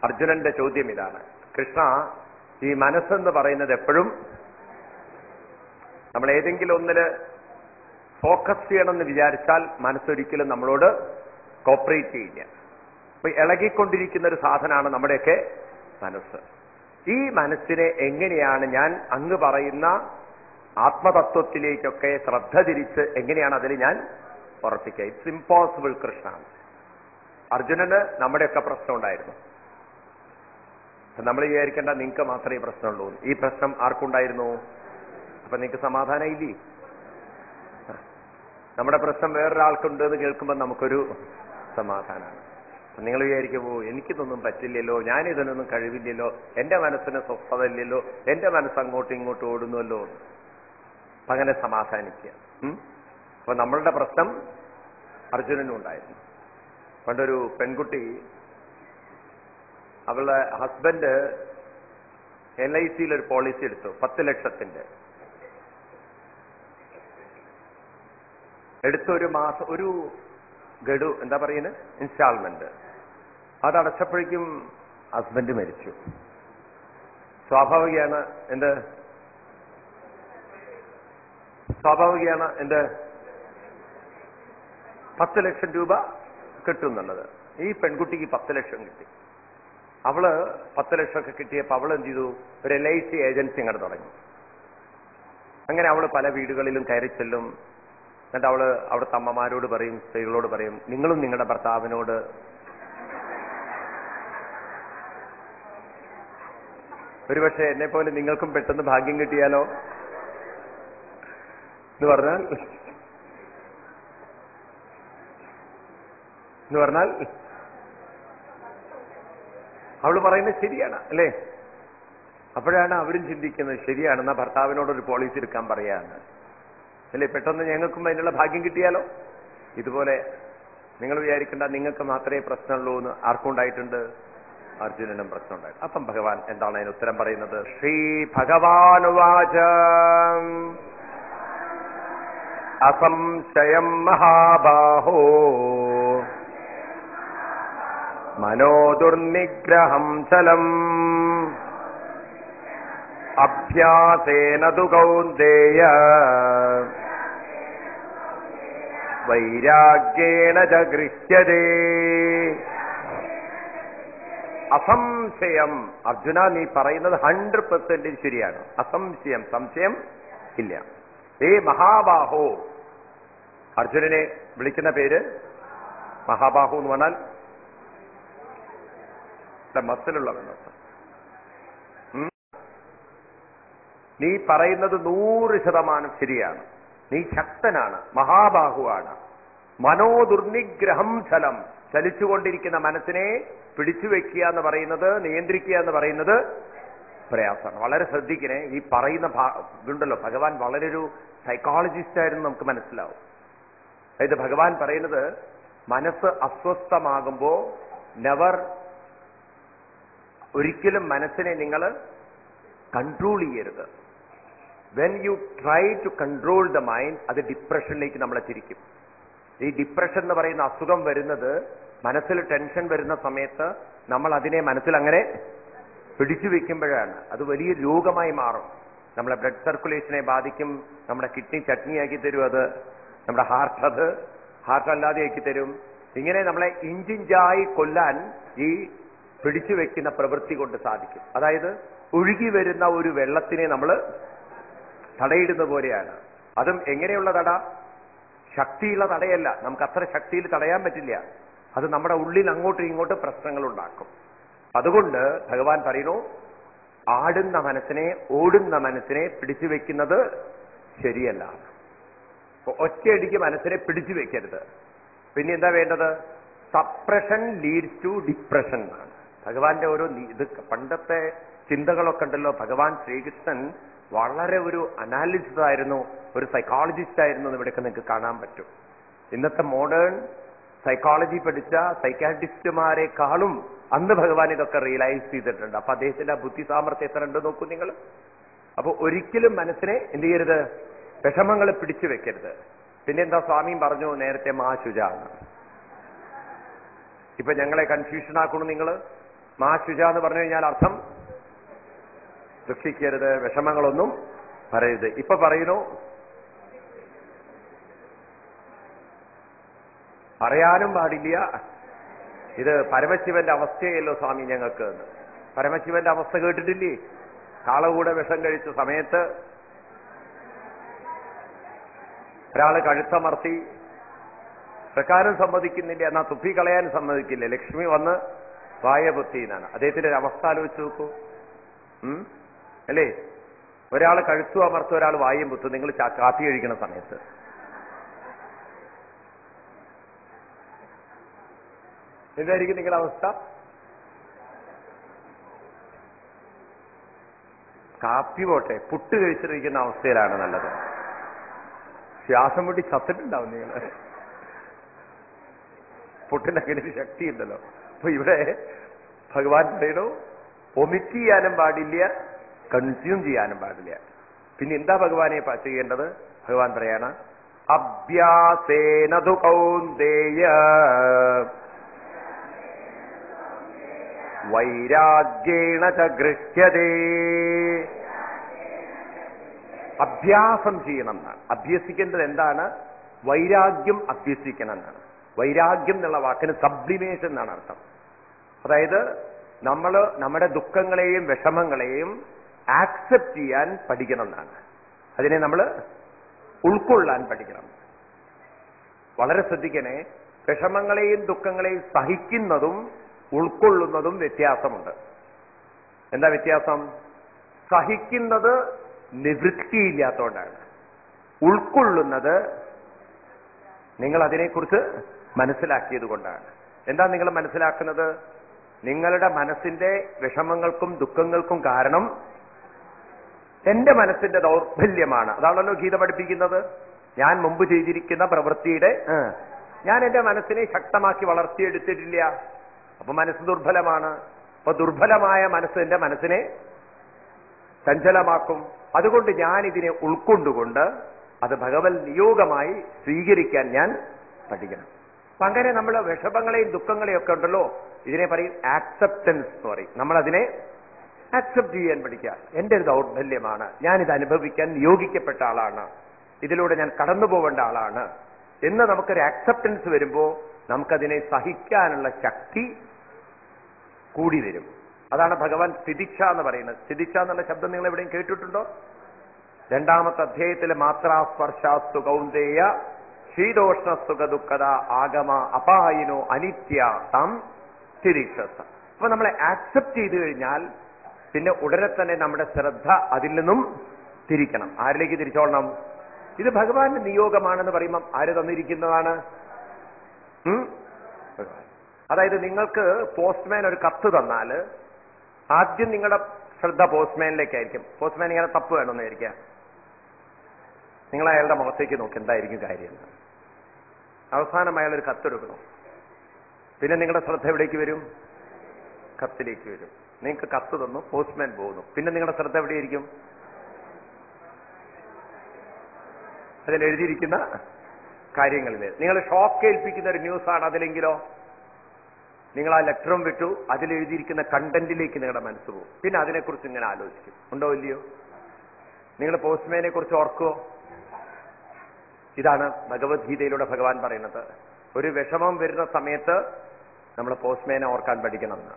അർജുനന്റെ ചോദ്യം ഇതാണ് കൃഷ്ണ ഈ മനസ്സെന്ന് പറയുന്നത് എപ്പോഴും നമ്മൾ ഏതെങ്കിലും ഒന്നില് ഫോക്കസ് ചെയ്യണമെന്ന് വിചാരിച്ചാൽ മനസ്സൊരിക്കലും നമ്മളോട് കോപ്പറേറ്റ് ചെയ്യില്ല അപ്പൊ ഇളകിക്കൊണ്ടിരിക്കുന്ന ഒരു സാധനമാണ് നമ്മുടെയൊക്കെ മനസ്സ് ഈ മനസ്സിനെ എങ്ങനെയാണ് ഞാൻ അങ്ങ് പറയുന്ന ആത്മതത്വത്തിലേക്കൊക്കെ ശ്രദ്ധ തിരിച്ച് എങ്ങനെയാണ് അതിൽ ഞാൻ ഉറപ്പിക്കുക ഇറ്റ്സ് ഇമ്പോസിബിൾ കൃഷ്ണ അർജുനന് നമ്മുടെയൊക്കെ പ്രശ്നം ഉണ്ടായിരുന്നു നമ്മൾ വിചാരിക്കേണ്ട നിങ്ങൾക്ക് മാത്രമേ പ്രശ്നമുള്ളൂ ഈ പ്രശ്നം ആർക്കുണ്ടായിരുന്നു അപ്പൊ നിങ്ങൾക്ക് സമാധാനം ഇല്ലേ നമ്മുടെ പ്രശ്നം വേറൊരാൾക്കുണ്ട് എന്ന് കേൾക്കുമ്പോൾ നമുക്കൊരു സമാധാനമാണ് നിങ്ങൾ വിചാരിക്കുമോ എനിക്കിതൊന്നും പറ്റില്ലല്ലോ ഞാൻ ഇതിനൊന്നും കഴിവില്ലല്ലോ എന്റെ മനസ്സിന് സ്വസ്ഥത ഇല്ലല്ലോ എന്റെ മനസ്സ് അങ്ങോട്ടും ഇങ്ങോട്ടും ഓടുന്നുവല്ലോ അപ്പൊ അങ്ങനെ സമാധാനിക്കുക ഉം? അപ്പൊ നമ്മളുടെ പ്രശ്നം അർജുനനും ഉണ്ടായിരുന്നു പണ്ടൊരു പെൺകുട്ടി അവളുടെ ഹസ്ബൻഡ് എൽ ഐ സിയിൽ ഒരു പോളിസി എടുത്തു പത്ത് ലക്ഷത്തിന്റെ എടുത്ത ഒരു മാസം ഒരു ഗഡു എന്താ പറയുന്നത് ഇൻസ്റ്റാൾമെന്റ് അത് അടച്ചപ്പോഴേക്കും ഹസ്ബൻഡ് മരിച്ചു സ്വാഭാവികമാണ് എന്ത് സ്വാഭാവികമാണ് എന്ത് പത്ത് ലക്ഷം രൂപ കിട്ടും എന്നുള്ളത് ഈ പെൺകുട്ടിക്ക് പത്ത് ലക്ഷം കിട്ടി അവള് പത്ത് ലക്ഷമൊക്കെ കിട്ടിയപ്പോൾ അവൾ എന്ത് ചെയ്തു ഒരു എൽ ഐ സി ഏജൻസി അങ്ങോട്ട് തുടങ്ങി അങ്ങനെ അവള് പല വീടുകളിലും കയറി ചെല്ലും എന്നിട്ട് അവള് അവിടുത്തെ അമ്മമാരോട് പറയും സ്ത്രീകളോട് പറയും നിങ്ങളും നിങ്ങളുടെ ഭർത്താവിനോട് ഒരുപക്ഷെ എന്നെ പോലെ നിങ്ങൾക്കും പെട്ടെന്ന് ഭാഗ്യം കിട്ടിയാലോ എന്ന് പറഞ്ഞാൽ എന്ന് പറഞ്ഞാൽ അവള് പറയുന്നത് ശരിയാണ് അല്ലേ അപ്പോഴാണ് അവരും ചിന്തിക്കുന്നത് ശരിയാണെന്നാ ഭർത്താവിനോടൊരു പോളിസി എടുക്കാൻ പറയാണ് അല്ലേ പെട്ടെന്ന് ഞങ്ങൾക്കും അതിനുള്ള ഭാഗ്യം കിട്ടിയാലോ ഇതുപോലെ നിങ്ങൾ വിചാരിക്കേണ്ട നിങ്ങൾക്ക് മാത്രമേ പ്രശ്നമുള്ളൂ എന്ന് ആർക്കും ഉണ്ടായിട്ടുണ്ട് അർജുനനും പ്രശ്നമുണ്ടായി അപ്പം ഭഗവാൻ എന്താണ് അതിന് ഉത്തരം പറയുന്നത് ശ്രീ ഭഗവാനുവാച അസംശയം മഹാബാഹോ മനോദുർനിഗ്രഹം ചലം അഭ്യാസേന തു കൗന്ദേയ വൈരാഗ്യേണ ച ഗൃഹ്യതേ അസംശയം അർജുന നീ പറയുന്നത് ഹൺഡ്രഡ് പെർസെന്റേജ് ശരിയാണ് അസംശയം സംശയം ഇല്ല ഏ മഹാബാഹോ അർജുനനെ വിളിക്കുന്ന പേര് മഹാബാഹു എന്ന് പറഞ്ഞാൽ മസിലുള്ളവെന്നർത്ഥം ഉം? നീ പറയുന്നത് നൂറ് ശതമാനം ശരിയാണ് നീ ശക്തനാണ് മഹാബാഹുവാണ് മനോദുർനിഗ്രഹം ചലം ചലിച്ചുകൊണ്ടിരിക്കുന്ന മനസ്സിനെ പിടിച്ചു വെക്കുക എന്ന് പറയുന്നത് നിയന്ത്രിക്കുക എന്ന് പറയുന്നത് പ്രയാസമാണ് വളരെ ശ്രദ്ധിക്കണേ ഈ പറയുന്ന ഭാ- ഇതുണ്ടല്ലോ ഭഗവാൻ വളരെ ഒരു സൈക്കോളജിസ്റ്റ് ആയിരുന്നു നമുക്ക് മനസ്സിലാവും അതായത് ഭഗവാൻ പറയുന്നത് മനസ്സ് അസ്വസ്ഥമാകുമ്പോ നെവർ ഒരിക്കലും മനസ്സിനെ നിങ്ങൾ കൺട്രോൾ ചെയ്യരുത് when you try to control the mind അത് ഡിപ്രഷനിലേക്ക് നമ്മളെ തിരിക്കും ഈ ഡിപ്രഷൻ എന്ന് പറയുന്ന അസുഖം വരുന്നത് മനസ്സിൽ ടെൻഷൻ വരുന്ന സമയത്ത് നമ്മൾ അതിനെ മനസ്സിൽ അങ്ങനെ പിടിച്ചു വെക്കുമ്പോഴാണ് അത് വലിയ രോഗമായി മാറും നമ്മളെ ബ്ലഡ് സർക്കുലേഷനെ ബാധിക്കും നമ്മുടെ കിഡ്നി ചട്നിയാക്കി തരും അത് നമ്മുടെ ഹാർട്ട് അത് ഹാർട്ട് അല്ലാതെ ആക്കി തരും ഇങ്ങനെ നമ്മളെ ഇഞ്ചിഞ്ചായി കൊല്ലാൻ ഈ പിടിച്ചു വെക്കുന്ന പ്രവൃത്തി കൊണ്ട് സാധിക്കും അതായത് ഒഴുകി വരുന്ന ഒരു വെള്ളത്തിനെ നമ്മൾ തടയിടുന്ന പോലെയാണ് അതും എങ്ങനെയുള്ള തട ശക്തിയുള്ള തടയല്ല നമുക്ക് അത്ര ശക്തിയിൽ തടയാൻ പറ്റില്ല അത് നമ്മുടെ ഉള്ളിൽ അങ്ങോട്ടും ഇങ്ങോട്ടും പ്രശ്നങ്ങൾ ഉണ്ടാക്കും അതുകൊണ്ട് ഭഗവാൻ പറയുന്നു ആടുന്ന മനസ്സിനെ ഓടുന്ന മനസ്സിനെ പിടിച്ചു വെക്കുന്നത് ശരിയല്ല അപ്പൊ ഒറ്റയടിക്ക് മനസ്സിനെ പിടിച്ചു വെക്കരുത് പിന്നെ എന്താ വേണ്ടത് സപ്രഷൻ ലീഡ്സ് ടു ഡിപ്രഷൻ എന്നാണ് ഭഗവാന്റെ ഓരോ നീ- ഇത് പണ്ടത്തെ ചിന്തകളൊക്കെ ഉണ്ടല്ലോ ഭഗവാൻ ശ്രീകൃഷ്ണൻ വളരെ ഒരു അനാലിസ്റ്റ് ആയിരുന്നു ഒരു സൈക്കോളജിസ്റ്റ് ആയിരുന്നു എന്ന് ഇവിടെയൊക്കെ നിങ്ങൾക്ക് കാണാൻ പറ്റും ഇന്നത്തെ മോഡേൺ സൈക്കോളജി പഠിച്ച സൈക്കാട്രിസ്റ്റുമാരെക്കാളും അന്ന് ഭഗവാൻ ഇതൊക്കെ റിയലൈസ് ചെയ്തിട്ടുണ്ട് അപ്പൊ അദ്ദേഹത്തിന്റെ ആ ബുദ്ധി സാമർത്ഥ്യം എത്ര ഉണ്ട് നോക്കൂ നിങ്ങൾ അപ്പൊ ഒരിക്കലും മനസ്സിനെ എന്ത് ചെയ്യരുത് വിഷമങ്ങൾ പിടിച്ചു വെക്കരുത് പിന്നെന്താ സ്വാമിയും പറഞ്ഞു നേരത്തെ മാ ശുചാണ് ഇപ്പൊ ഞങ്ങളെ കൺഫ്യൂഷൻ ആക്കണു നിങ്ങൾ മാ ശുച എന്ന് പറഞ്ഞു കഴിഞ്ഞാൽ അർത്ഥം ദുഃഖിക്കരുത് വിഷമങ്ങളൊന്നും പറയരുത് ഇപ്പൊ പറയുന്നു പറയാനും പാടില്ല ഇത് പരമശിവന്റെ അവസ്ഥയല്ലോ സ്വാമി ഞങ്ങൾക്ക് എന്ന്. പരമശിവന്റെ അവസ്ഥ കേട്ടിട്ടില്ലേ കാളകൂടെ വിഷം കഴിച്ച സമയത്ത് ഒരാള് കഴുത്തമർത്തി പ്രകാരം സമ്മതിക്കുന്നില്ല എന്നാ തുപ്പി കളയാൻ സമ്മതിക്കില്ല ലക്ഷ്മി വന്ന് വായ പൊത്തിയെന്നാണ് അദ്ദേഹത്തിന്റെ ഒരു അവസ്ഥ ആലോചിച്ച് നോക്കൂ ഉം? അല്ലേ ഒരാൾ കഴുത്തു അമർത്തും ഒരാൾ വായും പൊത്തും നിങ്ങൾ ചാ- കാപ്പി കഴിക്കുന്ന സമയത്ത് എന്തായിരിക്കും നിങ്ങളുടെ അവസ്ഥ കാപ്പി പോട്ടെ പുട്ട് കഴിച്ചിരിക്കുന്ന അവസ്ഥയിലാണ് നല്ലത് ശ്വാസം മുട്ടി ചത്തിട്ടുണ്ടാവും നിങ്ങൾ പുട്ടിന് അങ്ങനെ ഒരു ശക്തിയുണ്ടല്ലോ അപ്പൊ ഇവിടെ ഭഗവാൻ പറയണു ഒമിറ്റ് ചെയ്യാനും പാടില്ല കൺസ്യൂം ചെയ്യാനും പാടില്ല പിന്നെ എന്താ ഭഗവാനെ പ- ചെയ്യേണ്ടത് ഭഗവാൻ പറയാണ് അഭ്യാസേനതു കൗന്ദേയ വൈരാഗ്യേണ ച ഗൃഹ്യതേ അഭ്യാസം ചെയ്യണം എന്നാണ് അഭ്യസിക്കേണ്ടത് എന്താണ് വൈരാഗ്യം അഭ്യസിക്കണം എന്നാണ് വൈരാഗ്യം എന്നുള്ള വാക്കിന് സബ്ലിമേഷൻ എന്നാണ് അർത്ഥം അതായത് നമ്മൾ നമ്മുടെ ദുഃഖങ്ങളെയും വിഷമങ്ങളെയും ആക്സെപ്റ്റ് ചെയ്യാൻ പഠിക്കണം എന്നാണ് അതിനെ നമ്മൾ ഉൾക്കൊള്ളാൻ പഠിക്കണം വളരെ ശ്രദ്ധിക്കണേ വിഷമങ്ങളെയും ദുഃഖങ്ങളെയും സഹിക്കുന്നതും ഉൾക്കൊള്ളുന്നതും വ്യത്യാസമുണ്ട് എന്താ വ്യത്യാസം സഹിക്കുന്നത് നിവൃത്തിയില്ലാത്തതുകൊണ്ടാണ് ഉൾക്കൊള്ളുന്നത് നിങ്ങൾ അതിനെക്കുറിച്ച് മനസ്സിലാക്കിയത് കൊണ്ടാണ് എന്താ നിങ്ങൾ മനസ്സിലാക്കുന്നത് നിങ്ങളുടെ മനസ്സിന്റെ വിഷമങ്ങൾക്കും ദുഃഖങ്ങൾക്കും കാരണം എന്റെ മനസ്സിന്റെ ദൗർബല്യമാണ് അതാണല്ലോ ഗീത പഠിപ്പിക്കുന്നത് ഞാൻ മുമ്പ് ചെയ്തിരിക്കുന്ന പ്രവൃത്തിയുടെ ആ, ഞാൻ എന്റെ മനസ്സിനെ ശക്തമാക്കി വളർത്തിയെടുത്തിട്ടില്ല അപ്പൊ മനസ്സ് ദുർബലമാണ് അപ്പൊ ദുർബലമായ മനസ്സ് എന്റെ മനസ്സിനെ ചഞ്ചലമാക്കും അതുകൊണ്ട് ഞാൻ ഇതിനെ ഉൾക്കൊണ്ടുകൊണ്ട് അത് ഭഗവത് നിയോഗമായി സ്വീകരിക്കാൻ ഞാൻ പഠിക്കണം അപ്പൊ അങ്ങനെ നമ്മൾ വിഷമങ്ങളെയും ദുഃഖങ്ങളെയും ഒക്കെ ഉണ്ടല്ലോ ഇതിനെ പറയും ആക്സെപ്റ്റൻസ് എന്ന് പറയും നമ്മൾ അതിനെ ആക്സെപ്റ്റ് ചെയ്യാൻ പഠിക്കുക എന്റെ ഒരു ദൗർബല്യമാണ് ഞാൻ ഇത് അനുഭവിക്കാൻ നിയോഗിക്കപ്പെട്ട ആളാണ് ഇതിലൂടെ ഞാൻ കടന്നു പോവേണ്ട ആളാണ് എന്ന് നമുക്കൊരു ആക്സെപ്റ്റൻസ് വരുമ്പോ നമുക്കതിനെ സഹിക്കാനുള്ള ശക്തി കൂടി വരും അതാണ് ഭഗവാൻ സ്ഥിതിച്ഛ എന്ന് പറയുന്നത് സ്ഥിതിച്ഛ എന്നുള്ള ശബ്ദം നിങ്ങൾ എവിടെയും കേട്ടിട്ടുണ്ടോ രണ്ടാമത്തെ അധ്യായത്തിലെ മാത്രാസ്പർശാസ്തു കൗന്ദേയ ശീതോഷ്ണ സുഖ ദുഃഖത ആഗമ അപായിനോ അനിത്യ താം തിരീക്ഷസ അപ്പൊ നമ്മളെ ആക്സെപ്റ്റ് ചെയ്തു കഴിഞ്ഞാൽ പിന്നെ ഉടനെ തന്നെ നമ്മുടെ ശ്രദ്ധ അതിൽ നിന്നും തിരിക്കണം ആരിലേക്ക് തിരിച്ചോളണം ഇത് ഭഗവാന്റെ നിയോഗമാണെന്ന് പറയുമ്പം ആര് തന്നിരിക്കുന്നതാണ് ഉം? ഭഗവാൻ. അതായത് നിങ്ങൾക്ക് പോസ്റ്റ്മാൻ ഒരു കത്ത് തന്നാല് ആദ്യം നിങ്ങളുടെ ശ്രദ്ധ പോസ്റ്റ്മാനിലേക്കായിരിക്കും പോസ്റ്റ്മാൻ ഇങ്ങനെ തപ്പ് വേണമെന്ന് വിചാരിക്കാം നിങ്ങൾ അയാളുടെ മുഖത്തേക്ക് നോക്കി എന്തായിരിക്കും കാര്യം അവസാനം അയാൾ ഒരു കത്തെടുക്കണം പിന്നെ നിങ്ങളുടെ ശ്രദ്ധ എവിടേക്ക് വരും കത്തിലേക്ക് വരും നിങ്ങൾക്ക് കത്ത് തന്നു പോസ്റ്റ്മാൻ പോകുന്നു പിന്നെ നിങ്ങളുടെ ശ്രദ്ധ എവിടെയായിരിക്കും അതിൽ എഴുതിയിരിക്കുന്ന കാര്യങ്ങളിൽ നിങ്ങൾ ഷോക്ക് ഏൽപ്പിക്കുന്ന ഒരു ന്യൂസാണ് അതിലെങ്കിലോ നിങ്ങൾ ആ ലെറ്ററും വിട്ടു അതിൽ എഴുതിയിരിക്കുന്ന കണ്ടന്റിലേക്ക് നിങ്ങളുടെ മനസ്സ് പോകും പിന്നെ അതിനെക്കുറിച്ച് ഇങ്ങനെ ആലോചിക്കും ഉണ്ടോ ഇല്ലയോ നിങ്ങൾ പോസ്റ്റ്മാനെ കുറിച്ച് ഓർക്കുമോ ഇതാണ് ഭഗവത്ഗീതയിലൂടെ ഭഗവാൻ പറയുന്നത് ഒരു വിഷമം വരുന്ന സമയത്ത് നമ്മൾ പോസ്റ്റ്മാനെ ഓർക്കാൻ പഠിക്കണം എന്ന്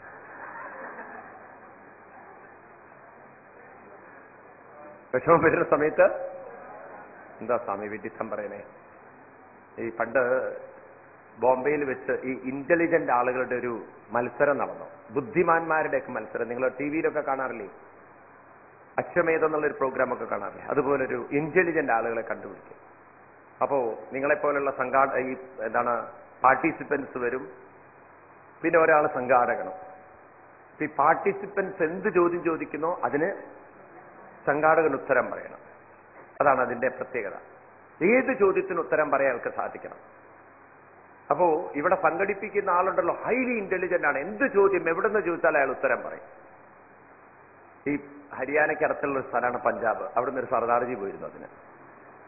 വിഷമം വരുന്ന സമയത്ത് എന്താ സ്വാമി വിഡിത്തം പറയണേ ഈ പണ്ട് ബോംബെയിൽ വെച്ച് ഈ ഇന്റലിജന്റ് ആളുകളുടെ ഒരു മത്സരം നടന്നു ബുദ്ധിമാന്മാരുടെയൊക്കെ മത്സരം നിങ്ങൾ ടി വിയിലൊക്കെ കാണാറില്ലേ അശ്വമേധം എന്നുള്ളൊരു പ്രോഗ്രാം ഒക്കെ കാണാറില്ലേ അതുപോലെ ഒരു ഇന്റലിജന്റ് ആളുകളെ കണ്ടുപിടിക്കും അപ്പോ നിങ്ങളെപ്പോലുള്ള സംഘാട ഈ എന്താണ് പാർട്ടിസിപ്പൻസ് വരും പിന്നെ ഒരാൾ സംഘാടകനും ഈ പാർട്ടിസിപ്പൻസ് എന്ത് ചോദ്യം ചോദിക്കുന്നോ അതിന് സംഘാടകൻ ഉത്തരം പറയണം അതാണ് അതിന്റെ പ്രത്യേകത ഏത് ചോദ്യത്തിന് ഉത്തരം പറയാൻ അയാൾക്ക് സാധിക്കണം അപ്പോ ഇവിടെ സംഘടിപ്പിക്കുന്ന ആളുണ്ടല്ലോ ഹൈലി ഇന്റലിജന്റ് ആണ് എന്ത് ചോദ്യം എവിടെ നിന്ന് ചോദിച്ചാൽ അയാൾ ഉത്തരം പറയും ഈ ഹരിയാനയ്ക്ക് അടുത്തുള്ള ഒരു സ്ഥലമാണ് പഞ്ചാബ് അവിടുന്ന് ഒരു സർദാർജി പോയിരുന്നു അതിന്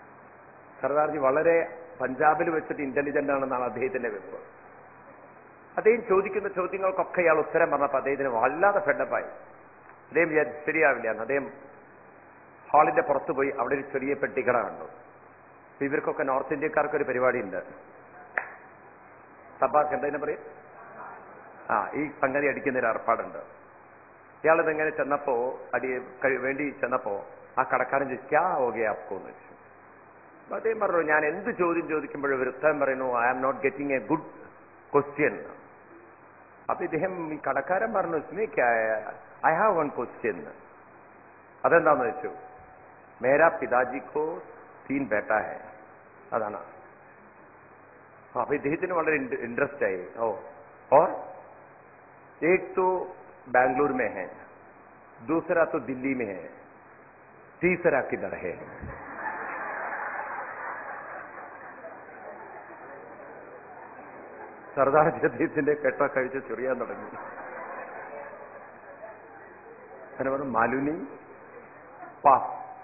സർദാർജി വളരെ പഞ്ചാബിൽ വെച്ചിട്ട് ഇന്റലിജന്റ് ആണെന്നാണ് അദ്ദേഹത്തിന്റെ വെപ്പ് അദ്ദേഹം ചോദിക്കുന്ന ചോദ്യങ്ങൾക്കൊക്കെ ഇയാൾ ഉത്തരം പറഞ്ഞപ്പോൾ അദ്ദേഹത്തിന് വല്ലാതെ ഫെഡപ്പായി അദ്ദേഹം വിചാരിച്ചു ശരിയാവില്ല എന്ന് അദ്ദേഹം ഹാളിന്റെ പുറത്ത് പോയി അവിടെ ഒരു ചെറിയ പെട്ടിക്കട കണ്ടു അപ്പൊ ഇവർക്കൊക്കെ നോർത്ത് ഇന്ത്യക്കാർക്ക് ഒരു പരിപാടിയുണ്ട് സബാക്ക് എന്താ പറയും ആ ഈ സംഗതി അടിക്കുന്ന ഒരു ഏർപ്പാടുണ്ട് ഇയാൾ ഇതെങ്ങനെ ചെന്നപ്പോ അടി കഴി- വേണ്ടി ചെന്നപ്പോ ആ കടക്കാരൻ ചോദിച്ചു ക്യാ ഓകെ ആപ്കോ എന്ന് വെച്ചു അപ്പൊ അദ്ദേഹം പറഞ്ഞു ഞാൻ എന്ത് ചോദ്യം ചോദിക്കുമ്പോഴും ഒരു ഉത്തരം പറയുന്നു I am not getting a good question അപ്പൊ ഇദ്ദേഹം ഈ കടക്കാരൻ പറഞ്ഞു snake I have one question അതെന്താന്ന് വെച്ചു മേരാ പിതാജിക്കോ തീൻ ബേട്ട ഹെ അതാണ് അപ്പൊ ഇദ്ദേഹത്തിന് വളരെ ഇൻട്രസ്റ്റ് ആയി ഓ और एक तो बैंगलोर में है दूसरा तो दिल्ली में है तीसरा किधर है സർദാർ ജദീദിന്റെ കെട്ട കഴിച്ച് ചെറിയാൻ തുടങ്ങി അങ്ങനെ പറഞ്ഞു മാലുനി പാ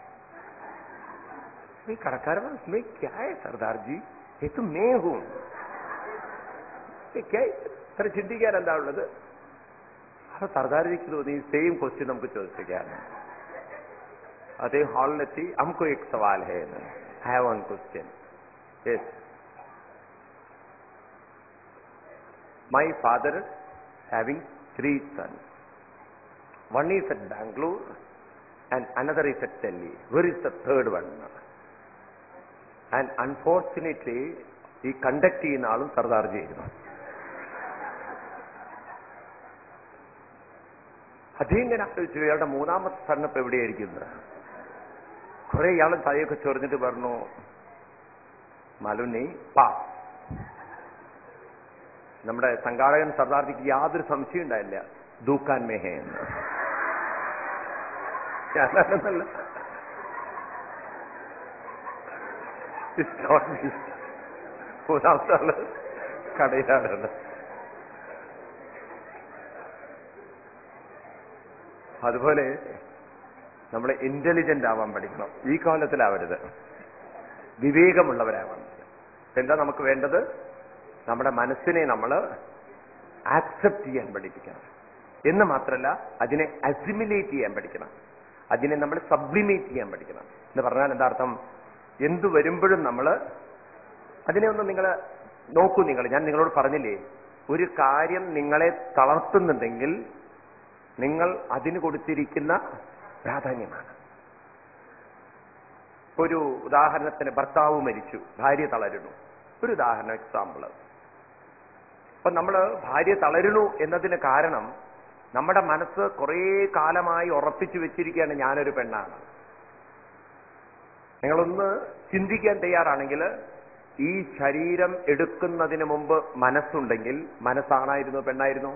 ഈ കടക്കാരൻ പറഞ്ഞു "इसमें क्या है सरदार जी ये तो मैं हूं ये क्या है?" ഇത്ര ചിന്തിക്കാൻ എന്താ ഉള്ളത് അപ്പൊ സർദാർജിക്ക് തോന്നി സെയിം ക്വസ്റ്റ്യൻ നമുക്ക് ചോദിച്ചിരിക്കുകയാണ് അതേ ഹാളിലെത്തി നമുക്ക് एक सवाल है I have one question yes my father having three sons. One is at Bangalore and another is at Delhi. Where is the third one? And unfortunately, ഈ കണ്ടക്ട് ചെയ്യുന്ന ആളും സർദാർജി ആയിരുന്നു അദ്ദേഹം ഇങ്ങനെ ആലോചിച്ചു ഇയാളുടെ മൂന്നാമത്തെ സണ്ണ് ഇപ്പൊ എവിടെയായിരിക്കുന്നത് കുറെ ഇയാളും തലയൊക്കെ ചൊറിഞ്ഞിട്ട് പറഞ്ഞു മലുനി പാ നമ്മുടെ സംഘാടകൻ സർദാർജിക്ക് യാതൊരു സംശയം ഉണ്ടായില്ല ദൂക്കാൻ മേഹേ എന്ന് ഞാനാണെന്നല്ല It's not me. മൂന്നാമത്തെ ആള് കടയിലാണ് അതുപോലെ നമ്മൾ ഇന്റലിജന്റ് ആവാൻ പഠിക്കണം ഈ കാലത്തിലാവരുത് വിവേകമുള്ളവരാവണം എന്താ നമുക്ക് വേണ്ടത് നമ്മുടെ മനസ്സിനെ നമ്മൾ ആക്സെപ്റ്റ് ചെയ്യാൻ പഠിപ്പിക്കണം എന്ന് മാത്രമല്ല അതിനെ അസിമിലേറ്റ് ചെയ്യാൻ പഠിക്കണം അതിനെ നമ്മൾ സബ്ലിമേറ്റ് ചെയ്യാൻ പഠിക്കണം എന്ന് പറഞ്ഞാൽ എന്താ അർത്ഥം എന്തു വരുമ്പോഴും നമ്മൾ അതിനെ ഒന്ന് നിങ്ങൾ നോക്കൂ നിങ്ങൾ ഞാൻ നിങ്ങളോട് പറഞ്ഞില്ലേ ഒരു കാര്യം നിങ്ങളെ തളർത്തുന്നുണ്ടെങ്കിൽ നിങ്ങൾ അതിന് കൊടുത്തിരിക്കുന്ന പ്രാധാന്യമാണ് ഒരു ഉദാഹരണത്തിന് ഭർത്താവ് മരിച്ചു ഭാര്യ തളരുന്നു ഒരു ഉദാഹരണം എക്സാമ്പിൾ അപ്പൊ നമ്മൾ ഭാര്യ തളരുന്നു എന്നതിന് കാരണം നമ്മുടെ മനസ്സ് കുറേ കാലമായി ഉറപ്പിച്ചു വെച്ചിരിക്കുകയാണ് ഞാനൊരു പെണ്ണാണ് നിങ്ങളൊന്ന് ചിന്തിക്കാൻ തയ്യാറാണെങ്കിൽ ഈ ശരീരം എടുക്കുന്നതിന് മുമ്പ് മനസ്സുണ്ടെങ്കിൽ മനസ്സാണായിരുന്നു പെണ്ണായിരുന്നു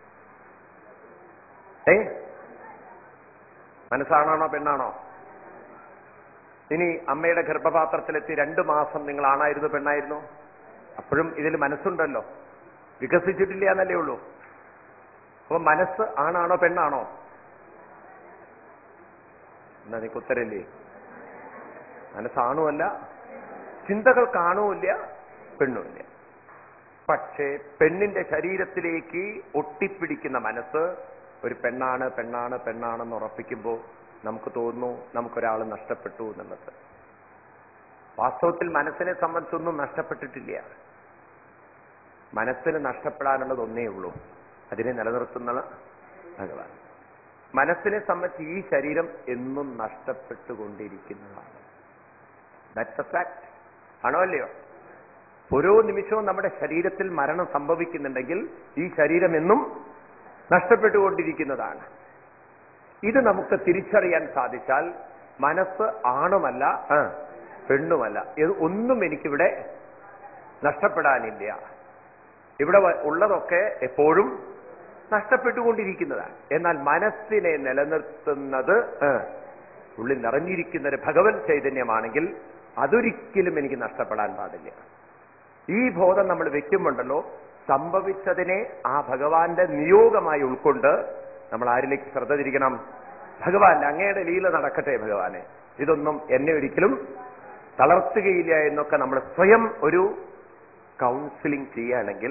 ഏ മനസ്സാണാണോ പെണ്ണാണോ ഇനി അമ്മയുടെ ഗർഭപാത്രത്തിലെത്തി രണ്ടു മാസം നിങ്ങൾ ആണായിരുന്നു പെണ്ണായിരുന്നു അപ്പോഴും ഇതിൽ മനസ്സുണ്ടല്ലോ വികസിച്ചിട്ടില്ല എന്നല്ലേ ഉള്ളൂ അപ്പൊ മനസ്സ് ആണാണോ പെണ്ണാണോ എന്നാ നീക്ക് ഉത്തരല്ലേ മനസ്സാണുമല്ല ചിന്തകൾ കാണുമില്ല പെണ്ണുമില്ല പക്ഷേ പെണ്ണിന്റെ ശരീരത്തിലേക്ക് ഒട്ടിപ്പിടിക്കുന്ന മനസ്സ് ഒരു പെണ്ണാണ് പെണ്ണാണ് പെണ്ണാണെന്ന് ഉറപ്പിക്കുമ്പോൾ നമുക്ക് തോന്നുന്നു നമുക്കൊരാൾ നഷ്ടപ്പെട്ടു എന്നുള്ളത് വാസ്തവത്തിൽ മനസ്സിനെ സംബന്ധിച്ചൊന്നും നഷ്ടപ്പെട്ടിട്ടില്ല മനസ്സിന് നഷ്ടപ്പെടാനുള്ളത് ഒന്നേ ഉള്ളൂ അതിനെ നിലനിർത്തുന്ന ഭഗവാൻ മനസ്സിനെ സംബന്ധിച്ച് ഈ ശരീരം എന്നും നഷ്ടപ്പെട്ടുകൊണ്ടിരിക്കുന്നതാണ് ദാറ്റ്സ് എ ഫാക്ട് ആണോ അല്ലയോ ഓരോ നിമിഷവും നമ്മുടെ ശരീരത്തിൽ മരണം സംഭവിക്കുന്നുണ്ടെങ്കിൽ ഈ ശരീരം എന്നും നഷ്ടപ്പെട്ടുകൊണ്ടിരിക്കുന്നതാണ് ഇത് നമുക്ക് തിരിച്ചറിയാൻ സാധിച്ചാൽ മനസ്സ് ആണുമല്ല ആ, പെണ്ണുമല്ല ഇത് ഒന്നും എനിക്കിവിടെ നഷ്ടപ്പെടാനില്ല ഇവിടെ വ- ഉള്ളതൊക്കെ എപ്പോഴും നഷ്ടപ്പെട്ടുകൊണ്ടിരിക്കുന്നതാണ് എന്നാൽ മനസ്സിനെ നിലനിർത്തുന്നത് ആ, ഉള്ളിൽ നിറഞ്ഞിരിക്കുന്ന ഒരു ഭഗവത് ചൈതന്യമാണെങ്കിൽ അതൊരിക്കലും എനിക്ക് നഷ്ടപ്പെടാൻ പാടില്ല ഈ ബോധം നമ്മൾ വെക്കുമ്പോണ്ടല്ലോ സംഭവിച്ചതിനെ ആ ഭഗവാന്റെ നിയോഗമായി ഉൾക്കൊണ്ട് നമ്മൾ ആരിലേക്ക് ശ്രദ്ധ തിരിക്കണം ഭഗവാൻ അങ്ങയുടെ ലീല നടക്കട്ടെ ഭഗവാനെ ഇതൊന്നും എന്നെ ഒരിക്കലും തളർത്തുകയില്ല എന്നൊക്കെ നമ്മൾ സ്വയം ഒരു കൗൺസിലിംഗ് ചെയ്യുകയാണെങ്കിൽ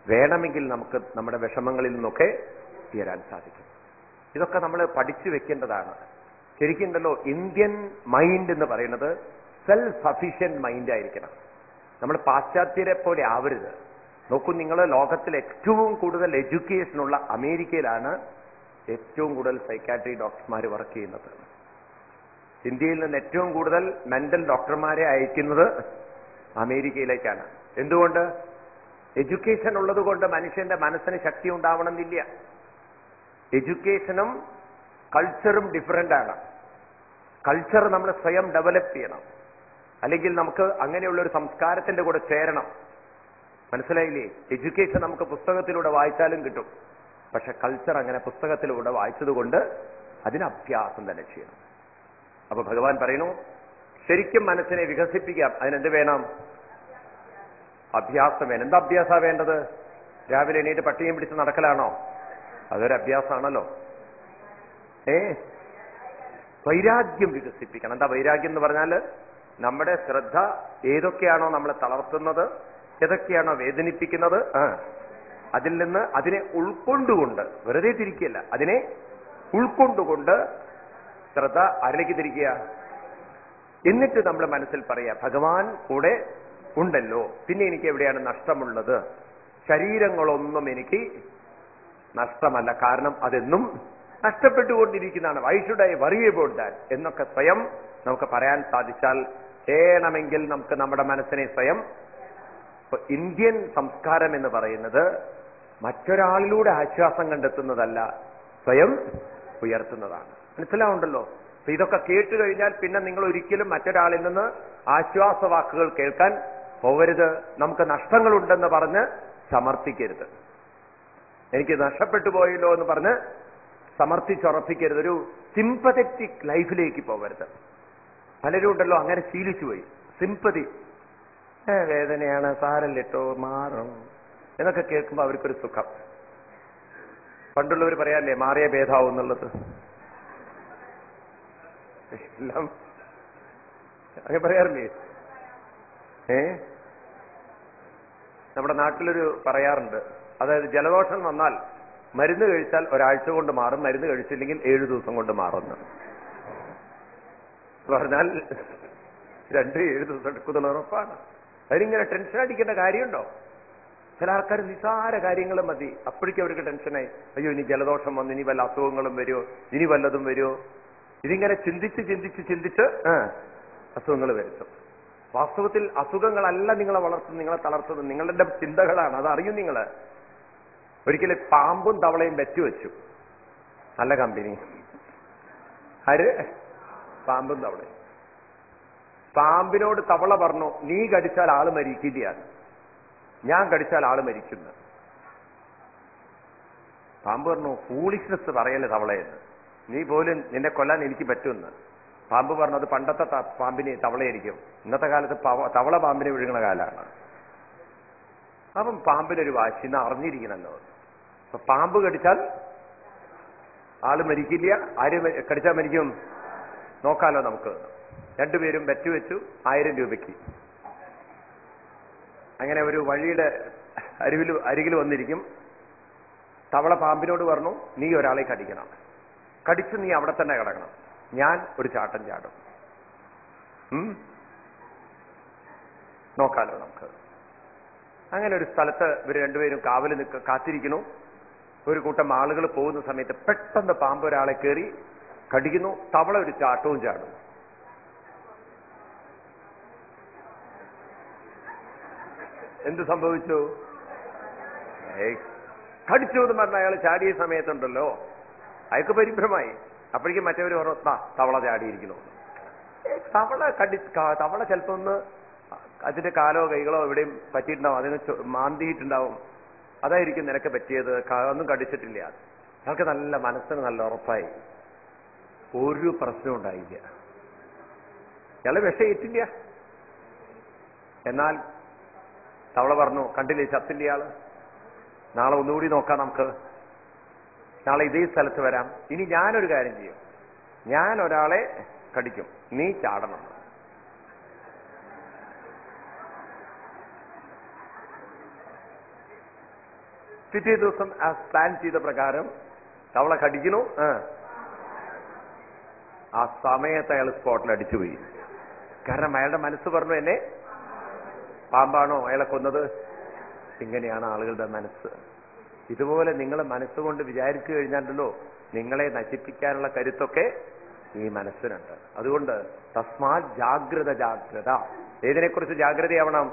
വേണമെങ്കിൽ നമുക്ക് നമ്മുടെ വിഷമങ്ങളിൽ നിന്നൊക്കെ ഉയരാൻ സാധിക്കും ഇതൊക്കെ നമ്മൾ പഠിച്ചു വെക്കേണ്ടതാണ് ശരിക്കുണ്ടല്ലോ ഇന്ത്യൻ മൈൻഡ് എന്ന് പറയുന്നത് സെൽഫ് സഫീഷ്യന്റ് മൈൻഡ് ആയിരിക്കണം നമ്മൾ പാശ്ചാത്യരെ പോലെ ആവരുത് നോക്കൂ നിങ്ങൾ ലോകത്തിൽ ഏറ്റവും കൂടുതൽ എഡ്യൂക്കേഷനുള്ള അമേരിക്കയിലാണ് ഏറ്റവും കൂടുതൽ സൈക്കാട്രി ഡോക്ടർമാർ വർക്ക് ചെയ്യുന്നത് ഇന്ത്യയിൽ നിന്ന് ഏറ്റവും കൂടുതൽ മെന്റൽ ഡോക്ടർമാരെ അയക്കുന്നത് അമേരിക്കയിലേക്കാണ് എന്തുകൊണ്ട് എഡ്യൂക്കേഷൻ ഉള്ളത് കൊണ്ട് മനുഷ്യന്റെ മനസ്സിന് ശക്തി ഉണ്ടാവണമെന്നില്ല എഡ്യൂക്കേഷനും കൾച്ചറും ഡിഫറൻ്റ് ആണ് കൾച്ചർ നമ്മൾ സ്വയം ഡെവലപ്പ് ചെയ്യണം അല്ലെങ്കിൽ നമുക്ക് അങ്ങനെയുള്ള ഒരു സംസ്കാരത്തിന്റെ കൂടെ ചേരണം മനസ്സിലായില്ലേ എഡ്യൂക്കേഷൻ നമുക്ക് പുസ്തകത്തിലൂടെ വായിച്ചാലും കിട്ടും പക്ഷെ കൾച്ചർ അങ്ങനെ പുസ്തകത്തിലൂടെ വായിച്ചതുകൊണ്ട് അതിന് അഭ്യാസം തന്നെ ചെയ്യണം അപ്പൊ ഭഗവാൻ പറയുന്നു ശരിക്കും മനസ്സിനെ വികസിപ്പിക്കാം അതിനെന്ത് വേണം അഭ്യാസം വേണം എന്താ അഭ്യാസ വേണ്ടത് രാവിലെ എണീറ്റ് പട്ടിയും പിടിച്ച് നടക്കലാണോ അതൊരു അഭ്യാസമാണല്ലോ ഏ വൈരാഗ്യം വികസിപ്പിക്കണം എന്താ വൈരാഗ്യം എന്ന് പറഞ്ഞാൽ നമ്മുടെ ശ്രദ്ധ ഏതൊക്കെയാണോ നമ്മളെ തളർത്തുന്നത് ഏതൊക്കെയാണോ വേദനിപ്പിക്കുന്നത് ആ അതിൽ നിന്ന് അതിനെ ഉൾക്കൊണ്ടുകൊണ്ട് വെറുതെ തിരിക്കുകയല്ല അതിനെ ഉൾക്കൊണ്ടുകൊണ്ട് ശ്രദ്ധ ആരിലേക്ക് തിരിക്കുക എന്നിട്ട് നമ്മൾ മനസ്സിൽ പറയാ ഭഗവാൻ കൂടെ ഉണ്ടല്ലോ പിന്നെ എനിക്ക് എവിടെയാണ് നഷ്ടമുള്ളത് ശരീരങ്ങളൊന്നും എനിക്ക് നഷ്ടമല്ല കാരണം അതെന്നും നഷ്ടപ്പെട്ടുകൊണ്ടിരിക്കുന്നതാണ് why should I worry about that എന്നൊക്കെ സ്വയം നമുക്ക് പറയാൻ സാധിച്ചാൽ വേണമെങ്കിൽ നമുക്ക് നമ്മുടെ മനസ്സിനെ സ്വയം ഇപ്പൊ ഇന്ത്യൻ സംസ്കാരം എന്ന് പറയുന്നത് മറ്റൊരാളിലൂടെ ആശ്വാസം കണ്ടെത്തുന്നതല്ല സ്വയം ഉയർത്തുന്നതാണ് മനസ്സിലാവുണ്ടല്ലോ അപ്പൊ ഇതൊക്കെ കേട്ട് കഴിഞ്ഞാൽ പിന്നെ നിങ്ങൾ ഒരിക്കലും മറ്റൊരാളിൽ നിന്ന് ആശ്വാസവാക്കുകൾ കേൾക്കാൻ പോകരുത് നമുക്ക് നഷ്ടങ്ങളുണ്ടെന്ന് പറഞ്ഞ് സമർത്ഥിക്കരുത് എനിക്ക് നഷ്ടപ്പെട്ടു പോയല്ലോ എന്ന് പറഞ്ഞ് സമർത്ഥിച്ചുറപ്പിക്കരുത് ഒരു സിമ്പതറ്റിക് ലൈഫിലേക്ക് പോകരുത് പലരും ഉണ്ടല്ലോ അങ്ങനെ ശീലിച്ചു പോയി സിമ്പതി ഏ വേദനയാണ് സാരല്ലിട്ടോ മാറും എന്നൊക്കെ കേൾക്കുമ്പോൾ അവർക്കൊരു സുഖം പണ്ടുള്ളവർ പറയാല്ലേ മാറിയ ഭേദാവും എന്നുള്ളത് എല്ലാം അങ്ങനെ പറയാറില്ലേ ഏ നമ്മുടെ നാട്ടിലൊരു പറയാറുണ്ട് അതായത് ജലദോഷം വന്നാൽ മരുന്ന് കഴിച്ചാൽ ഒരാഴ്ച കൊണ്ട് മാറും മരുന്ന് കഴിച്ചില്ലെങ്കിൽ ഏഴു ദിവസം കൊണ്ട് മാറുന്നു പറഞ്ഞാൽ രണ്ട് ഏഴ് ദിവസം എടുക്കുന്ന ഉറപ്പാണ് അതിനിങ്ങനെ ടെൻഷൻ അടിക്കേണ്ട കാര്യമുണ്ടോ ചില ആൾക്കാർ നിസാര കാര്യങ്ങൾ മതി അപ്പോഴേക്കും അവർക്ക് ടെൻഷനായി അയ്യോ ഇനി ജലദോഷം വന്ന് ഇനി വല്ല അസുഖങ്ങളും വരുമോ ഇനി വല്ലതും വരുമോ ഇതിങ്ങനെ ചിന്തിച്ച് ചിന്തിച്ച് ചിന്തിച്ച് അസുഖങ്ങൾ വരുത്തും വാസ്തവത്തിൽ അസുഖങ്ങളല്ല നിങ്ങളെ വളർത്തുന്നത് നിങ്ങളെ തളർത്തുന്നത് നിങ്ങളുടെ ചിന്തകളാണ് അത് അറിയും നിങ്ങൾ ഒരിക്കലും പാമ്പും തവളയും വെച്ചു വെച്ചു നല്ല കമ്പനി ആര് പാമ്പും തവളയും പാമ്പിനോട് തവള പറഞ്ഞു നീ കടിച്ചാൽ ആള് മരിക്കില്ല ഞാൻ കടിച്ചാൽ ആള് മരിക്കുന്നു പാമ്പ് പറഞ്ഞു ഫൂളിഷ്നെസ് പറയല്ലേ തവളയെന്ന് നീ പോലും നിന്നെ കൊല്ലാൻ എനിക്ക് പറ്റുമെന്ന് പാമ്പ് പറഞ്ഞു അത് പണ്ടത്തെ ത- പാമ്പിനെ തവളയായിരിക്കും ഇന്നത്തെ കാലത്ത് പവ- തവള പാമ്പിനെ വിഴുങ്ങുന്ന കാലാണ് അപ്പം പാമ്പിനൊരു വാശി ഇന്ന് അറിഞ്ഞിരിക്കണല്ലോ അപ്പൊ പാമ്പ് കടിച്ചാൽ ആള് മരിക്കില്ല ആര് മ- കടിച്ചാൽ മരിക്കും നോക്കാലോ നമുക്ക് രണ്ടുപേരും ബെറ്റ് വെച്ചു ആയിരം രൂപയ്ക്ക് അങ്ങനെ ഒരു വഴിയുടെ അരിവിൽ അരികിൽ വന്നിരിക്കും തവള പാമ്പിനോട് പറഞ്ഞു നീ ഒരാളെ കടിക്കണം കടിച്ച് നീ അവിടെ തന്നെ കിടക്കണം ഞാൻ ഒരു ചാട്ടം ചാടും ഉം? നോക്കാലോ നമുക്ക് അങ്ങനെ ഒരു സ്ഥലത്ത് ഇവർ രണ്ടുപേരും കാവല് നിൽക്ക കാത്തിരിക്കുന്നു ഒരു കൂട്ടം ആളുകൾ പോകുന്ന സമയത്ത് പെട്ടെന്ന് പാമ്പ് ഒരാളെ കയറി കടിക്കുന്നു തവള ഒരു ചാട്ടവും ചാടും എന്ത് സംഭവിച്ചു ഏയ്, കടിച്ചു എന്ന് പറഞ്ഞ അയാൾ ചാടിയ സമയത്തുണ്ടല്ലോ അയാൾക്ക് പരിഭ്രമായി അപ്പോഴേക്കും മറ്റവർ പറഞ്ഞു "ദാ, തവള ചാടിയിരിക്കുന്നു ഏയ്, തവള കടി ക- തവള ചിലപ്പോ ഒന്ന് അതിന്റെ കാലോ കൈകളോ എവിടെയും പറ്റിയിട്ടുണ്ടാവും അതിന് ചൊ- മാന്തിയിട്ടുണ്ടാവും അതായിരിക്കും നിനക്ക് പറ്റിയത് ക- ഒന്നും കടിച്ചിട്ടില്ല അയാൾക്ക് നല്ല മനസ്സിന് നല്ല ഉറപ്പായി ഒരു പ്രശ്നവും ഉണ്ടായില്ല ഇയാളെ വിഷയിട്ടില്ല എന്നാൽ തവള പറഞ്ഞു കണ്ടില്ലേ ചത്തില്ല ഇയാള് നാളെ ഒന്നുകൂടി നോക്കാം നമുക്ക് നാളെ ഇതേ സ്ഥലത്ത് വരാം ഇനി ഞാനൊരു കാര്യം ചെയ്യും ഞാൻ ഒരാളെ കടിക്കും നീ ചാടണം പിറ്റേ ദിവസം ആ പ്ലാൻ ചെയ്ത പ്രകാരം തവള കടിക്കണു ആ. ആ സമയത്ത് അയാൾ സ്പോട്ടിൽ അടിച്ചുപോയി കാരണം അയാളുടെ മനസ്സ് പറഞ്ഞു എന്നെ പാമ്പാണോ അയാളെ കൊന്നത് ഇങ്ങനെയാണ് ആളുകളുടെ മനസ്സ് ഇതുപോലെ നിങ്ങൾ മനസ്സുകൊണ്ട് വിചാരിച്ചു കഴിഞ്ഞാലല്ലോ നിങ്ങളെ നശിപ്പിക്കാനുള്ള കരുത്തൊക്കെ ഈ മനസ്സിനുണ്ട് അതുകൊണ്ട് തസ്മാ ജാഗ്രത ജാഗ്രത ഏതിനെക്കുറിച്ച് ജാഗ്രതയാവണം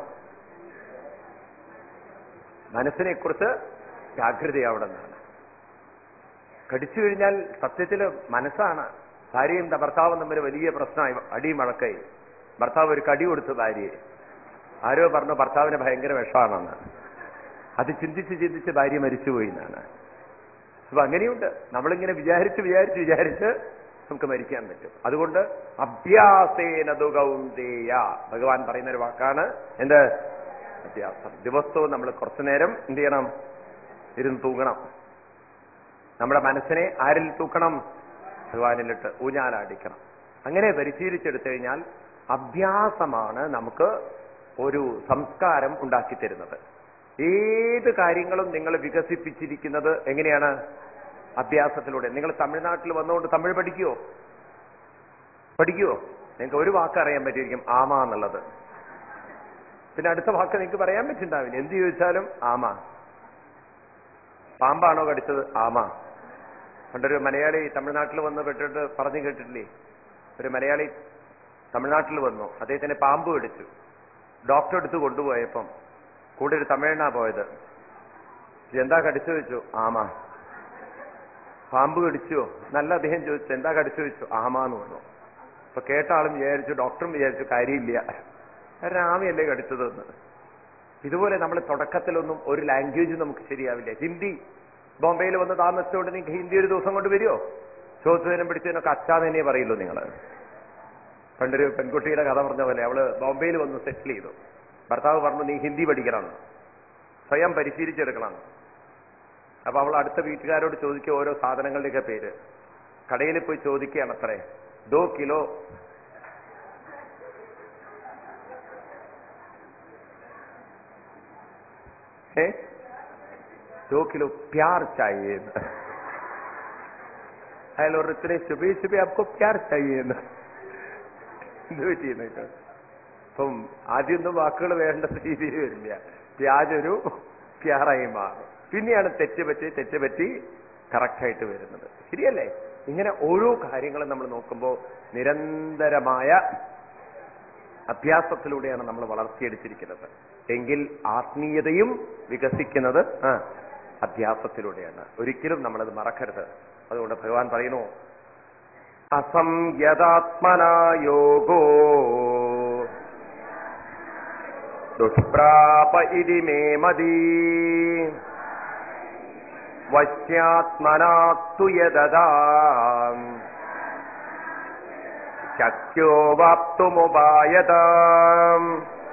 മനസ്സിനെക്കുറിച്ച് ജാഗ്രതയാവണം എന്നാണ് കടിച്ചു കഴിഞ്ഞാൽ സത്യത്തില് മനസ്സാണ് ഭാര്യയും ത- ഭർത്താവും തമ്മിൽ വലിയ പ്രശ്നമായി അടിയും വഴക്കായി ഭർത്താവ് ഒരു കടി കൊടുത്തു ഭാര്യയെ ആരോ പറഞ്ഞു ഭർത്താവിന് ഭയങ്കര വിഷമാണെന്ന് അത് ചിന്തിച്ച് ചിന്തിച്ച് ഭാര്യ മരിച്ചുപോയി എന്നാണ് അപ്പൊ അങ്ങനെയുണ്ട് നമ്മളിങ്ങനെ വിചാരിച്ച് വിചാരിച്ച് വിചാരിച്ച് നമുക്ക് മരിക്കാൻ പറ്റും അതുകൊണ്ട് അഭ്യാസേനതു കൗന്ദേയ ഭഗവാൻ പറയുന്ന ഒരു വാക്കാണ് എന്ത് അഭ്യാസം ദിവസവും നമ്മൾ കുറച്ചു നേരം എന്ത് ചെയ്യണം ഇരുന്ന് തൂങ്ങണം നമ്മുടെ മനസ്സിനെ ആരിൽ തൂക്കണം ഭഗവാനിലിട്ട് ഊഞ്ഞാലാടിക്കണം അങ്ങനെ പരിശീലിച്ചെടുത്തു കഴിഞ്ഞാൽ അഭ്യാസമാണ് നമുക്ക് ഒരു സംസ്കാരം ഉണ്ടാക്കി തരുന്നത് ഏത് കാര്യങ്ങളും നിങ്ങൾ വികസിപ്പിച്ചിരിക്കുന്നത് എങ്ങനെയാണ് അഭ്യാസത്തിലൂടെ നിങ്ങൾ തമിഴ്നാട്ടിൽ വന്നുകൊണ്ട് തമിഴ് പഠിക്കുവോ പഠിക്കുവോ നിങ്ങൾക്ക് ഒരു വാക്ക് അറിയാൻ പറ്റിയിരിക്കും ആമ എന്നുള്ളത് പിന്നെ അടുത്ത വാക്ക് നിങ്ങൾക്ക് പറയാൻ പറ്റുണ്ടാവില്ല എന്ത് ചോദിച്ചാലും ആമ പാമ്പാണോ കടിച്ചത് ആമ പണ്ടൊരു മലയാളി തമിഴ്നാട്ടിൽ വന്ന് പെട്ടിട്ട് പറഞ്ഞു കേട്ടിട്ടില്ലേ ഒരു മലയാളി തമിഴ്നാട്ടിൽ വന്നു അദ്ദേഹത്തിന് പാമ്പ് കടിച്ചു ഡോക്ടർ എടുത്ത് കൊണ്ടുപോയപ്പം കൂടെ ഒരു തമിഴനാ പോയത് എന്താ കടിച്ചു വെച്ചു ആമ പാമ്പ് കടിച്ചോ നല്ല അദ്ദേഹം ചോദിച്ചു എന്താ കടിച്ചു വെച്ചു ആമാന്ന് പറഞ്ഞു അപ്പൊ കേട്ട ആളും വിചാരിച്ചു ഡോക്ടറും വിചാരിച്ചു കാര്യമില്ല കാരണം ആമയല്ലേ കടിച്ചതെന്ന് ഇതുപോലെ നമ്മൾ തുടക്കത്തിലൊന്നും ഒരു ലാംഗ്വേജ് നമുക്ക് ശരിയാവില്ല ഹിന്ദി ബോംബെയിൽ വന്ന് താമസിച്ചുകൊണ്ട് നിങ്ങൾക്ക് ഹിന്ദി ഒരു ദിവസം കൊണ്ട് വരുമോ ചോദിച്ചതിനും പിടിച്ചതിനൊക്കെ അച്ഛാന്ന് തന്നെ പറയുള്ളൂ നിങ്ങൾ പണ്ടൊരു പെൺകുട്ടിയുടെ കഥ പറഞ്ഞ പോലെ അവള് ബോംബെയിൽ വന്ന് സെറ്റിൽ ചെയ്തു ഭർത്താവ് പറഞ്ഞു നീ ഹിന്ദി പഠിക്കണം സ്വയം പരിശീലിച്ചെടുക്കണം അപ്പൊ അവൾ അടുത്ത വീട്ടുകാരോട് ചോദിക്കുക ഓരോ സാധനങ്ങളുടെയൊക്കെ പേര് കടയിൽ പോയി ചോദിക്കുകയാണ് അത്രേ ദോ കിലോ ഏ दो किलो प्यार चाहिए അയാൾ ഒരു ഇത്രയും ശുഭേ ശുഭേ അപ്പോ പ്യാർ ചെയ്യുന്നു എന്ത് പറ്റിയെന്നൊക്കെ അപ്പം ആദ്യമൊന്നും വാക്കുകൾ വേണ്ട രീതിയിൽ വരില്ല പ്യാജൊരു പ്യാറായി മാറും പിന്നെയാണ് തെറ്റുപറ്റി തെറ്റുപറ്റി കറക്റ്റായിട്ട് വരുന്നത് ശരിയല്ലേ ഇങ്ങനെ ഓരോ കാര്യങ്ങളും നമ്മൾ നോക്കുമ്പോൾ നിരന്തരമായ അഭ്യാസത്തിലൂടെയാണ് നമ്മൾ വളർത്തിയെടുത്തിരിക്കുന്നത് എങ്കിൽ ആത്മീയതയും വികസിക്കുന്നത് ആ, അഭ്യാസത്തിലൂടെയാണ് ഒരിക്കലും നമ്മളത് മറക്കരുത് അതുകൊണ്ട് ഭഗവാൻ പറയുന്നു അസംയതാത്മനായോഗോ ദുഷ്പ്രാപ ഇതി മേ മതി വശ്യാത്മനാത്തു യദതാ ശക്യോ വാപ്തുമുപായതാം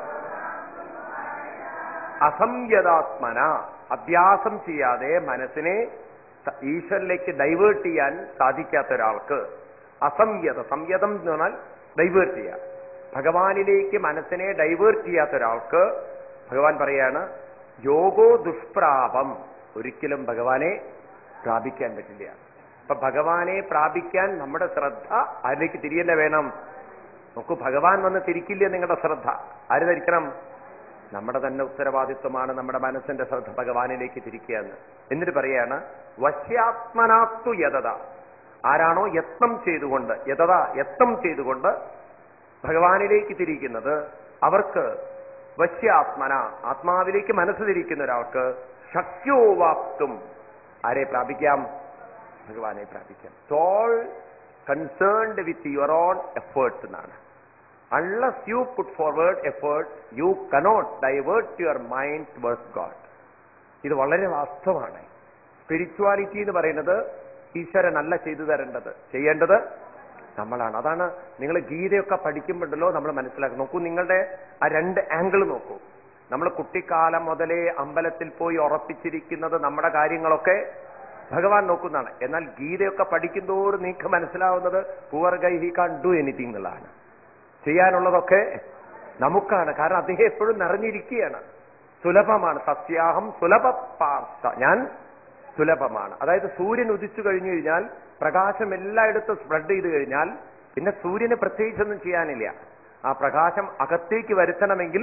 അസംയതാത്മന അഭ്യാസം ചെയ്യാതെ മനസ്സിനെ ത- ഈശ്വരിലേക്ക് ഡൈവേർട്ട് ചെയ്യാൻ സാധിക്കാത്ത ഒരാൾക്ക് അസംയത സംയതം എന്ന് പറഞ്ഞാൽ ഡൈവേർട്ട് ചെയ്യാൻ ഭഗവാനിലേക്ക് മനസ്സിനെ ഡൈവേർട്ട് ചെയ്യാത്ത ഒരാൾക്ക് ഭഗവാൻ പറയാണ് യോഗോ ദുഷ്പ്രാപം ഒരിക്കലും ഭഗവാനെ പ്രാപിക്കാൻ പറ്റില്ല അപ്പൊ ഭഗവാനെ പ്രാപിക്കാൻ നമ്മുടെ ശ്രദ്ധ അതിലേക്ക് തിരിയല്ല വേണം നോക്കൂ ഭഗവാൻ വന്ന് തിരിക്കില്ല നിങ്ങളുടെ ശ്രദ്ധ ആര് ധരിക്കണം നമ്മുടെ തന്നെ ഉത്തരവാദിത്വമാണ് നമ്മുടെ മനസ്സിന്റെ ശ്രദ്ധ ഭഗവാനിലേക്ക് തിരിക്കുക എന്ന് എന്നിട്ട് പറയാണ് വശ്യാത്മനാത്തു യതത ആരാണോ യത്നം ചെയ്തുകൊണ്ട് യതത യത്നം ചെയ്തുകൊണ്ട് ഭഗവാനിലേക്ക് തിരിക്കുന്നത് അവർക്ക് വശ്യാത്മന ആത്മാവിലേക്ക് മനസ്സ് തിരിക്കുന്ന ഒരാൾക്ക് ശക്യോവാപ്തും ആരെ പ്രാപിക്കാം ഭഗവാനെ പ്രാപിക്കാം all concerned with your own effort എന്നാണ് unless you put forward effort you cannot divert your mind towards God ഇത് വളരെ വാസ്തവമാണ് സ്പിരിച്വാലിറ്റി എന്ന് പറയുന്നത് ഈശ്വരനല്ല ചെയ്തു തരേണ്ടത് ചെയ്യേണ്ടത് നമ്മളാണ് അതാണ് നിങ്ങൾ ഗീതയൊക്കെ പഠിക്കുമ്പോഴല്ലോ നമ്മൾ മനസ്സിലാക്കും നോക്കൂ നിങ്ങളുടെ ആ രണ്ട് ആംഗിൾ നോക്കൂ നമ്മൾ കുട്ടിക്കാലം മുതലേ അമ്പലത്തിൽ പോയി ഉറപ്പിച്ചിരിക്കുന്നത് നമ്മുടെ കാര്യങ്ങളൊക്കെ ഭഗവാൻ നോക്കുന്നതാണ് എന്നാൽ ഗീതയൊക്കെ പഠിക്കുന്തോറും നിങ്ങൾക്ക് മനസ്സിലാവുന്നത് poor guy he can't do anything എന്നുള്ളതാണ് ചെയ്യാനുള്ളതൊക്കെ നമുക്കാണ് കാരണം അദ്ദേഹം എപ്പോഴും നിറഞ്ഞിരിക്കുകയാണ് സുലഭമാണ് സസ്യാഹം സുലഭ പാർത്ത ഞാൻ സുലഭമാണ് അതായത് സൂര്യൻ ഉദിച്ചു കഴിഞ്ഞു കഴിഞ്ഞാൽ പ്രകാശം എല്ലായിടത്തും സ്പ്രെഡ് ചെയ്ത് കഴിഞ്ഞാൽ പിന്നെ സൂര്യന് പ്രത്യേകിച്ചൊന്നും ചെയ്യാനില്ല ആ പ്രകാശം അകത്തേക്ക് വരുത്തണമെങ്കിൽ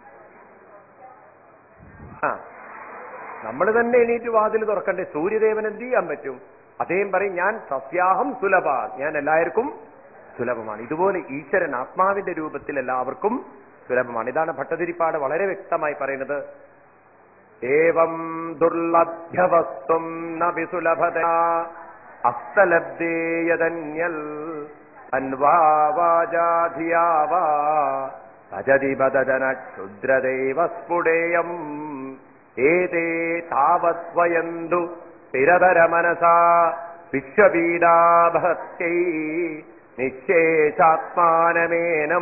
ആ നമ്മൾ തന്നെ എണീറ്റ് വാതിൽ തുറക്കണ്ടേ സൂര്യദേവൻ എന്ത് ചെയ്യാൻ പറ്റും അദ്ദേഹം പറയും ഞാൻ സസ്യാഹം സുലഭ ഞാൻ എല്ലാവർക്കും സുലഭമാണ് ഇതുപോലെ ഈശ്വരൻ ആത്മാവിന്റെ രൂപത്തിൽ എല്ലാവർക്കും സുലഭമാണ് ഇതാണ് ഭട്ടതിരിപ്പാട് വളരെ വ്യക്തമായി പറയുന്നത് ഏവം ദുർലഭ്യവസ്തും നബിസുലഭത അസ്തലബ്ധേയതന്യൽ അൻവാവാചാധിയാവാ തജതിപദന ക്ഷുദ്രദൈവ സ്ഫുടേയം ഏതേ താവദ്വയന്തു സ്ഥിരതരമനസാ വിശ്വപീഡാഭക്തൈ നിശ്ചേഷാത്മാനമേനം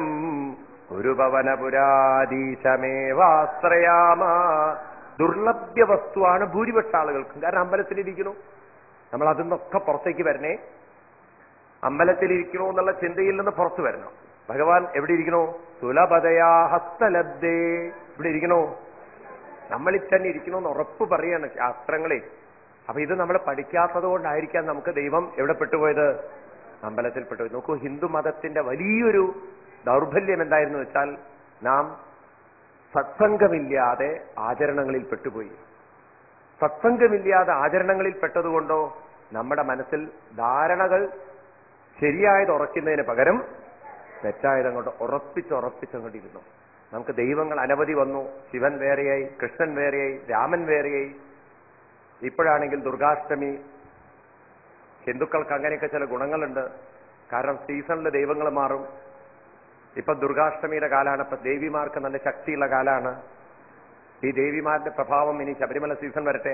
ഗുരുഭവനപുരാധീശമേവാശ്രയാമ ദുർലഭ്യ വസ്തുവാണ് ഭൂരിപക്ഷ ആളുകൾക്കും കാരണം അമ്പലത്തിലിരിക്കുന്നു നമ്മൾ അതിൽ നിന്നൊക്കെ പുറത്തേക്ക് വരണേ അമ്പലത്തിലിരിക്കണോ എന്നുള്ള ചിന്തയിൽ നിന്ന് പുറത്തു വരണം ഭഗവാൻ എവിടെ ഇരിക്കണോ സുലഭതയാ ഹസ്തലബ്ധേ ഇവിടെ ഇരിക്കണോ നമ്മളിൽ തന്നെ ഇരിക്കണമെന്ന് ഉറപ്പ് പറയാണ് ശാസ്ത്രങ്ങളെ അപ്പൊ ഇത് നമ്മൾ പഠിക്കാത്തത് കൊണ്ടായിരിക്കാം നമുക്ക് ദൈവം എവിടെ പെട്ടുപോയത് അമ്പലത്തിൽ പെട്ടുപോയി നോക്കൂ ഹിന്ദു മതത്തിന്റെ വലിയൊരു ദൗർബല്യം എന്തായിരുന്നു വെച്ചാൽ നാം സത്സംഗമില്ലാതെ ആചരണങ്ങളിൽ പെട്ടുപോയി സത്സംഗമില്ലാതെ ആചരണങ്ങളിൽ പെട്ടതുകൊണ്ടോ നമ്മുടെ മനസ്സിൽ ധാരണകൾ ശരിയായത് ഉറക്കുന്നതിന് പകരം തെറ്റായത് അങ്ങോട്ട് ഉറപ്പിച്ചുറപ്പിച്ചങ്ങോട്ടിരുന്നു നമുക്ക് ദൈവങ്ങൾ അനവധി വന്നു ശിവൻ വേറെയായി കൃഷ്ണൻ വേറെയായി രാമൻ വേറെയായി ഇപ്പോഴാണെങ്കിൽ ദുർഗാഷ്ടമി ഹിന്ദുക്കൾക്ക് അങ്ങനെയൊക്കെ ചില ഗുണങ്ങളുണ്ട് കാരണം സീസണിൽ ദൈവങ്ങൾ മാറും ഇപ്പൊ ദുർഗാഷ്ടമിയുടെ കാലാണ് ഇപ്പൊ ദേവിമാർക്ക് നല്ല ശക്തിയുള്ള കാലാണ് ഈ ദേവിമാരുടെ പ്രഭാവം ഇനി ശബരിമല സീസൺ വരട്ടെ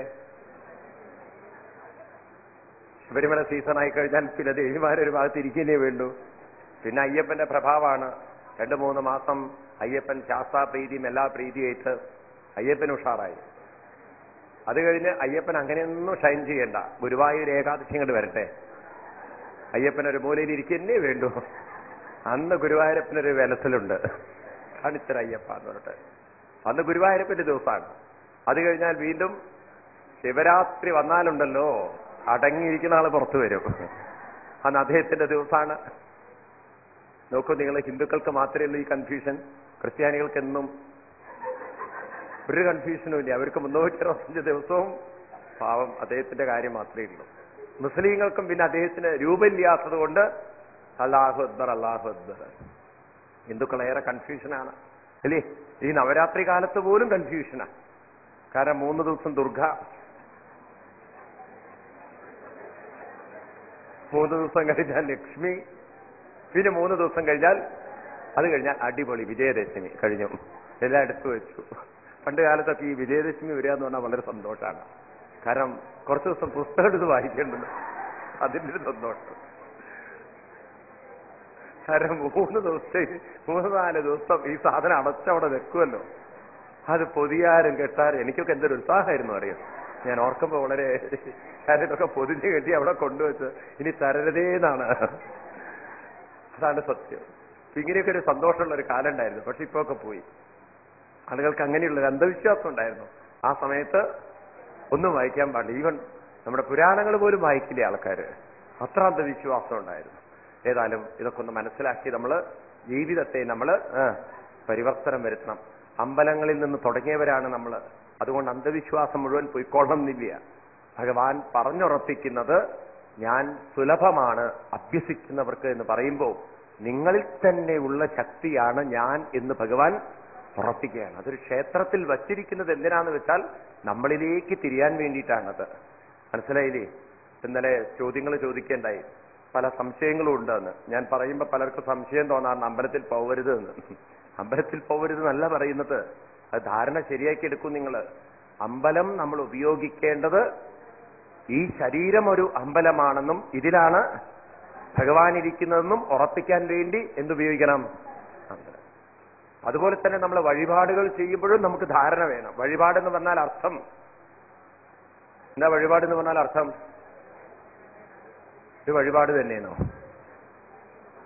ശബരിമല സീസൺ ആയി കഴിഞ്ഞാൽ പിന്നെ ദേവിമാരൊരു ഭാഗത്ത് ഇരിക്കുന്നേ വേണ്ടു പിന്നെ അയ്യപ്പന്റെ പ്രഭാവമാണ് രണ്ടു മൂന്ന് മാസം അയ്യപ്പൻ ശാസ്താ പ്രീതിയും എല്ലാ പ്രീതിയായിട്ട് അയ്യപ്പൻ ഉഷാറായി അത് കഴിഞ്ഞ് അയ്യപ്പൻ അങ്ങനെയൊന്നും ഷൈൻ ചെയ്യണ്ട ഗുരുവായൂർ ഏകാദശി ഇങ്ങോട്ട് വരട്ടെ അയ്യപ്പൻ ഒരു മൂലയിൽ ഇരിക്കുന്നേ വേണ്ടു അന്ന് ഗുരുവായൂരപ്പനൊരു വിലസലുണ്ട് കാണിച്ചർ അയ്യപ്പ എന്ന് പറഞ്ഞിട്ട് അന്ന് ഗുരുവായൂരപ്പന്റെ ദിവസമാണ് അത് കഴിഞ്ഞാൽ വീണ്ടും ശിവരാത്രി വന്നാലുണ്ടല്ലോ അടങ്ങിയിരിക്കുന്ന ആള് പുറത്തു വരും അന്ന് അദ്ദേഹത്തിന്റെ ദിവസമാണ് നോക്കൂ നിങ്ങൾ ഹിന്ദുക്കൾക്ക് മാത്രമേ ഉള്ളൂ ഈ കൺഫ്യൂഷൻ ക്രിസ്ത്യാനികൾക്ക് എന്നും ഒരു കൺഫ്യൂഷനും ഇല്ല അവർക്ക് മുന്നൂറ്റി അറുപത്തഞ്ച് ദിവസവും പാവം അദ്ദേഹത്തിന്റെ കാര്യം മാത്രമേ ഉള്ളൂ മുസ്ലിങ്ങൾക്കും പിന്നെ അദ്ദേഹത്തിന് രൂപമില്ലാത്തത് കൊണ്ട് അള്ളാഹു അക്ബർ അള്ളാഹു അക്ബർ ഹിന്ദുക്കൾ ഏറെ കൺഫ്യൂഷനാണ് അല്ലേ ഈ നവരാത്രി കാലത്ത് പോലും കൺഫ്യൂഷനാണ് കാരണം മൂന്ന് ദിവസം ദുർഗ മൂന്ന് ദിവസം കഴിഞ്ഞാൽ ലക്ഷ്മി പിന്നെ മൂന്ന് ദിവസം കഴിഞ്ഞാൽ അത് കഴിഞ്ഞാൽ അടിപൊളി വിജയദശമി കഴിഞ്ഞു എല്ലാം എടുത്തു വെച്ചു പണ്ട് കാലത്തൊക്കെ ഈ വിജയദശമി വരിക എന്ന് പറഞ്ഞാൽ വളരെ സന്തോഷമാണ് കാരണം കുറച്ച് ദിവസം പുസ്തകം എടുത്ത് വായിക്കേണ്ടത് അതിൻ്റെ ഒരു സന്തോഷം കാരണം മൂന്ന് ദിവസത്തെ മൂന്ന് നാല് ദിവസം ഈ സാധനം അടച്ചവിടെ വെക്കുമല്ലോ അത് പൊതിയാരും കെട്ടാരും എനിക്കൊക്കെ എന്തൊരു ഉത്സാഹമായിരുന്നു അറിയാം ഞാൻ ഓർക്കുമ്പോൾ വളരെ കാരണം ഇതൊക്കെ പൊതിഞ്ഞ് കെട്ടി അവിടെ കൊണ്ടുവച്ച് ഇനി തരരുതേന്നാണ് അതാണ് സത്യം അപ്പൊ ഇങ്ങനെയൊക്കെ ഒരു സന്തോഷമുള്ള ഒരു കാലം ഉണ്ടായിരുന്നു പക്ഷെ ഇപ്പൊ ഒക്കെ പോയി ആളുകൾക്ക് അങ്ങനെയുള്ള ഒരു അന്ധവിശ്വാസം ഉണ്ടായിരുന്നു ആ സമയത്ത് ഒന്നും വായിക്കാൻ പാടില്ല ഈവൻ നമ്മുടെ പുരാണങ്ങൾ പോലും വായിക്കില്ല ആൾക്കാര് അത്ര അന്ധവിശ്വാസം ഉണ്ടായിരുന്നു ഏതായാലും ഇതൊക്കെ ഒന്ന് മനസ്സിലാക്കി നമ്മൾ ജീവിതത്തെ നമ്മൾ പരിവർത്തനം വരുത്തണം അമ്പലങ്ങളിൽ നിന്ന് തുടങ്ങിയവരാണ് നമ്മൾ അതുകൊണ്ട് അന്ധവിശ്വാസം മുഴുവൻ പൊയ്ക്കൊള്ളണമെന്നില്ല ഭഗവാൻ പറഞ്ഞുറപ്പിക്കുന്നത് ഞാൻ സുലഭമാണ് അഭ്യസിക്കുന്നവർക്ക് എന്ന് പറയുമ്പോൾ നിങ്ങളിൽ തന്നെയുള്ള ശക്തിയാണ് ഞാൻ എന്ന് ഭഗവാൻ ഉറപ്പിക്കുകയാണ് അതൊരു ക്ഷേത്രത്തിൽ വച്ചിരിക്കുന്നത് എന്തിനാന്ന് വെച്ചാൽ നമ്മളിലേക്ക് തിരിയാൻ വേണ്ടിയിട്ടാണത് മനസ്സിലായില്ലേ ഇന്നലെ ചോദ്യങ്ങൾ ചോദിക്കേണ്ടായി പല സംശയങ്ങളും ഉണ്ടെന്ന് ഞാൻ പറയുമ്പോൾ പലർക്കും സംശയം തോന്നാറുണ്ട് അമ്പലത്തിൽ പോവരുത് എന്ന് അമ്പലത്തിൽ പോവരുത് എന്നല്ല പറയുന്നത് അത് ധാരണ ശരിയാക്കി എടുക്കും നിങ്ങൾ അമ്പലം നമ്മൾ ഉപയോഗിക്കേണ്ടത് ഈ ശരീരം ഒരു അമ്പലമാണെന്നും ഇതിലാണ് ഭഗവാൻ ഇരിക്കുന്നതെന്നും ഉറപ്പിക്കാൻ വേണ്ടി എന്തുപയോഗിക്കണം അമ്പലം അതുപോലെ തന്നെ നമ്മൾ വഴിപാടുകൾ ചെയ്യുമ്പോഴും നമുക്ക് ധാരണ വേണം വഴിപാടെന്ന് പറഞ്ഞാൽ അർത്ഥം എന്താ വഴിപാടെന്ന് പറഞ്ഞാൽ അർത്ഥം ഇത് വഴിപാട് തന്നെയാണോ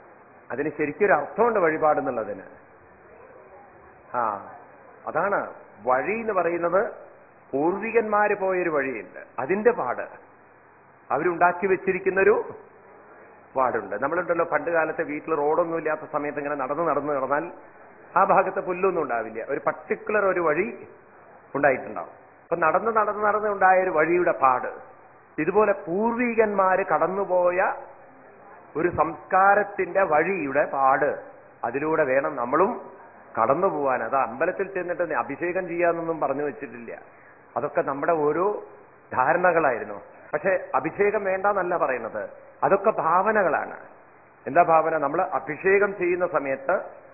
അതിന് ശരിക്കൊരു അർത്ഥമുണ്ട് വഴിപാടെന്നുള്ളതിന് ആ അതാണ് വഴി എന്ന് പറയുന്നത് പൂർവികന്മാര് പോയൊരു വഴിയുണ്ട് അതിന്റെ പാട് അവരുണ്ടാക്കി വെച്ചിരിക്കുന്നൊരു പാടുണ്ട് നമ്മളുണ്ടല്ലോ പണ്ട് കാലത്തെ വീട്ടിൽ റോഡൊന്നും ഇല്ലാത്ത സമയത്ത് ഇങ്ങനെ നടന്ന് നടന്ന് നടന്നാൽ ആ ഭാഗത്ത് പുല്ലൊന്നും ഉണ്ടാവില്ല ഒരു പർട്ടിക്കുലർ ഒരു വഴി ഉണ്ടായിട്ടുണ്ടാവും അപ്പൊ നടന്ന് നടന്ന് നടന്ന് ഉണ്ടായ ഒരു വഴിയുടെ പാട് ഇതുപോലെ പൂർവികന്മാര് കടന്നുപോയ ഒരു സംസ്കാരത്തിന്റെ വഴിയുടെ പാട് അതിലൂടെ വേണം നമ്മളും കടന്നു പോവാൻ അത് അമ്പലത്തിൽ ചെന്നിട്ട് അഭിഷേകം ചെയ്യാന്നൊന്നും പറഞ്ഞു വെച്ചിട്ടില്ല അതൊക്കെ നമ്മുടെ ഓരോ ധാരണകളായിരുന്നു പക്ഷെ അഭിഷേകം വേണ്ടെന്നല്ല പറയുന്നത് അതൊക്കെ ഭാവനകളാണ് എന്താ ഭാവന നമ്മൾ അഭിഷേകം ചെയ്യുന്ന സമയത്ത്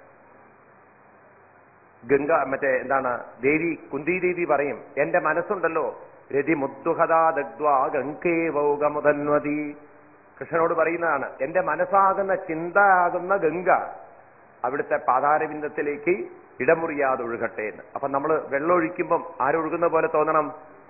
ഗംഗ മറ്റേ എന്താണ് ദേവി കുന്തി ദേവി പറയും എന്റെ മനസ്സുണ്ടല്ലോ രതി മുദ്ദുഹതാ ദഗ്ധ്വാ ഗംഗേ വൗഗമുതന്വതി കൃഷ്ണനോട് പറയുന്നതാണ് എന്റെ മനസ്സാകുന്ന ചിന്ത ആകുന്ന ഗംഗ അവിടുത്തെ പാതാരബിന്ദത്തിലേക്ക് ഇടമുറിയാതെ ഒഴുകട്ടെ എന്ന് അപ്പൊ നമ്മൾ വെള്ളം ഒഴിക്കുമ്പം ആരൊഴുകുന്ന പോലെ തോന്നണം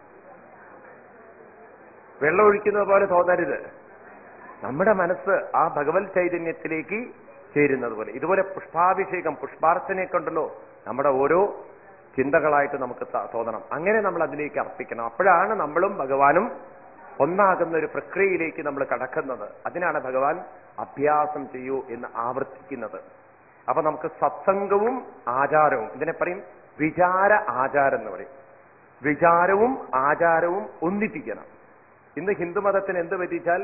വെള്ളം ഒഴിക്കുന്നത് പോലെ തോന്നരുത് നമ്മുടെ മനസ്സ് ആ ഭഗവത് ചൈതന്യത്തിലേക്ക് ചേരുന്നത് പോലെ ഇതുപോലെ പുഷ്പാഭിഷേകം പുഷ്പാർച്ചനയൊക്കെ ഉണ്ടല്ലോ നമ്മുടെ ഓരോ ചിന്തകളായിട്ട് നമുക്ക് ത- തോന്നണം അങ്ങനെ നമ്മൾ അതിലേക്ക് അർപ്പിക്കണം അപ്പോഴാണ് നമ്മളും ഭഗവാനും ഒന്നാകുന്ന ഒരു പ്രക്രിയയിലേക്ക് നമ്മൾ കടക്കുന്നത് അതിനാണ് ഭഗവാൻ അഭ്യാസം ചെയ്യൂ എന്ന് ആവർത്തിക്കുന്നത് അപ്പൊ നമുക്ക് സത്സംഗവും ആചാരവും ഇതിനെ പറയും വിചാര ആചാരം എന്ന് പറയും വിചാരവും ആചാരവും ഒന്നിപ്പിക്കണം ഇന്ന് ഹിന്ദുമതത്തിന് എന്ത് പറ്റിച്ചാൽ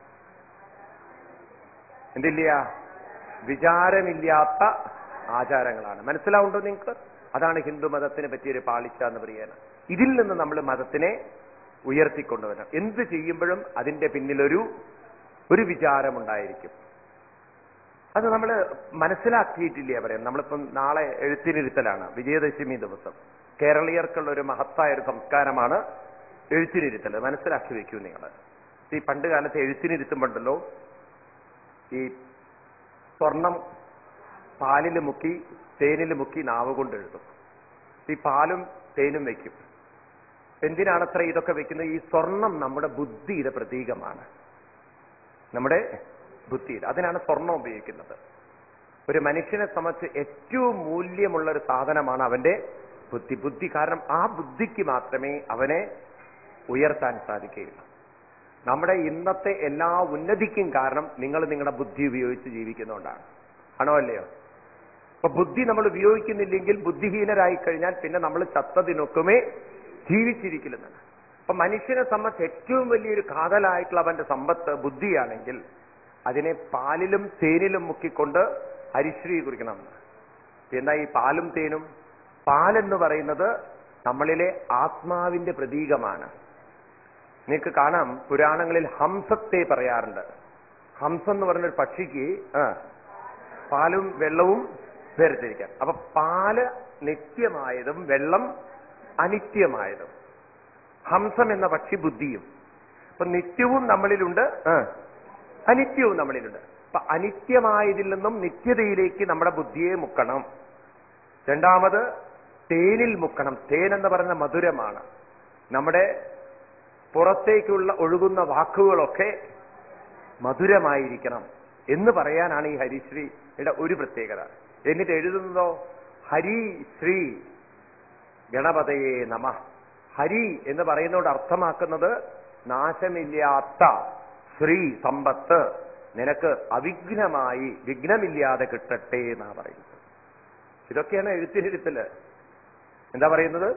എന്തില്ല വിചാരമില്ലാത്ത ആചാരങ്ങളാണ് മനസ്സിലാവുണ്ടോ നിങ്ങൾക്ക് അതാണ് ഹിന്ദുമതത്തിന് പറ്റിയൊരു പാളിച്ച എന്ന് പറയുന്നത് ഇതിൽ നിന്ന് നമ്മൾ മതത്തിനെ ഉയർത്തിക്കൊണ്ടുവരണം എന്ത് ചെയ്യുമ്പോഴും അതിന്റെ പിന്നിലൊരു ഒരു വിചാരമുണ്ടായിരിക്കും അത് നമ്മൾ മനസ്സിലാക്കിയിട്ടില്ല പറയാം നമ്മളിപ്പം നാളെ എഴുത്തിനിരുത്തലാണ് വിജയദശമി ദിവസം കേരളീയർക്കുള്ള ഒരു മഹത്തായ ഒരു സംസ്കാരമാണ് എഴുത്തിനിരുത്തൽ മനസ്സിലാക്കി വെക്കൂ നിങ്ങൾ ഈ പണ്ട് കാലത്ത് എഴുത്തിനിരുത്തുമ്പോണ്ടല്ലോ ഈ സ്വർണം പാലിൽ മുക്കി തേനിൽ മുക്കി നാവ് കൊണ്ട് എഴുതും ഈ പാലും തേനും വെക്കും എന്തിനാണത്ര ഇതൊക്കെ വെക്കുന്നത് ഈ സ്വർണം നമ്മുടെ ബുദ്ധിയുടെ പ്രതീകമാണ് നമ്മുടെ ബുദ്ധിയുടെ അതിനാണ് സ്വർണം ഉപയോഗിക്കുന്നത് ഒരു മനുഷ്യനെ സംബന്ധിച്ച് ഏറ്റവും മൂല്യമുള്ള ഒരു സാധനമാണ് അവന്റെ ബുദ്ധി ബുദ്ധി കാരണം ആ ബുദ്ധിക്ക് മാത്രമേ അവനെ ഉയർത്താൻ സാധിക്കുകയുള്ളൂ നമ്മുടെ ഇന്നത്തെ എല്ലാ ഉന്നതിക്കും കാരണം നിങ്ങൾ നിങ്ങളുടെ ബുദ്ധി ഉപയോഗിച്ച് ജീവിക്കുന്നതുകൊണ്ടാണ് ആണോ അല്ലയോ അപ്പൊ ബുദ്ധി നമ്മൾ ഉപയോഗിക്കുന്നില്ലെങ്കിൽ ബുദ്ധിഹീനരായി കഴിഞ്ഞാൽ പിന്നെ നമ്മൾ ചത്തതിനൊക്കുമേ ജീവിച്ചിരിക്കില്ലെന്നാണ് അപ്പൊ മനുഷ്യനെ സംബന്ധിച്ച് ഏറ്റവും വലിയൊരു കാതലായിട്ടുള്ള അവന്റെ സമ്പത്ത് ബുദ്ധിയാണെങ്കിൽ അതിനെ പാലിലും തേനിലും മുക്കിക്കൊണ്ട് ഹരിശ്രീ കുറിക്കണം എന്താ ഈ പാലും തേനും പാലെന്ന് പറയുന്നത് നമ്മളിലെ ആത്മാവിന്റെ പ്രതീകമാണ് നിങ്ങൾക്ക് കാണാം പുരാണങ്ങളിൽ ഹംസത്തെ പറയാറുണ്ട് ഹംസം എന്ന് പറഞ്ഞൊരു പക്ഷിക്ക് ആ, പാലും വെള്ളവും വേർതിരിക്കാം അപ്പൊ പാല് നിത്യമായതും വെള്ളം അനിത്യമായതും ഹംസം എന്ന പക്ഷി ബുദ്ധിയും അപ്പൊ നിത്യവും നമ്മളിലുണ്ട് ആ, അനിത്യവും നമ്മളിലുണ്ട് അപ്പൊ അനിത്യമായതിൽ നിന്നും നിത്യതയിലേക്ക് നമ്മുടെ ബുദ്ധിയെ മുക്കണം രണ്ടാമത് തേനിൽ മുക്കണം തേൻ എന്ന് പറയുന്ന മധുരമാണ് നമ്മുടെ പുറത്തേക്കുള്ള ഒഴുകുന്ന വാക്കുകളൊക്കെ മധുരമായിരിക്കണം എന്ന് പറയാനാണ് ഈ ഹരിശ്രീയുടെ ഒരു പ്രത്യേകത എന്നിട്ട് എഴുതുന്നതോ ഹരി ശ്രീ ഗണപതയെ നമ ഹരി എന്ന് പറയുന്നതോട് അർത്ഥമാക്കുന്നത് നാശമില്ലാത്ത ശ്രീ സമ്പത്ത് നിനക്ക് അവിഘ്നമായി വിഘ്നമില്ലാതെ കിട്ടട്ടെ എന്നാ പറയുന്നത് ഇതൊക്കെയാണ് എഴുത്തിനിരുത്തല് എന്താ പറയുന്നത്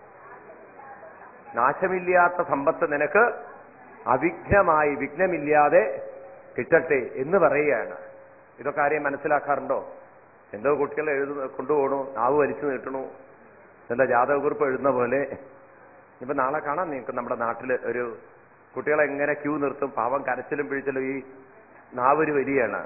നാശമില്ലാത്ത സമ്പത്ത് നിനക്ക് അവിഘ്നമായി വിഘ്നമില്ലാതെ കിട്ടട്ടെ എന്ന് പറയുകയാണ് ഇതൊക്കെ ആരെയും മനസ്സിലാക്കാറുണ്ടോ എന്തോ കുട്ടികൾ എഴുതു കൊണ്ടുപോകണു നാവ് വലിച്ചു നീട്ടണു എന്താ ജാതകക്കുറിപ്പ് എഴുതുന്ന പോലെ ഇപ്പൊ നാളെ കാണാം നിങ്ങൾക്ക് നമ്മുടെ നാട്ടില് ഒരു കുട്ടികളെ എങ്ങനെ ക്യൂ നിർത്തും പാവം കരച്ചിലും പിഴിച്ചിലും ഈ നാവൊരു വലിയാണ്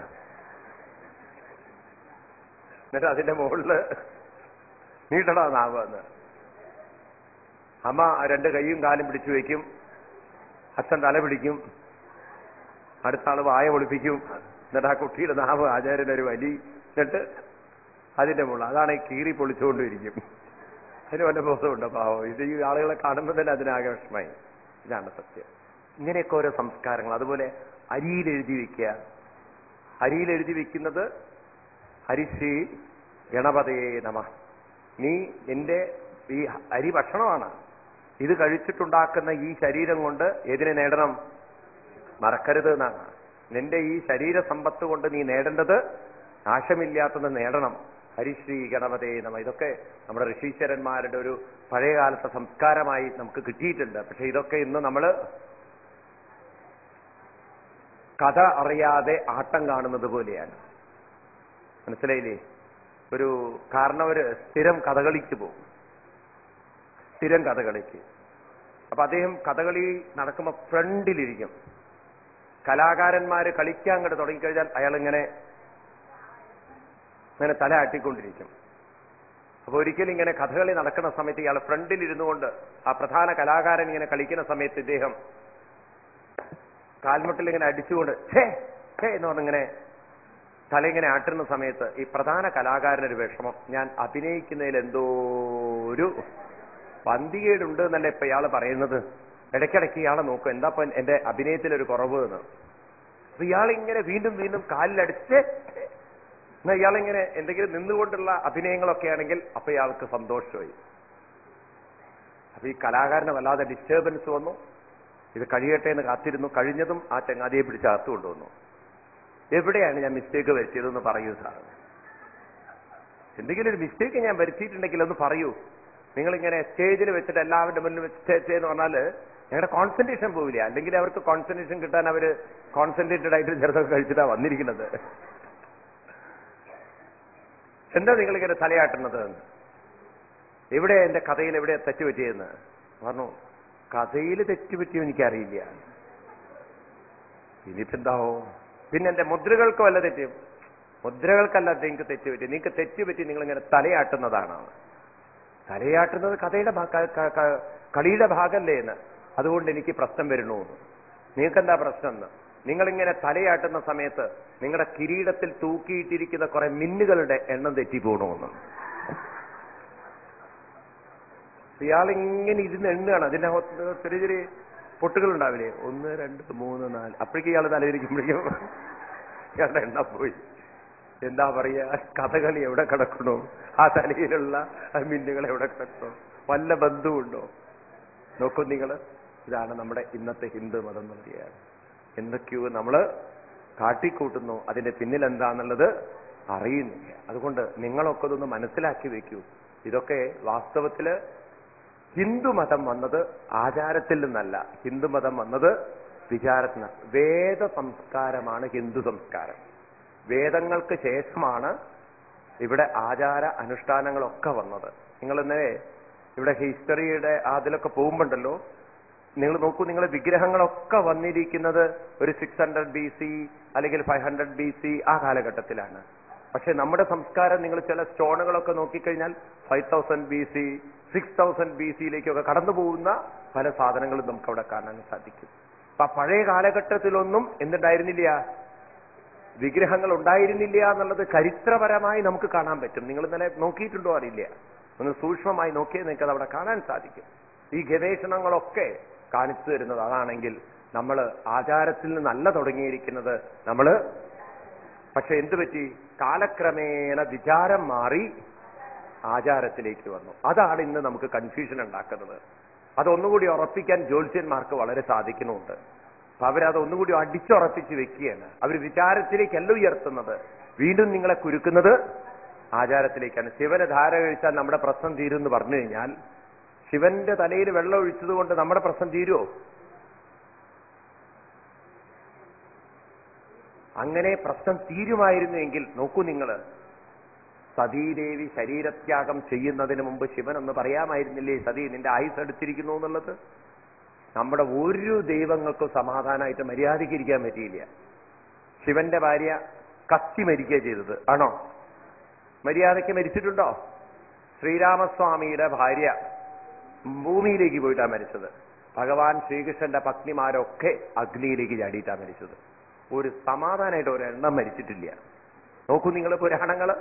എന്നിട്ട് അതിന്റെ മുകളില് നീട്ടടാ നാവ് എന്ന് അമ്മ രണ്ട് കൈയും കാലും പിടിച്ചു വയ്ക്കും അച്ഛൻ തല പിടിക്കും അടുത്ത ആള് വായ ഒളിപ്പിക്കും എന്നിട്ട് ആ കുട്ടിയുടെ നാവ് ആചാര്യന്റെ ഒരു വലി എന്നിട്ട് അതിന്റെ മുകളിൽ അതാണ് ഈ കീറി പൊളിച്ചുകൊണ്ടിരിക്കും അതിന് വല്ല ബോധമുണ്ടോ പാവം ഇത് ഈ ആളുകളെ കാണുമ്പോൾ തന്നെ അതിനാകെ വിഷമായി ഇതാണ് സത്യം ഇങ്ങനെയൊക്കെ ഓരോ സംസ്കാരങ്ങൾ അതുപോലെ അരിയിൽ എഴുതി വെക്കുക അരിയിൽ എഴുതി വെക്കുന്നത് ഹരിശ്രീ ഗണപതയെ നമ നീ നിന്റെ ഈ അരി ഭക്ഷണമാണ് ഇത് കഴിച്ചിട്ടുണ്ടാക്കുന്ന ഈ ശരീരം കൊണ്ട് ഏതിനെ നേടണം മറക്കരുത് എന്നാണ് നിന്റെ ഈ ശരീര സമ്പത്ത് കൊണ്ട് നീ നേടേണ്ടത് നാശമില്ലാത്തത് നേടണം ഹരിശ്രീ ഗണപതേ നമ ഇതൊക്കെ നമ്മുടെ ഋഷീശ്വരന്മാരുടെ ഒരു പഴയകാലത്തെ സംസ്കാരമായി നമുക്ക് കിട്ടിയിട്ടുണ്ട് പക്ഷെ ഇതൊക്കെ ഇന്ന് നമ്മൾ കഥ അറിയാതെ ആട്ടം കാണുന്നത് പോലെയാണ് മനസ്സിലായില്ലേ ഒരു കാരണവര് സ്ഥിരം കഥകളിക്ക് പോകും സ്ഥിരം കഥകളിക്ക് അപ്പൊ അദ്ദേഹം കഥകളി നടക്കുമ്പോ ഫ്രണ്ടിലിരിക്കും കലാകാരന്മാര് കളിക്കാൻ അങ്ങോട്ട് തുടങ്ങിക്കഴിഞ്ഞാൽ അയാൾ ഇങ്ങനെ ഇങ്ങനെ തല ആട്ടിക്കൊണ്ടിരിക്കും അപ്പൊ ഒരിക്കലും ഇങ്ങനെ കഥകളി നടക്കുന്ന സമയത്ത് ഇയാൾ ഫ്രണ്ടിൽ ഇരുന്നു കൊണ്ട് ആ പ്രധാന കലാകാരൻ ഇങ്ങനെ കളിക്കുന്ന സമയത്ത് ഇദ്ദേഹം കാൽമുട്ടിൽ ഇങ്ങനെ അടിച്ചുകൊണ്ട് ഛേ ഛേ എന്ന് പറഞ്ഞിങ്ങനെ തല ഇങ്ങനെ ആട്ടുന്ന സമയത്ത് ഈ പ്രധാന കലാകാരനൊരു വിഷമം ഞാൻ അഭിനയിക്കുന്നതിൽ എന്തോ ഒരു പന്തികേടുണ്ട് എന്നല്ലേ ഇപ്പൊ ഇയാള് പറയുന്നത് ഇടയ്ക്കിടയ്ക്ക് ഇയാളെ നോക്കും എന്താ ഇപ്പൊ എന്റെ അഭിനയത്തിലൊരു കുറവ് എന്ന് അപ്പൊ ഇയാളിങ്ങനെ വീണ്ടും വീണ്ടും കാലിലടിച്ച് എന്നാ ഇയാളിങ്ങനെ എന്തെങ്കിലും നിന്നുകൊണ്ടുള്ള അഭിനയങ്ങളൊക്കെ ആണെങ്കിൽ അപ്പൊ ഇയാൾക്ക് സന്തോഷമായി അപ്പൊ ഈ കലാകാരന് വല്ലാതെ ഡിസ്റ്റർബൻസ് വന്നു ഇത് കഴിയട്ടെ എന്ന് കാത്തിരുന്നു കഴിഞ്ഞതും ആ ചങ്ങാതിയെ പിടിച്ച് അകത്ത് കൊണ്ടുവന്നു എവിടെയാണ് ഞാൻ മിസ്റ്റേക്ക് വരുത്തിയതെന്ന് പറയൂ സാർ എന്തെങ്കിലും ഒരു മിസ്റ്റേക്ക് ഞാൻ വരുത്തിയിട്ടുണ്ടെങ്കിൽ ഒന്ന് പറയൂ നിങ്ങളിങ്ങനെ സ്റ്റേജിൽ വെച്ചിട്ട് എല്ലാവരുടെ മുന്നിൽ വെച്ച് സ്റ്റേജ് എന്ന് പറഞ്ഞാല് ഞങ്ങളുടെ കോൺസെൻട്രേഷൻ പോവില്ല അല്ലെങ്കിൽ അവർക്ക് കോൺസെൻട്രേഷൻ കിട്ടാൻ അവര് കോൺസെൻട്രേറ്റഡ് ആയിട്ട് ചെറുതൊക്കെ കഴിച്ചിട്ടാ വന്നിരിക്കുന്നത് എന്താ നിങ്ങളിങ്ങനെ തലയാട്ടുന്നത് എവിടെ എന്റെ കഥയിൽ എവിടെ തെറ്റുപറ്റിയെന്ന് പറഞ്ഞു കഥയിൽ തെറ്റുപറ്റിയോ എനിക്കറിയില്ല ഇനിയിപ്പെന്താവോ പിന്നെ എന്റെ മുദ്രകൾക്ക് വല്ല തെറ്റും മുദ്രകൾക്കല്ല നിങ്ങൾക്ക് തെറ്റുപറ്റി നിങ്ങൾക്ക് തെറ്റുപറ്റി നിങ്ങൾ ഇങ്ങനെ തലയാട്ടുന്നതാണ് തലയാട്ടുന്നത് കഥയുടെ ഭാ- ക- ക- ക- കളിയുടെ ഭാഗമല്ലേ എന്ന് അതുകൊണ്ട് എനിക്ക് പ്രശ്നം വരുന്നു എന്ന്. നിങ്ങൾക്ക് എന്താ പ്രശ്നം എന്ന് നിങ്ങളിങ്ങനെ തലയാട്ടുന്ന സമയത്ത് നിങ്ങളുടെ കിരീടത്തിൽ തൂക്കിയിട്ടിരിക്കുന്ന കുറെ മിന്നുകളുടെ എണ്ണം തെറ്റിപ്പോകണമെന്ന് ഇയാളിങ്ങനെ ഇരുന്ന് എണ്ണുകയാണ് അതിന്റെ അകത്ത് ചെറിയ ചെറിയ പൊട്ടുകൾ ഉണ്ടാവില്ലേ ഒന്ന് രണ്ട് മൂന്ന് നാല് അപ്പോഴേക്കും ഇയാൾ തലയിരിക്കുമ്പോഴേക്കും ഇയാളുടെ എണ്ണം പോയി എന്താ പറയാ കഥകളി എവിടെ കിടക്കണോ ആ തലയിലുള്ള ആ മിന്നുകൾ എവിടെ കിടക്കണോ വല്ല ബന്ധുവുണ്ടോ നോക്കൂ നിങ്ങൾ ഇതാണ് നമ്മുടെ ഇന്നത്തെ ഹിന്ദു മതം എന്ന് പറയുക എന്തൊക്കെയോ നമ്മള് കാട്ടിക്കൂട്ടുന്നു അതിന്റെ പിന്നിൽ എന്താന്നുള്ളത് അറിയുന്നില്ല അതുകൊണ്ട് നിങ്ങളൊക്കെ ഇതൊന്ന് മനസ്സിലാക്കി വെക്കൂ ഇതൊക്കെ വാസ്തവത്തില് ഹിന്ദുമതം വന്നത് ആചാരത്തിൽ നിന്നല്ല ഹിന്ദുമതം വന്നത് വിചാരത്തിന് വേദ സംസ്കാരമാണ് ഹിന്ദു സംസ്കാരം വേദങ്ങൾക്ക് ശേഷമാണ് ഇവിടെ ആചാര അനുഷ്ഠാനങ്ങളൊക്കെ വന്നത് നിങ്ങൾ ഇന്നലെ ഇവിടെ ഹിസ്റ്ററിയുടെ അതിലൊക്കെ പോകുമ്പോണ്ടല്ലോ നിങ്ങൾ നോക്കൂ നിങ്ങൾ വിഗ്രഹങ്ങളൊക്കെ വന്നിരിക്കുന്നത് ഒരു സിക്സ് ഹൺഡ്രഡ് ബി സി അല്ലെങ്കിൽ ഫൈവ് ഹൺഡ്രഡ് ബി സി ആ കാലഘട്ടത്തിലാണ് പക്ഷെ നമ്മുടെ സംസ്കാരം നിങ്ങൾ ചില സ്റ്റോണുകളൊക്കെ നോക്കിക്കഴിഞ്ഞാൽ five thousand B C six thousand B സിയിലേക്കൊക്കെ കടന്നു പോകുന്ന പല സാധനങ്ങളും നമുക്ക് അവിടെ കാണാൻ സാധിക്കും അപ്പൊ ആ പഴയ കാലഘട്ടത്തിലൊന്നും എന്തുണ്ടായിരുന്നില്ല വിഗ്രഹങ്ങൾ ഉണ്ടായിരുന്നില്ല എന്നുള്ളത് ചരിത്രപരമായി നമുക്ക് കാണാൻ പറ്റും നിങ്ങൾ ഇന്നലെ നോക്കിയിട്ടുണ്ടോ അറിയില്ല ഒന്ന് സൂക്ഷ്മമായി നോക്കിയാൽ നിങ്ങൾക്ക് അത് അവിടെ കാണാൻ സാധിക്കും ഈ ഗവേഷണങ്ങളൊക്കെ കാണിച്ചു തരുന്നത് അതാണെങ്കിൽ നമ്മൾ ആചാരത്തിൽ നിന്നല്ല തുടങ്ങിയിരിക്കുന്നത് നമ്മൾ പക്ഷെ എന്തു പറ്റി കാലക്രമേണ വിചാരം മാറി ആചാരത്തിലേക്ക് വന്നു അതാണ് ഇന്ന് നമുക്ക് കൺഫ്യൂഷൻ ഉണ്ടാക്കുന്നത് അതൊന്നുകൂടി ഉറപ്പിക്കാൻ ജ്യോത്സ്യന്മാർക്ക് വളരെ സാധിക്കുന്നുണ്ട് അപ്പൊ അവരത് ഒന്നുകൂടി അടിച്ചുറപ്പിച്ച് വെക്കുകയാണ് അവർ വിചാരത്തിലേക്കല്ല ഉയർത്തുന്നത് വീണ്ടും നിങ്ങളെ കുരുക്കുന്നത് ആചാരത്തിലേക്കാണ് ശിവന് ധാര കഴിച്ചാൽ നമ്മുടെ പ്രശ്നം തീരും എന്ന് പറഞ്ഞു കഴിഞ്ഞാൽ ശിവന്റെ തലയിൽ വെള്ളം ഒഴിച്ചത് കൊണ്ട് നമ്മുടെ പ്രശ്നം തീരുമോ അങ്ങനെ പ്രശ്നം തീരുമായിരുന്നുവെങ്കിൽ നോക്കൂ നിങ്ങൾ സതീദേവി ശരീരത്യാഗം ചെയ്യുന്നതിന് മുമ്പ് ശിവൻ ഒന്ന് പറയാമായിരുന്നില്ലേ സതീ നിന്റെ ആയുസ് എടുത്തിരിക്കുന്നു എന്നുള്ളത് നമ്മുടെ ഒരു ദൈവങ്ങൾക്കും സമാധാനമായിട്ട് മര്യാദയ്ക്ക് ഇരിക്കാൻ പറ്റിയില്ല ശിവന്റെ ഭാര്യ കത്തി മരിക്കുക ചെയ്തത് ആണോ മര്യാദയ്ക്ക് മരിച്ചിട്ടുണ്ടോ ശ്രീരാമസ്വാമിയുടെ ഭാര്യ ഭൂമിയിലേക്ക് പോയിട്ടാണ് മരിച്ചത് ഭഗവാൻ ശ്രീകൃഷ്ണന്റെ പത്നിമാരൊക്കെ അഗ്നിയിലേക്ക് ചാടിയിട്ടാണ് മരിച്ചത് ഒരു സമാധാനമായിട്ട് ഒരെണ്ണം മരിച്ചിട്ടില്ല നോക്കൂ നിങ്ങൾ പുരാണങ്ങള്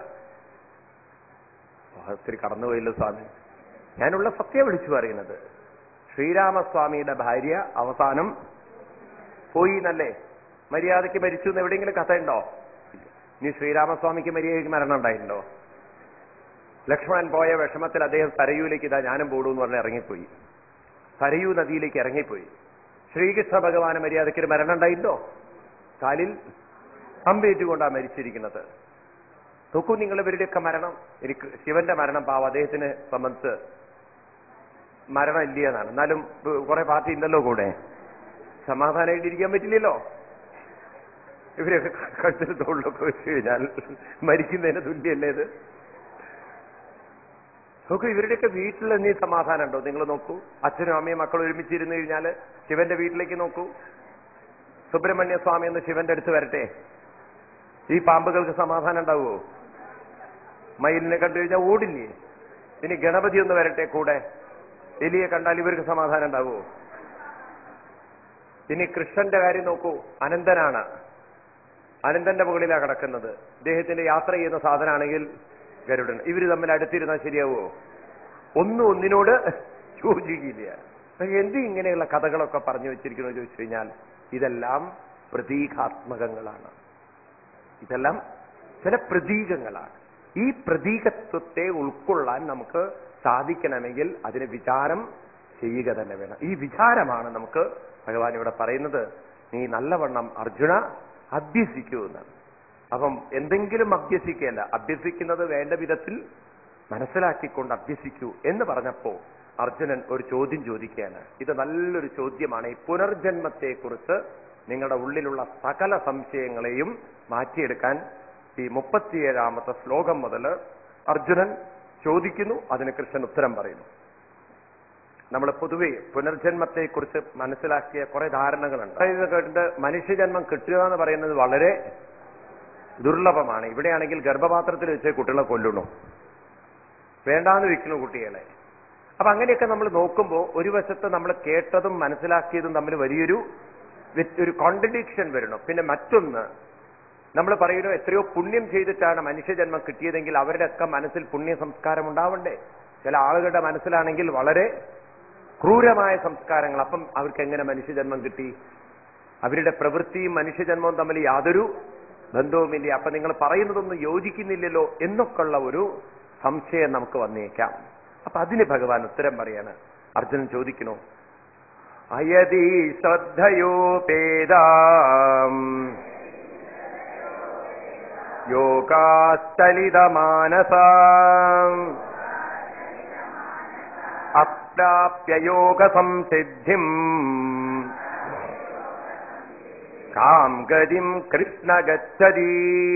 ഒത്തിരി കടന്നുപോയല്ലോ സ്വാമി ഞാനുള്ള സത്യം വിളിച്ചു പറയുന്നത് ശ്രീരാമസ്വാമിയുടെ ഭാര്യ അവസാനം പോയി എന്നല്ലേ മര്യാദയ്ക്ക് മരിച്ചു എന്ന് എവിടെയെങ്കിലും കഥയുണ്ടോ ഇനി ശ്രീരാമസ്വാമിക്ക് മര്യാദയ്ക്ക് മരണം ഉണ്ടായിട്ടുണ്ടോ ലക്ഷ്മണൻ പോയ വിഷമത്തിൽ അദ്ദേഹം സരയൂലേക്ക് ഇതാ ഞാനും പോടൂ എന്ന് പറഞ്ഞ് ഇറങ്ങിപ്പോയി സരയൂ നദിയിലേക്ക് ഇറങ്ങിപ്പോയി ശ്രീകൃഷ്ണ ഭഗവാന് മര്യാദയ്ക്ക് ഒരു മരണം ഉണ്ടായില്ലോ കാലിൽ അമ്പേറ്റുകൊണ്ടാണ് മരിച്ചിരിക്കുന്നത് നോക്കൂ നിങ്ങൾ ഇവരുടെയൊക്കെ മരണം എനിക്ക് ശിവന്റെ മരണം പാവം അദ്ദേഹത്തിന് സംബന്ധിച്ച് മരണം ഇല്ല എന്നാണ് എന്നാലും കുറെ പാർട്ടി ഉണ്ടല്ലോ കൂടെ സമാധാനമായിട്ട് ഇരിക്കാൻ പറ്റില്ലല്ലോ ഇവരൊക്കെ കഴുത്തിൽ തോളിലൊക്കെ വെച്ച് കഴിഞ്ഞാൽ മരിക്കുന്നതിന് തുല്യല്ലേ ഇത് നോക്കൂ ഇവരുടെയൊക്കെ വീട്ടിൽ നീ സമാധാനം ഉണ്ടോ നിങ്ങൾ നോക്കൂ അച്ഛനും അമ്മയും മക്കളും ഒരുമിച്ചിരുന്നു കഴിഞ്ഞാൽ ശിവന്റെ വീട്ടിലേക്ക് നോക്കൂ സുബ്രഹ്മണ്യ സ്വാമി എന്ന് ശിവന്റെ അടുത്ത് വരട്ടെ ഈ പാമ്പുകൾക്ക് സമാധാനം ഉണ്ടാവുമോ മയിലിനെ കണ്ടു കഴിഞ്ഞാൽ ഓടില്ലേ ഇനി ഗണപതി ഒന്ന് വരട്ടെ കൂടെ എലിയെ കണ്ടാൽ ഇവർക്ക് സമാധാനം ഉണ്ടാവുമോ ഇനി കൃഷ്ണന്റെ കാര്യം നോക്കൂ അനന്തനാണ് അനന്തന്റെ മുകളിലാണ് കിടക്കുന്നത് ഇദ്ദേഹത്തിന്റെ യാത്ര ചെയ്യുന്ന സാധനമാണെങ്കിൽ ഗരുഡൻ ഇവര് തമ്മിൽ അടുത്തിരുന്നാൽ ശരിയാവോ ഒന്നും ഒന്നിനോട് യോജിക്കില്ല എന്ത് ഇങ്ങനെയുള്ള കഥകളൊക്കെ പറഞ്ഞു വെച്ചിരിക്കുന്നു ചോദിച്ചു കഴിഞ്ഞാൽ ഇതെല്ലാം പ്രതീകാത്മകങ്ങളാണ് ഇതെല്ലാം ചില പ്രതീകങ്ങളാണ് ഈ പ്രതീകത്വത്തെ ഉൾക്കൊള്ളാൻ നമുക്ക് സാധിക്കണമെങ്കിൽ അതിന് വിചാരം ചെയ്യുക തന്നെ വേണം ഈ വിചാരമാണ് നമുക്ക് ഭഗവാൻ ഇവിടെ പറയുന്നത് നീ നല്ലവണ്ണം അർജുന അഭ്യസിക്കൂ എന്നാണ് അപ്പം എന്തെങ്കിലും അഭ്യസിക്കുകയല്ല അഭ്യസിക്കുന്നത് വേണ്ട വിധത്തിൽ മനസ്സിലാക്കിക്കൊണ്ട് അഭ്യസിക്കൂ എന്ന് പറഞ്ഞപ്പോ അർജുനൻ ഒരു ചോദ്യം ചോദിക്കുകയാണ് ഇത് നല്ലൊരു ചോദ്യമാണ് ഈ പുനർജന്മത്തെക്കുറിച്ച് നിങ്ങളുടെ ഉള്ളിലുള്ള സകല സംശയങ്ങളെയും മാറ്റിയെടുക്കാൻ ഈ മുപ്പത്തിയേഴാമത്തെ ശ്ലോകം മുതൽ അർജുനൻ ചോദിക്കുന്നു അതിന് കൃഷ്ണൻ ഉത്തരം പറയുന്നു നമ്മൾ പൊതുവെ പുനർജന്മത്തെക്കുറിച്ച് മനസ്സിലാക്കിയ കുറെ ധാരണകളുണ്ട് അതായത് കേട്ടിട്ട് മനുഷ്യജന്മം കിട്ടുക എന്ന് പറയുന്നത് വളരെ ദുർലഭമാണ് ഇവിടെയാണെങ്കിൽ ഗർഭപാത്രത്തിൽ വെച്ച് കുട്ടികളെ കൊല്ലുന്നു വേണ്ടാന്ന് വെക്കുന്നു കുട്ടികളെ അപ്പൊ അങ്ങനെയൊക്കെ നമ്മൾ നോക്കുമ്പോൾ ഒരു വശത്ത് നമ്മൾ കേട്ടതും മനസ്സിലാക്കിയതും തമ്മിൽ വലിയൊരു ഒരു കോൺട്രഡിക്ഷൻ വരണം പിന്നെ മറ്റൊന്ന് നമ്മൾ പറയുന്നു എത്രയോ പുണ്യം ചെയ്തിട്ടാണ് മനുഷ്യജന്മം കിട്ടിയതെങ്കിൽ അവരുടെയൊക്കെ മനസ്സിൽ പുണ്യ സംസ്കാരം ഉണ്ടാവണ്ടേ ചില ആളുകളുടെ മനസ്സിലാണെങ്കിൽ വളരെ ക്രൂരമായ സംസ്കാരങ്ങൾ അപ്പം അവർക്ക് എങ്ങനെ മനുഷ്യജന്മം കിട്ടി അവരുടെ പ്രവൃത്തിയും മനുഷ്യജന്മവും തമ്മിൽ യാതൊരു ബന്ധവുമില്ല അപ്പൊ നിങ്ങൾ പറയുന്നതൊന്നും യോജിക്കുന്നില്ലല്ലോ എന്നൊക്കെയുള്ള ഒരു സംശയം നമുക്ക് വന്നേക്കാം അപ്പൊ അതിന് ഭഗവാൻ ഉത്തരം പറയാണ് അർജുനൻ ചോദിക്കണോ അയതി ശ്രദ്ധയോപേതാം യോഗാസ്ഥലിതമാനസാം അപ്രാപ്യ യോഗ സംസിദ്ധിം കാം ഗതിം കൃഷ്ണ ഗച്ഛതി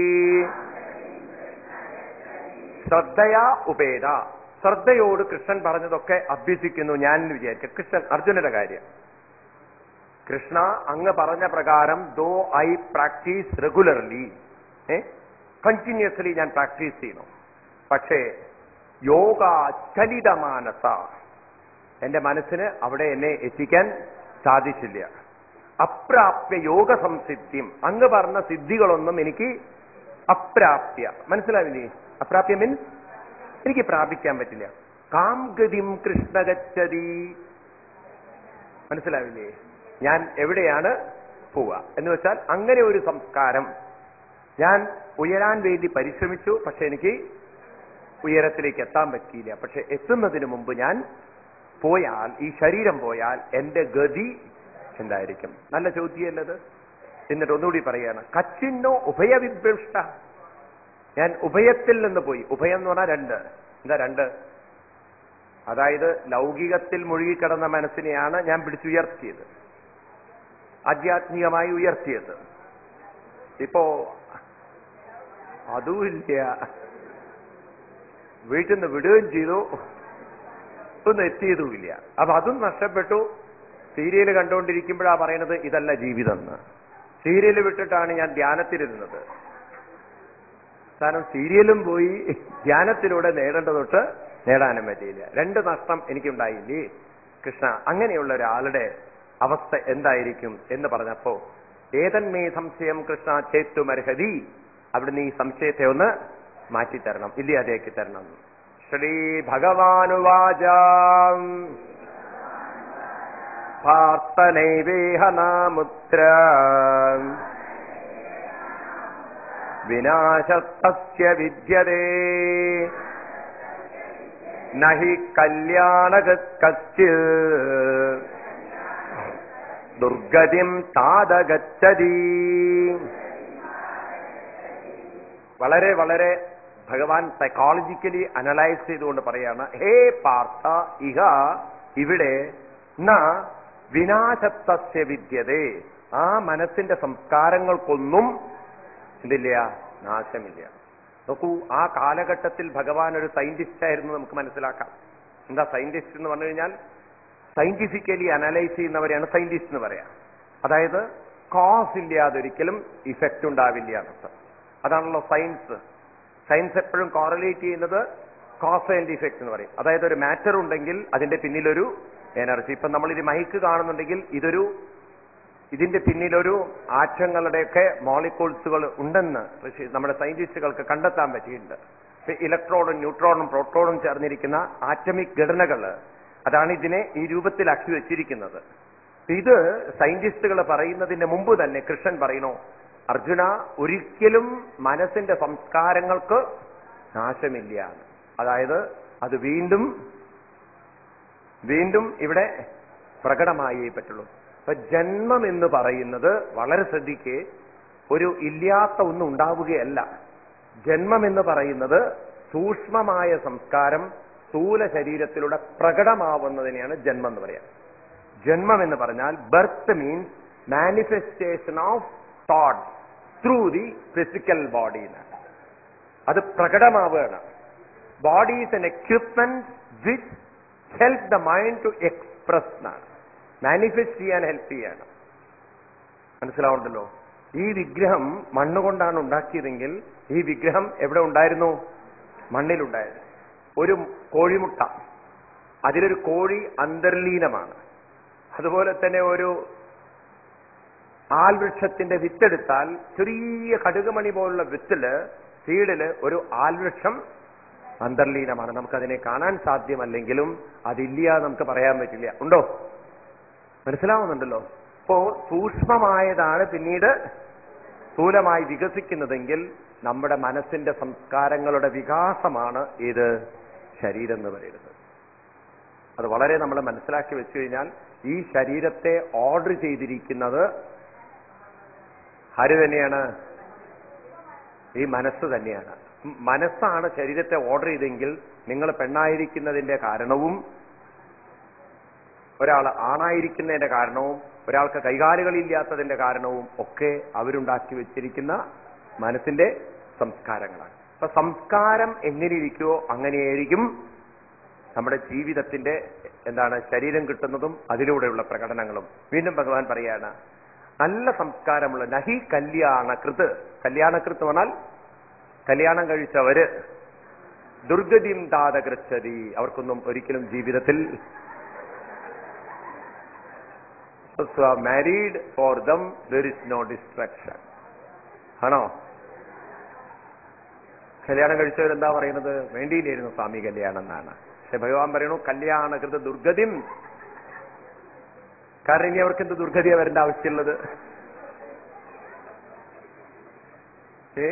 ശ്രദ്ധയാ ഉപേത ശ്രദ്ധയോട് കൃഷ്ണൻ പറഞ്ഞതൊക്കെ അഭ്യസിക്കുന്നു ഞാൻ എന്ന് വിചാരിക്കുക കൃഷ്ണൻ അർജുനന്റെ കാര്യം കൃഷ്ണ അങ്ങ് പറഞ്ഞ പ്രകാരം though I practice regularly uh continuously ഞാൻ പ്രാക്ടീസ് ചെയ്യുന്നു പക്ഷേ യോഗ ചലിതമാനസ എന്റെ മനസ്സിന് അവിടെ എന്നെ എത്തിക്കാൻ സാധിച്ചില്ല അപ്രാപ്യ യോഗ സംസിദ്ധിയും അങ്ങ് പറഞ്ഞ സിദ്ധികളൊന്നും എനിക്ക് അപ്രാപ്യ മനസ്സിലാവില്ലേ അപ്രാപ്യ മീൻസ് എനിക്ക് പ്രാപിക്കാൻ പറ്റില്ല കാംഗതിം കൃഷ്ണഗച്ഛതി മനസ്സിലാവില്ലേ ഞാൻ എവിടെയാണ് പോവുക എന്ന് വെച്ചാൽ അങ്ങനെ ഒരു സംസ്കാരം ഞാൻ ഉയരാൻ വേണ്ടി പരിശ്രമിച്ചു പക്ഷെ എനിക്ക് ഉയരത്തിലേക്ക് എത്താൻ പറ്റിയില്ല പക്ഷെ എത്തുന്നതിന് മുമ്പ് ഞാൻ പോയാൽ ഈ ശരീരം പോയാൽ എന്റെ ഗതി എന്തായിരിക്കും നല്ല ചോദ്യമല്ലത് എന്നിട്ട് ഒന്നുകൂടി പറയാണ് കച്ചിന്നോ ഉഭയവിഭ്രഷ്ട ഞാൻ ഉഭയത്തിൽ നിന്ന് പോയി ഉഭയം എന്ന് പറഞ്ഞാൽ രണ്ട് എന്താ രണ്ട് അതായത് ലൗകികത്തിൽ മുഴുകിക്കിടന്ന മനസ്സിനെയാണ് ഞാൻ പിടിച്ചുയർത്തിയത് ആധ്യാത്മികമായി ഉയർത്തിയത് ഇപ്പോ അതുമില്ല വീട്ടിൽ നിന്ന് വിടുകയും ചെയ്തു ഒന്നും എത്തിയതുമില്ല അപ്പൊ അതും നഷ്ടപ്പെട്ടു സീരിയൽ കണ്ടുകൊണ്ടിരിക്കുമ്പോഴാ പറയുന്നത് ഇതല്ല ജീവിതം എന്ന് സീരിയൽ വിട്ടിട്ടാണ് ഞാൻ ധ്യാനത്തിലിരുന്നത് കാരണം സീരിയലും പോയി ധ്യാനത്തിലൂടെ നേടേണ്ടതൊട്ട് നേടാനും പറ്റിയില്ല രണ്ട് നഷ്ടം എനിക്കുണ്ടായില്ലേ കൃഷ്ണ അങ്ങനെയുള്ള ഒരാളുടെ അവസ്ഥ എന്തായിരിക്കും എന്ന് പറഞ്ഞപ്പോ ഏതന്മേ സംശയം കൃഷ്ണ ചേത്തുമർഹതി അവിടുന്ന് ഈ സംശയത്തെ ഒന്ന് മാറ്റിത്തരണം ഇല്ലാതെയാക്കി തരണം ശ്രീ ഭഗവാനുവാച പാർത്തനൈവേഹനാമുത്ര വിനാശസ്യ വിദ്യതേ നഹി കല്യാണ കച്ച് ദുർഗതിം താതഗച്ഛതി വളരെ വളരെ ഭഗവാൻ സൈക്കോളജിക്കലി അനലൈസ് ചെയ്തുകൊണ്ട് പറയാണ് ഹേ പാർത്ഥ ഇഹ ഇവിടെ ന വിനാശത്വസ്യ വിദ്യതേ ആ മനസ്സിന്റെ സംസ്കാരങ്ങൾക്കൊന്നും എന്തില്ല നാശമില്ല നോക്കൂ ആ കാലഘട്ടത്തിൽ ഭഗവാൻ ഒരു സയന്റിസ്റ്റ് ആയിരുന്നു നമുക്ക് മനസ്സിലാക്കാം എന്താ സയന്റിസ്റ്റ് എന്ന് പറഞ്ഞു കഴിഞ്ഞാൽ സയന്റിഫിക്കലി അനലൈസ് ചെയ്യുന്നവരെയാണ് സയന്റിസ്റ്റ് എന്ന് പറയാം അതായത് കോസ് ഇല്ലാതെ ഒരിക്കലും ഇഫക്റ്റ് ഉണ്ടാവില്ല എന്നർത്ഥം അതാണല്ലോ സയൻസ് സയൻസ് എപ്പോഴും കോറലേറ്റ് ചെയ്യുന്നത് കോസ് ആൻഡ് ഇഫക്റ്റ് എന്ന് പറയും അതായത് ഒരു മാറ്റർ ഉണ്ടെങ്കിൽ അതിന്റെ പിന്നിലൊരു എനർജി ഇപ്പൊ നമ്മൾ ഇത് മൈക്ക് കാണുന്നുണ്ടെങ്കിൽ ഇതൊരു ഇതിന്റെ പിന്നിലൊരു ആറ്റങ്ങളുടെയൊക്കെ മോളിക്യൂൾസുകൾ ഉണ്ടെന്ന് ഋഷി നമ്മുടെ സയന്റിസ്റ്റുകൾക്ക് കണ്ടെത്താൻ പറ്റിയിട്ടുണ്ട് ഇലക്ട്രോണും ന്യൂട്രോണും പ്രോട്ടോണും ചേർന്നിരിക്കുന്ന ആറ്റമിക് ഘടനകൾ അതാണ് ഇതിനെ ഈ രൂപത്തിലാക്കി വെച്ചിരിക്കുന്നത് ഇത് സയന്റിസ്റ്റുകൾ പറയുന്നതിന് മുമ്പ് തന്നെ കൃഷ്ണൻ പറയണോ അർജുന ഒരിക്കലും മനസ്സിന്റെ സംസ്കാരങ്ങൾക്ക് നാശമില്ല അതായത് അത് വീണ്ടും വീണ്ടും ഇവിടെ പ്രകടമായേ പറ്റുള്ളൂ അപ്പൊ ജന്മം എന്ന് പറയുന്നത് വളരെ ശ്രദ്ധിക്ക് ഒരു ഇല്ലാത്ത ഒന്നും ഉണ്ടാവുകയല്ല ജന്മം എന്ന് പറയുന്നത് സൂക്ഷ്മമായ സംസ്കാരം സ്ഥൂല ശരീരത്തിലൂടെ പ്രകടമാവുന്നതിനെയാണ് ജന്മം എന്ന് പറയാം ജന്മം എന്ന് പറഞ്ഞാൽ birth means manifestation of thought through the physical body അത് പ്രകടമാവുകയാണ് body is an equipment which help the mind to express എന്നാണ് മാനിഫെസ്റ്റ് ചെയ്യാൻ ഹെൽപ്പ് ചെയ്യാണ് മനസ്സിലാവുണ്ടല്ലോ ഈ വിഗ്രഹം മണ്ണുകൊണ്ടാണ് ഉണ്ടാക്കിയതെങ്കിൽ ഈ വിഗ്രഹം എവിടെ ഉണ്ടായിരുന്നു മണ്ണിലുണ്ടായിരുന്നു ഒരു കോഴിമുട്ട അതിലൊരു കോഴി അന്തർലീനമാണ് അതുപോലെ തന്നെ ഒരു ആൽവൃക്ഷത്തിന്റെ വിത്തെടുത്താൽ ചെറിയ കടുകുമണി പോലുള്ള വിത്തില് സീഡില് ഒരു ആൽവൃക്ഷം അന്തർലീനമാണ് നമുക്കതിനെ കാണാൻ സാധ്യമല്ലെങ്കിലും അതില്ല നമുക്ക് പറയാൻ പറ്റില്ല ഉണ്ടോ മനസ്സിലാവുന്നുണ്ടല്ലോ അപ്പോ സൂക്ഷ്മമായതാണ് പിന്നീട് സ്ഥൂലമായി വികസിക്കുന്നതെങ്കിൽ നമ്മുടെ മനസ്സിന്റെ സംസ്കാരങ്ങളുടെ വികാസമാണ് ഇത് ശരീരം എന്ന് പറയുന്നത് അത് വളരെ നമ്മൾ മനസ്സിലാക്കി വെച്ചു കഴിഞ്ഞാൽ ഈ ശരീരത്തെ ഓർഡർ ചെയ്തിരിക്കുന്നത് ആര് തന്നെയാണ് ഈ മനസ്സ് തന്നെയാണ് മനസ്സാണ് ശരീരത്തെ ഓർഡർ ചെയ്തെങ്കിൽ നിങ്ങൾ പെണ്ണായിരിക്കുന്നതിന്റെ കാരണവും ഒരാൾ ആണായിരിക്കുന്നതിന്റെ കാരണവും ഒരാൾക്ക് കൈകാലുകളില്ലാത്തതിന്റെ കാരണവും ഒക്കെ അവരുണ്ടാക്കി വെച്ചിരിക്കുന്ന മനസ്സിന്റെ സംസ്കാരങ്ങളാണ് അപ്പൊ സംസ്കാരം എങ്ങനെയിരിക്കുമോ അങ്ങനെയായിരിക്കും നമ്മുടെ ജീവിതത്തിന്റെ എന്താണ് ശരീരം കിട്ടുന്നതും അതിലൂടെയുള്ള പ്രകടനങ്ങളും വീണ്ടും ഭഗവാൻ പറയാണ് നല്ല സംസ്കാരമുള്ള നഹി കല്യാണകൃത് കല്യാണകൃത്ത് പറഞ്ഞാൽ കല്യാണം കഴിച്ചവര് ദുർഗതിയും താതകൃച്ചതി അവർക്കൊന്നും ഒരിക്കലും ജീവിതത്തിൽ married for them there is no destruction ആണോ കല്യാണം കഴിച്ചവരെന്താ പറയുന്നത് വേണ്ടിയില്ലായിരുന്നു സ്വാമി കല്യാണം എന്നാണ് പക്ഷെ ഭഗവാൻ പറയണു കല്യാണകൃത ദുർഗതിം കാരണം ഇനി അവർക്ക് എന്ത് ദുർഗതിയാ വരേണ്ട ആവശ്യമുള്ളത് ഏ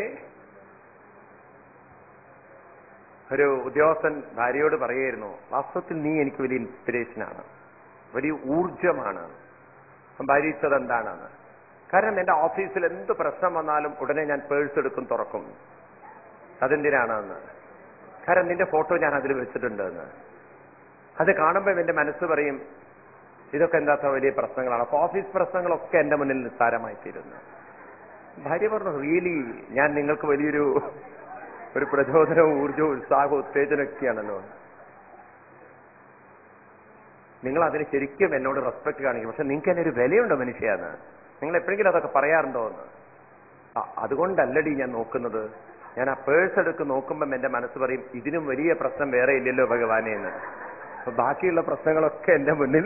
ഒരു ഉദ്യോഗസ്ഥൻ ഭാര്യയോട് പറയായിരുന്നു വാസ്തവത്തിൽ നീ എനിക്ക് വലിയ ഇൻസ്പിറേഷനാണ് വലിയ ഊർജമാണ് ഭാര്യ ഇച്ചത് എന്താണെന്ന് കാരണം എന്റെ ഓഫീസിൽ എന്ത് പ്രശ്നം വന്നാലും ഉടനെ ഞാൻ പേഴ്സ് എടുക്കും തുറക്കും അതെന്തിനാണെന്ന് കാരണം നിന്റെ ഫോട്ടോ ഞാൻ അതിൽ വെച്ചിട്ടുണ്ട് എന്ന് അത് കാണുമ്പോൾ എന്റെ മനസ്സ് പറയും ഇതൊക്കെ എന്താത്ത വലിയ പ്രശ്നങ്ങളാണ് അപ്പൊ ഓഫീസ് പ്രശ്നങ്ങളൊക്കെ എന്റെ മുന്നിൽ നിസ്സാരമായി തീരുന്നു ഭാര്യ പറഞ്ഞു റിയലി ഞാൻ നിങ്ങൾക്ക് വലിയൊരു ഒരു പ്രചോദനവും ഊർജവും ഉത്സാഹവും ഉത്തേജനമൊക്കെയാണല്ലോ നിങ്ങൾ അതിന് ശരിക്കും എന്നോട് റെസ്പെക്ട് കാണിക്കും പക്ഷെ നിങ്ങൾക്ക് എന്നെ ഒരു വിലയുണ്ടോ മനുഷ്യാന്ന് നിങ്ങൾ എപ്പോഴെങ്കിലും അതൊക്കെ പറയാറുണ്ടോ എന്ന് ആ, അതുകൊണ്ടല്ലടി ഞാൻ നോക്കുന്നത് ഞാൻ ആ പേഴ്സ് എടുക്ക് നോക്കുമ്പം എന്റെ മനസ്സ് പറയും ഇതിനും വലിയ പ്രശ്നം വേറെ ഇല്ലല്ലോ ഭഗവാനെ എന്ന് അപ്പൊ ബാക്കിയുള്ള പ്രശ്നങ്ങളൊക്കെ എന്റെ മുന്നിൽ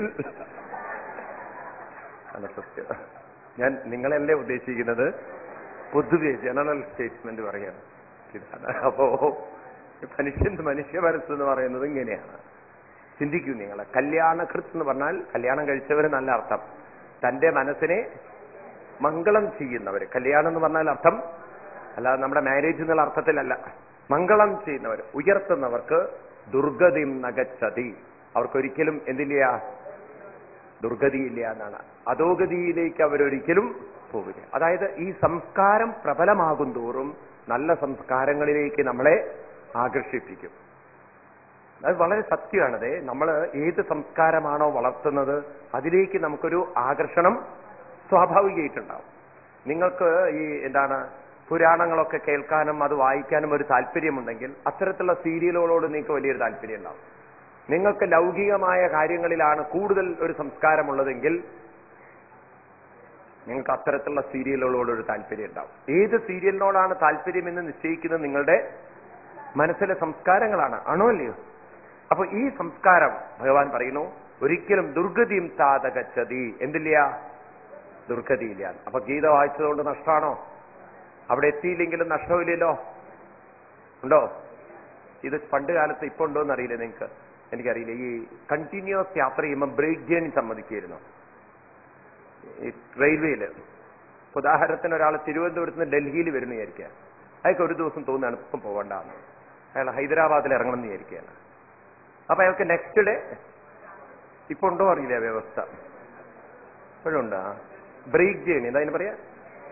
ആണ് സത്യം ഞാൻ നിങ്ങളല്ലേ ഉദ്ദേശിക്കുന്നത് പൊതുവെ ജനറൽ സ്റ്റേറ്റ്മെന്റ് പറയാണ് ഇതാണ് അപ്പോ മനുഷ്യൻ മനുഷ്യ മനസ്സ് എന്ന് പറയുന്നത് ഇങ്ങനെയാണ് ചിന്തിക്കൂ നിങ്ങൾ കല്യാണകൃത്ത് എന്ന് പറഞ്ഞാൽ കല്യാണം കഴിച്ചവർ നല്ല അർത്ഥം തന്റെ മനസ്സിനെ മംഗളം ചെയ്യുന്നവർ കല്യാണം എന്ന് പറഞ്ഞാൽ അർത്ഥം അല്ലാതെ നമ്മുടെ മാരേജ് എന്നുള്ള അർത്ഥത്തിലല്ല മംഗളം ചെയ്യുന്നവർ ഉയർത്തുന്നവർക്ക് ദുർഗതിം നഗച്ചതി അവർക്കൊരിക്കലും എന്തില്ല ദുർഗതിയില്ല എന്നാണ് അധോഗതിയിലേക്ക് അവരൊരിക്കലും പോകില്ല അതായത് ഈ സംസ്കാരം പ്രബലമാകും തോറും നല്ല സംസ്കാരങ്ങളിലേക്ക് നമ്മളെ ആകർഷിപ്പിക്കും അത് വളരെ സത്യമാണത് നമ്മൾ ഏത് സംസ്കാരമാണോ വളർത്തുന്നത് അതിലേക്ക് നമുക്കൊരു ആകർഷണം സ്വാഭാവികമായിട്ടുണ്ടാവും നിങ്ങൾക്ക് ഈ എന്താണ് പുരാണങ്ങളൊക്കെ കേൾക്കാനും അത് വായിക്കാനും ഒരു താല്പര്യമുണ്ടെങ്കിൽ അത്തരത്തിലുള്ള സീരിയലുകളോട് നിങ്ങൾക്ക് വലിയൊരു താല്പര്യം ഉണ്ടാവും നിങ്ങൾക്ക് ലൗകികമായ കാര്യങ്ങളിലാണ് കൂടുതൽ ഒരു സംസ്കാരമുള്ളതെങ്കിൽ നിങ്ങൾക്ക് അത്തരത്തിലുള്ള സീരിയലുകളോട് ഒരു താല്പര്യം ഉണ്ടാവും ഏത് സീരിയലിനോടാണ് താല്പര്യം എന്ന് നിശ്ചയിക്കുന്നത് നിങ്ങളുടെ മനസ്സിലെ സംസ്കാരങ്ങളാണ് ആണോ അല്ലയോ അപ്പൊ ഈ സംസ്കാരം ഭഗവാൻ പറയുന്നു ഒരിക്കലും ദുർഗതിയും താതകച്ചതി എന്തില്ല ദുർഗതിയില്ല അപ്പൊ ഗീത വായിച്ചതുകൊണ്ട് നഷ്ടമാണോ അവിടെ എത്തിയില്ലെങ്കിലും നഷ്ടമില്ലല്ലോ ഉണ്ടോ ഇത് പണ്ട് കാലത്ത് ഇപ്പൊ ഉണ്ടോ എന്നറിയില്ല നിങ്ങൾക്ക് എനിക്കറിയില്ല ഈ കണ്ടിന്യൂസ് യാത്ര ചെയ്യുമ്പോൾ ബ്രേക്ക് ജേണി സമ്മതിക്കുമായിരുന്നു ഈ റെയിൽവേയില് ഉദാഹരണത്തിന് ഒരാൾ തിരുവനന്തപുരത്ത് നിന്ന് ഡൽഹിയിൽ വരുന്ന വിചാരിക്കുക അയാൾക്ക് ഒരു ദിവസം തോന്നുകയാണ് ഇപ്പം പോകണ്ടെന്ന് അയാൾ ഹൈദരാബാദിൽ ഇറങ്ങണം എന്ന് വിചാരിക്കുകയാണ് അപ്പൊ അയാൾക്ക് നെക്സ്റ്റ് ഡേ ഇപ്പൊ ഉണ്ടോ അറിയില്ല ആ വ്യവസ്ഥ ഇപ്പോഴുണ്ടോ ബ്രേക്ക് ജേണി എന്താ അതിന് പറയാ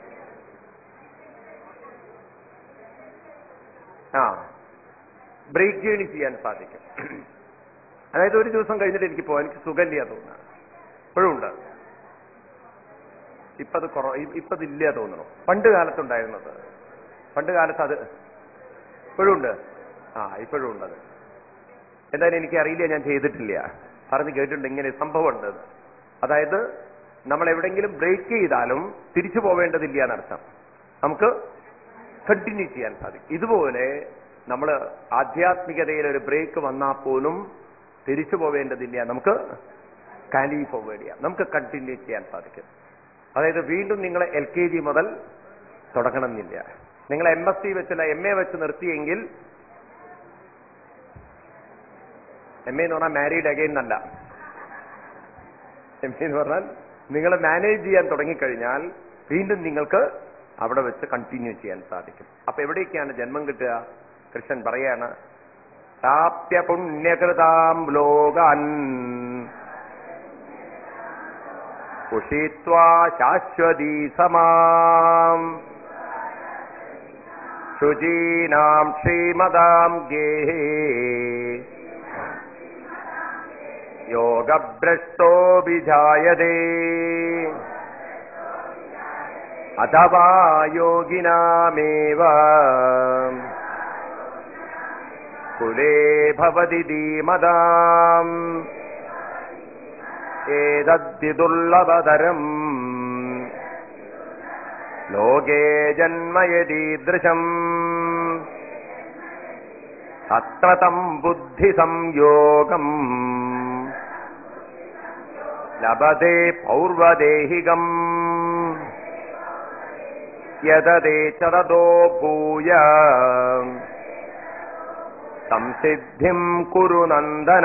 ആ ബ്രേക്ക് ജേണി ചെയ്യാൻ സാധിക്കും അതായത് ഒരു ദിവസം കഴിഞ്ഞിട്ട് എനിക്ക് പോകാൻ എനിക്ക് സുഖമില്ല തോന്നുക ഇപ്പോഴും ഉണ്ട് ഇപ്പത് കുറ ഇപ്പത് ഇല്ല തോന്നുന്നു പണ്ട് കാലത്തുണ്ടായിരുന്നത് പണ്ട് കാലത്ത് അത് ഇപ്പോഴും ഉണ്ട് ആ ഇപ്പോഴും ഉണ്ടത് എന്തായാലും എനിക്ക് അറിയില്ല ഞാൻ ചെയ്തിട്ടില്ല പറഞ്ഞ് കേട്ടിട്ടുണ്ട് ഇങ്ങനെ സംഭവം ഉണ്ട് അതായത് നമ്മൾ എവിടെങ്കിലും ബ്രേക്ക് ചെയ്താലും തിരിച്ചു പോവേണ്ടതില്ല എന്നർത്ഥം നമുക്ക് കണ്ടിന്യൂ ചെയ്യാൻ സാധിക്കും ഇതുപോലെ നമ്മൾ ആധ്യാത്മികതയിൽ ഒരു ബ്രേക്ക് വന്നാൽ പോലും തിരിച്ചു പോവേണ്ടതില്ല നമുക്ക് കാലി ഫോർവേഡ് ചെയ്യാം നമുക്ക് കണ്ടിന്യൂ ചെയ്യാൻ സാധിക്കും അതായത് വീണ്ടും നിങ്ങൾ എൽ കെ ജി മുതൽ തുടങ്ങണമെന്നില്ല നിങ്ങൾ എം എസ് സി വെച്ചല്ല എം എ വെച്ച് നിർത്തിയെങ്കിൽ എം എ എന്ന് പറഞ്ഞാൽ മാരീഡ് അഗൈൻ എന്നല്ല എം എ എന്ന് പറഞ്ഞാൽ നിങ്ങൾ മാനേജ് ചെയ്യാൻ തുടങ്ങിക്കഴിഞ്ഞാൽ വീണ്ടും നിങ്ങൾക്ക് അവിടെ വെച്ച് കണ്ടിന്യൂ ചെയ്യാൻ സാധിക്കും അപ്പൊ എവിടേക്കാണ് ജന്മം കിട്ടുക കൃഷ്ണൻ പറയാണ് പ്രാപ്യ പുണ്യകൃതാം ലോകാൻ ഉഷിത്വാ ശാശ്വതീ സമാം ശുചീനാം ശ്രീമതാം ഗേഹേ യോഗഭ്രഷ്ടോഭിജായതേ അഥവാ യോഗിനാമേവ കുലേ ഭവതി ധീമതാം ഏതദ്വിദുർലഭതരം ലോകേ ജന്മയതീദൃശം അത്ര തം ബുദ്ധി സംയോഗം ലഭത്തെ പൗർവദേഹികം യതേ ചതോ ഭൂയ സംസിദ്ധിം കുരു നന്ദന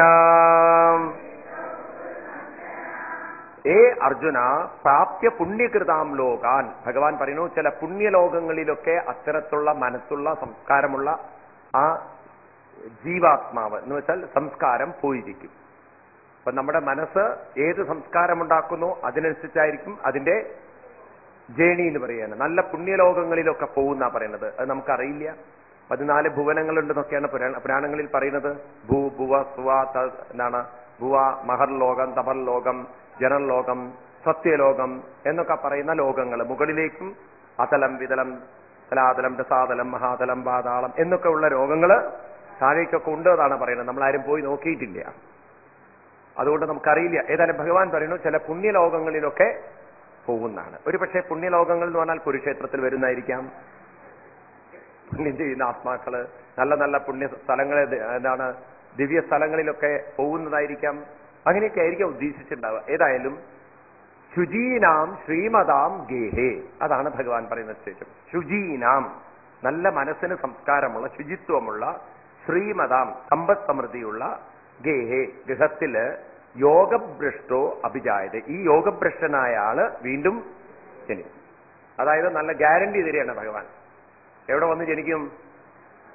ഏ അർജുന പ്രാപ്യ പുണ്യകൃതാം ലോകാൻ ഭഗവാൻ പറയുന്നു ചില പുണ്യലോകങ്ങളിലൊക്കെ അത്തരത്തിലുള്ള മനസ്സുള്ള സംസ്കാരമുള്ള ആ ജീവാത്മാവ് എന്ന് വെച്ചാൽ സംസ്കാരം പോയിരിക്കും അപ്പൊ നമ്മുടെ മനസ്സ് ഏത് സംസ്കാരമുണ്ടാക്കുന്നോ അതിനനുസരിച്ചായിരിക്കും അതിന്റെ ജേണി എന്ന് പറയുകയാണ് നല്ല പുണ്യലോകങ്ങളിലൊക്കെ പോകുന്ന പറയുന്നത് അത് നമുക്കറിയില്ല പതിനാല് ഭുവനങ്ങളുണ്ടെന്നൊക്കെയാണ് പുരാണ പുരാണങ്ങളിൽ പറയുന്നത് ഭൂ ഭുവ സുവ ത- എന്താണ് ഭുവ മഹർ ലോകം തപർ ലോകം ജനൽ ലോകം സത്യലോകം എന്നൊക്കെ പറയുന്ന ലോകങ്ങൾ മുകളിലേക്കും അതലം വിതലം തലാതലം രസാതലം മഹാതലം പാതാളം എന്നൊക്കെ ഉള്ള രോഗങ്ങള് താഴേക്കൊക്കെ ഉണ്ട് എന്നാണ് പറയുന്നത് നമ്മളാരും പോയി നോക്കിയിട്ടില്ല അതുകൊണ്ട് നമുക്കറിയില്ല ഏതായാലും ഭഗവാൻ പറയുന്നു ചില പുണ്യലോകങ്ങളിലൊക്കെ പോകുന്നതാണ് ഒരു പക്ഷേ പുണ്യലോകങ്ങൾ എന്ന് പറഞ്ഞാൽ കുരുക്ഷേത്രത്തിൽ വരുന്നതായിരിക്കാം പുണ്യം ചെയ്യുന്ന ആത്മാക്കള് നല്ല നല്ല പുണ്യ സ്ഥലങ്ങളെ എന്താണ് ദിവ്യ സ്ഥലങ്ങളിലൊക്കെ പോകുന്നതായിരിക്കാം അങ്ങനെയൊക്കെ ആയിരിക്കാം ഉദ്ദേശിച്ചിട്ടുണ്ടാവുക ഏതായാലും ശുചീനാം ശ്രീമതാം ഗേഹേ അതാണ് ഭഗവാൻ പറയുന്ന സ്റ്റേറ്റം ശുചീനാം നല്ല മനസ്സിന് സംസ്കാരമുള്ള ശുചിത്വമുള്ള ശ്രീമതാം സമ്പദ് സമൃദ്ധിയുള്ള ഗേഹേ ഗൃഹത്തില് യോഗഭ്രഷ്ടോ അഭിജായത് ഈ യോഗഭ്രഷ്ടനായ ആള് വീണ്ടും ജനിക്കും അതായത് നല്ല ഗ്യാരണ്ടി തരികയാണ് ഭഗവാൻ എവിടെ വന്ന് ജനിക്കും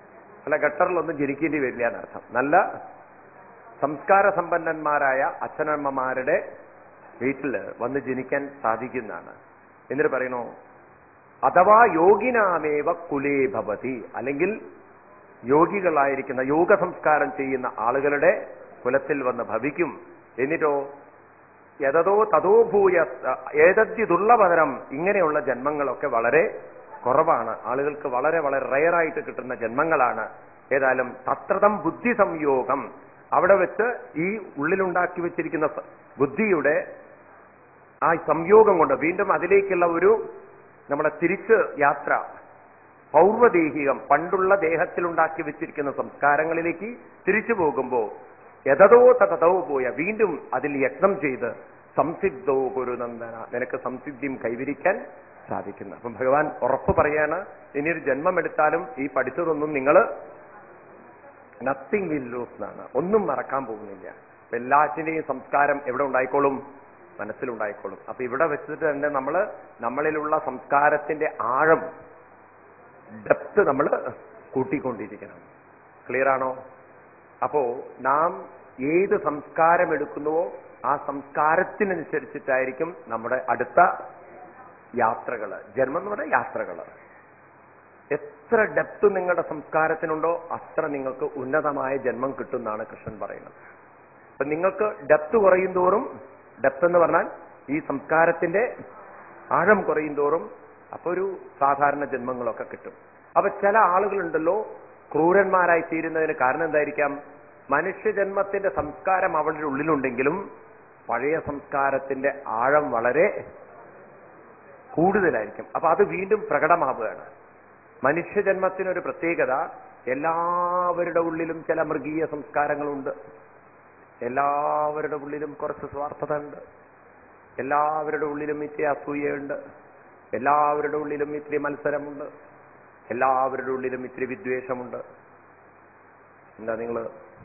അല്ല ഗട്ടറിലൊന്നും ജനിക്കേണ്ടി വരില്ല എന്നർത്ഥം നല്ല സംസ്കാര സമ്പന്നന്മാരായ അച്ഛനമ്മമാരുടെ വീട്ടിൽ വന്ന് ജനിക്കാൻ സാധിക്കുന്നതാണ് എന്നിട്ട് പറയണു അഥവാ യോഗിനാമേവ കുലേ ഭവതി അല്ലെങ്കിൽ യോഗികളായിരിക്കുന്ന യോഗ സംസ്കാരം ചെയ്യുന്ന ആളുകളുടെ കുലത്തിൽ വന്ന് ഭവിക്കും എന്നിട്ടോ യതതോ തതോ ഭൂയ ഏതദ്യ ദുർലഭതരം ഇങ്ങനെയുള്ള ജന്മങ്ങളൊക്കെ വളരെ കുറവാണ് ആളുകൾക്ക് വളരെ വളരെ റയറായിട്ട് കിട്ടുന്ന ജന്മങ്ങളാണ് ഏതായാലും തത്രതം ബുദ്ധി സംയോഗം അവിടെ വെച്ച് ഈ ഉള്ളിലുണ്ടാക്കി വെച്ചിരിക്കുന്ന സ- ബുദ്ധിയുടെ ആ സംയോഗം കൊണ്ട് വീണ്ടും അതിലേക്കുള്ള ഒരു നമ്മുടെ തിരിച്ച് യാത്ര പൗർവദേഹികം പണ്ടുള്ള ദേഹത്തിലുണ്ടാക്കി വെച്ചിരിക്കുന്ന സംസ്കാരങ്ങളിലേക്ക് തിരിച്ചു പോകുമ്പോൾ യഥതോ തതോ പോയ വീണ്ടും അതിൽ യത്നം ചെയ്ത് സംസിദ്ധോ ഗുരുനന്ദന നിനക്ക് സംസിദ്ധിയും കൈവരിക്കാൻ സാധിക്കുന്നു അപ്പം ഭഗവാൻ ഉറപ്പ് പറയാണ് ഇനിയൊരു ജന്മമെടുത്താലും ഈ പഠിച്ചതൊന്നും നിങ്ങൾ നത്തിങ് വിൽ ലൂസ് എന്നാണ് ഒന്നും മറക്കാൻ പോകുന്നില്ല അപ്പൊ എല്ലാറ്റിന്റെയും സംസ്കാരം എവിടെ ഉണ്ടായിക്കോളും മനസ്സിലുണ്ടായിക്കോളും അപ്പൊ ഇവിടെ വെച്ചിട്ട് തന്നെ നമ്മൾ നമ്മളിലുള്ള സംസ്കാരത്തിന്റെ ആഴം ഡെപ്ത് നമ്മൾ കൂട്ടിക്കൊണ്ടിരിക്കണം ക്ലിയർ ആണോ അപ്പോ നാം ഏത് സംസ്കാരം എടുക്കുന്നുവോ ആ സംസ്കാരത്തിനനുസരിച്ചിട്ടായിരിക്കും നമ്മുടെ അടുത്ത യാത്രകള് ജന്മം എന്ന് പറഞ്ഞാൽ യാത്രകള് എത്ര ഡെപ്ത് നിങ്ങളുടെ സംസ്കാരത്തിനുണ്ടോ അത്ര നിങ്ങൾക്ക് ഉന്നതമായ ജന്മം കിട്ടുമെന്നാണ് കൃഷ്ണൻ പറയുന്നത് അപ്പൊ നിങ്ങൾക്ക് ഡെപ്ത് കുറയും തോറും ഡെപ്ത് എന്ന് പറഞ്ഞാൽ ഈ സംസ്കാരത്തിന്റെ ആഴം കുറയും തോറും അപ്പൊ ഒരു സാധാരണ ജന്മങ്ങളൊക്കെ കിട്ടും അപ്പൊ ചില ആളുകളുണ്ടല്ലോ ക്രൂരന്മാരായി തീരുന്നതിന് കാരണം എന്തായിരിക്കാം മനുഷ്യജന്മത്തിന്റെ സംസ്കാരം അവളുടെ ഉള്ളിലുണ്ടെങ്കിലും പഴയ സംസ്കാരത്തിന്റെ ആഴം വളരെ കൂടുതലായിരിക്കും അപ്പൊ അത് വീണ്ടും പ്രകടമാവുകയാണ് മനുഷ്യജന്മത്തിനൊരു പ്രത്യേകത എല്ലാവരുടെ ഉള്ളിലും ചില മൃഗീയ സംസ്കാരങ്ങളുണ്ട് എല്ലാവരുടെ ഉള്ളിലും കുറച്ച് സ്വാർത്ഥത ഉണ്ട് എല്ലാവരുടെ ഉള്ളിലും ഇത്തിരി അസൂയയുണ്ട് എല്ലാവരുടെ ഉള്ളിലും ഇത്തിരി മത്സരമുണ്ട് എല്ലാവരുടെ ഉള്ളിലും ഇത്തിരി വിദ്വേഷമുണ്ട് എന്താ നിങ്ങൾ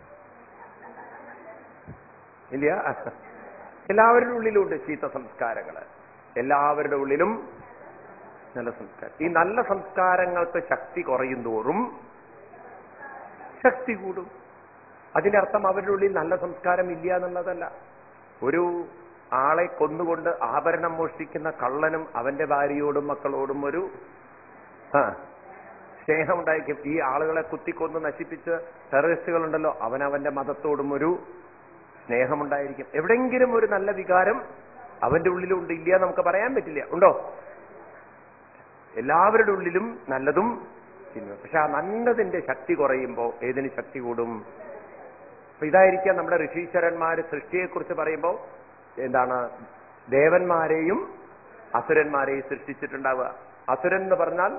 ഇല്ല എല്ലാവരുടെ ഉള്ളിലും ഉണ്ട് ചീത്ത സംസ്കാരങ്ങള് എല്ലാവരുടെ ഉള്ളിലും നല്ല സംസ്കാരം ഈ നല്ല സംസ്കാരങ്ങൾക്ക് ശക്തി കുറയും തോറും ശക്തി കൂടും അതിന്റെ അർത്ഥം അവരുടെ ഉള്ളിൽ നല്ല സംസ്കാരം ഇല്ല എന്നുള്ളതല്ല ഒരു ആളെ കൊന്നുകൊണ്ട് ആഭരണം മോഷ്ടിക്കുന്ന കള്ളനും അവന്റെ ഭാര്യയോടും മക്കളോടും ഒരു ആ, സ്നേഹമുണ്ടായിരിക്കും ഈ ആളുകളെ കുത്തിക്കൊന്ന് നശിപ്പിച്ച് ടെററിസ്റ്റുകളുണ്ടല്ലോ അവനവന്റെ മതത്തോടും ഒരു സ്നേഹമുണ്ടായിരിക്കും എവിടെങ്കിലും ഒരു നല്ല വികാരം അവന്റെ ഉള്ളിലുണ്ട് ഇല്ല എന്ന് നമുക്ക് പറയാൻ പറ്റില്ല ഉണ്ടോ എല്ലാവരുടെ ഉള്ളിലും നല്ലതും തിന്മയും പക്ഷെ ആ നല്ലതിന്റെ ശക്തി കുറയുമ്പോൾ ഏതിന് ശക്തി കൂടും അപ്പൊ ഇതായിരിക്കാം നമ്മുടെ ഋഷീശ്വരന്മാര് സൃഷ്ടിയെക്കുറിച്ച് പറയുമ്പോൾ എന്താണ് ദേവന്മാരെയും അസുരന്മാരെയും സൃഷ്ടിച്ചിട്ടുണ്ടാവുക അസുരൻ എന്ന് പറഞ്ഞാൽ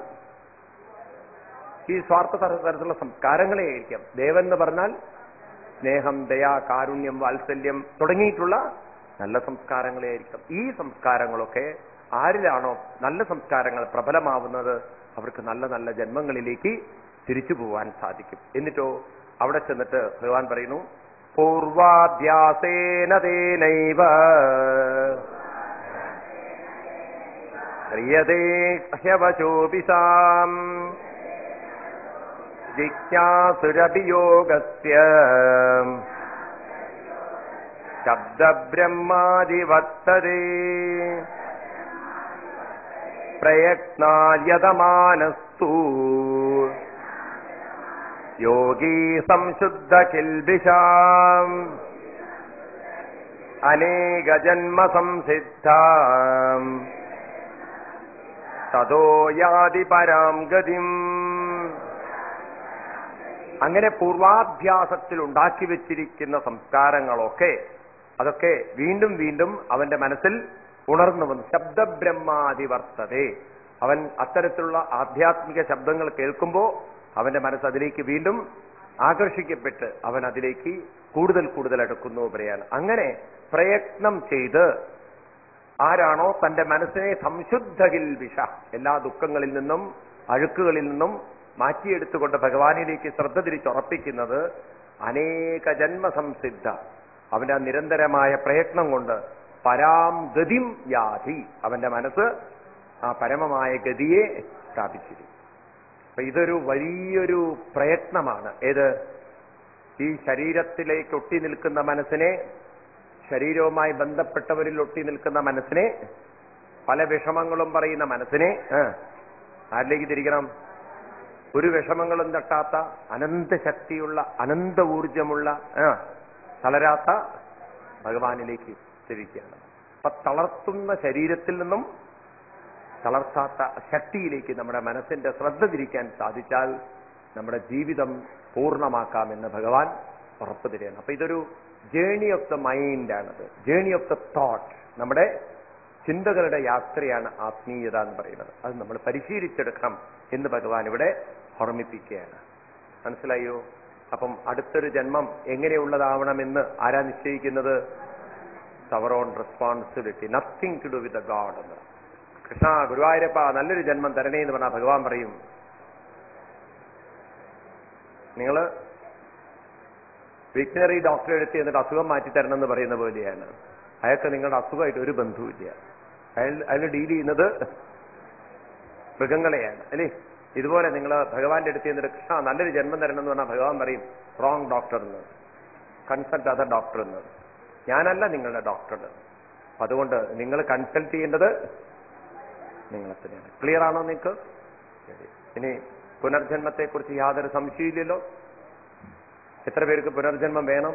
ഈ സ്വാർത്ഥ തര- തരത്തിലുള്ള സംസ്കാരങ്ങളെ ആയിരിക്കാം ദേവൻ എന്ന് പറഞ്ഞാൽ സ്നേഹം ദയ കാരുണ്യം വാത്സല്യം തുടങ്ങിയിട്ടുള്ള നല്ല സംസ്കാരങ്ങളെ ആയിരിക്കാം ഈ സംസ്കാരങ്ങളൊക്കെ ആരിലാണോ നല്ല സംസ്കാരങ്ങൾ പ്രബലമാവുന്നത് അവർക്ക് നല്ല നല്ല ജന്മങ്ങളിലേക്ക് തിരിച്ചു പോവാൻ സാധിക്കും എന്നിട്ടോ അവിടെ ചെന്നിട്ട് ഭഗവാൻ പറയുന്നു പൂർവാഭ്യാസേന തേനൈവ ക്രിയതേ ഹ്യവശോപിസാം ജിജ്ഞാസുരഭിയോഗസ്യ ശബ്ദബ്രഹ്മാതിവർത്തതേ പ്രയത്നായതമാനസ്തു യോഗീ സംശുദ്ധ കിൽബിഷാം അനേകജന്മ സംസിദ്ധാം തതോ യാതി പരാം ഗതിം അങ്ങനെ പൂർവാഭ്യാസത്തിൽ ഉണ്ടാക്കി വെച്ചിരിക്കുന്ന സംസ്കാരങ്ങളൊക്കെ അതൊക്കെ വീണ്ടും വീണ്ടും അവന്റെ മനസ്സിൽ ഉണർന്നു വന്നു ശബ്ദബ്രഹ്മാതിവർത്തതേ അവൻ അത്തരത്തിലുള്ള ആധ്യാത്മിക ശബ്ദങ്ങൾ കേൾക്കുമ്പോൾ അവന്റെ മനസ്സ് അതിലേക്ക് വീണ്ടും ആകർഷിക്കപ്പെട്ട് അവൻ അതിലേക്ക് കൂടുതൽ കൂടുതൽ അടുക്കുന്നു പറയാണ് അങ്ങനെ പ്രയത്നം ചെയ്ത് ആരാണോ തന്റെ മനസ്സിനെ സംശുദ്ധകിൽ വിഷ എല്ലാ ദുഃഖങ്ങളിൽ നിന്നും അഴുക്കുകളിൽ നിന്നും മാറ്റിയെടുത്തുകൊണ്ട് ഭഗവാനിലേക്ക് ശ്രദ്ധ തിരിച്ചുറപ്പിക്കുന്നത് അനേക ജന്മ സംസിദ്ധ അവന്റെ ആ നിരന്തരമായ പ്രയത്നം കൊണ്ട് പരാം ഗതിം യാതി അവന്റെ മനസ്സ് ആ പരമമായ ഗതിയെ സ്ഥാപിച്ചിരിക്കും അപ്പൊ ഇതൊരു വലിയൊരു പ്രയത്നമാണ് ഏത് ഈ ശരീരത്തിലേക്ക് ഒട്ടി നിൽക്കുന്ന മനസ്സിനെ ശരീരവുമായി ബന്ധപ്പെട്ടവരിൽ ഒട്ടി നിൽക്കുന്ന മനസ്സിനെ പല വിഷമങ്ങളും പറയുന്ന മനസ്സിനെ ആ, ആരിലേക്ക് തിരിക്കണം ഒരു വിഷമങ്ങളും തട്ടാത്ത അനന്ത ശക്തിയുള്ള അനന്ത ഊർജമുള്ള ആ, തളരാത്ത ഭഗവാനിലേക്ക് തിരിക്കുകയാണ് അപ്പൊ തളർത്തുന്ന ശരീരത്തിൽ നിന്നും തളർത്താത്ത ശക്തിയിലേക്ക് നമ്മുടെ മനസ്സിന്റെ ശ്രദ്ധ തിരിക്കാൻ സാധിച്ചാൽ നമ്മുടെ ജീവിതം പൂർണ്ണമാക്കാമെന്ന് ഭഗവാൻ ഉറപ്പ് തരികയാണ് അപ്പൊ ഇതൊരു ജേണി ഓഫ് ദ മൈൻഡ് ആണത് ജേണി ഓഫ് ദ തോട്ട് നമ്മുടെ ചിന്തകളുടെ യാത്രയാണ് ആത്മീയത എന്ന് പറയുന്നത് അത് നമ്മൾ പരിശീലിച്ചെടുക്കണം എന്ന് ഭഗവാൻ ഇവിടെ ഓർമ്മിപ്പിക്കുകയാണ് മനസ്സിലായോ അപ്പം അടുത്തൊരു ജന്മം എങ്ങനെയുള്ളതാവണമെന്ന് ആരാ നിശ്ചയിക്കുന്നത് അവർ own responsibility nothing to do with God എന്ന് കൃഷ്ണ ഗുരുവായൂരപ്പ നല്ലൊരു ജന്മം തരണേ എന്ന് പറഞ്ഞാൽ ഭഗവാൻ പറയും നിങ്ങൾ വെറ്റിനറി ഡോക്ടറെ എടുത്ത് എന്നിട്ട് അസുഖം മാറ്റി തരണം എന്ന് പറയുന്ന പോലെയാണ് അയാൾക്ക് നിങ്ങളുടെ അസുഖമായിട്ട് ഒരു ബന്ധവുമില്ല അയാൾ അയാൾ ഡീൽ ചെയ്യുന്നത് മൃഗങ്ങളെയാണ് അല്ലേ ഇതുപോലെ നിങ്ങൾ ഭഗവാന്റെ അടുത്ത് എന്നിട്ട് കൃഷ്ണ നല്ലൊരു ജന്മം തരണം എന്ന് പറഞ്ഞാൽ ഭഗവാൻ പറയും റോങ് ഡോക്ടർ എന്ന് കൺസൾട്ട് അതർ ഡോക്ടർ എന്ന് ഞാനല്ല നിങ്ങളുടെ ഡോക്ടർ അപ്പൊ അതുകൊണ്ട് നിങ്ങൾ കൺസൾട്ട് ചെയ്യേണ്ടത് നിങ്ങളെ തന്നെയാണ് ക്ലിയർ ആണോ നിങ്ങൾക്ക് ശരി ഇനി പുനർജന്മത്തെക്കുറിച്ച് യാതൊരു സംശയമില്ലല്ലോ എത്ര പേർക്ക് പുനർജന്മം വേണം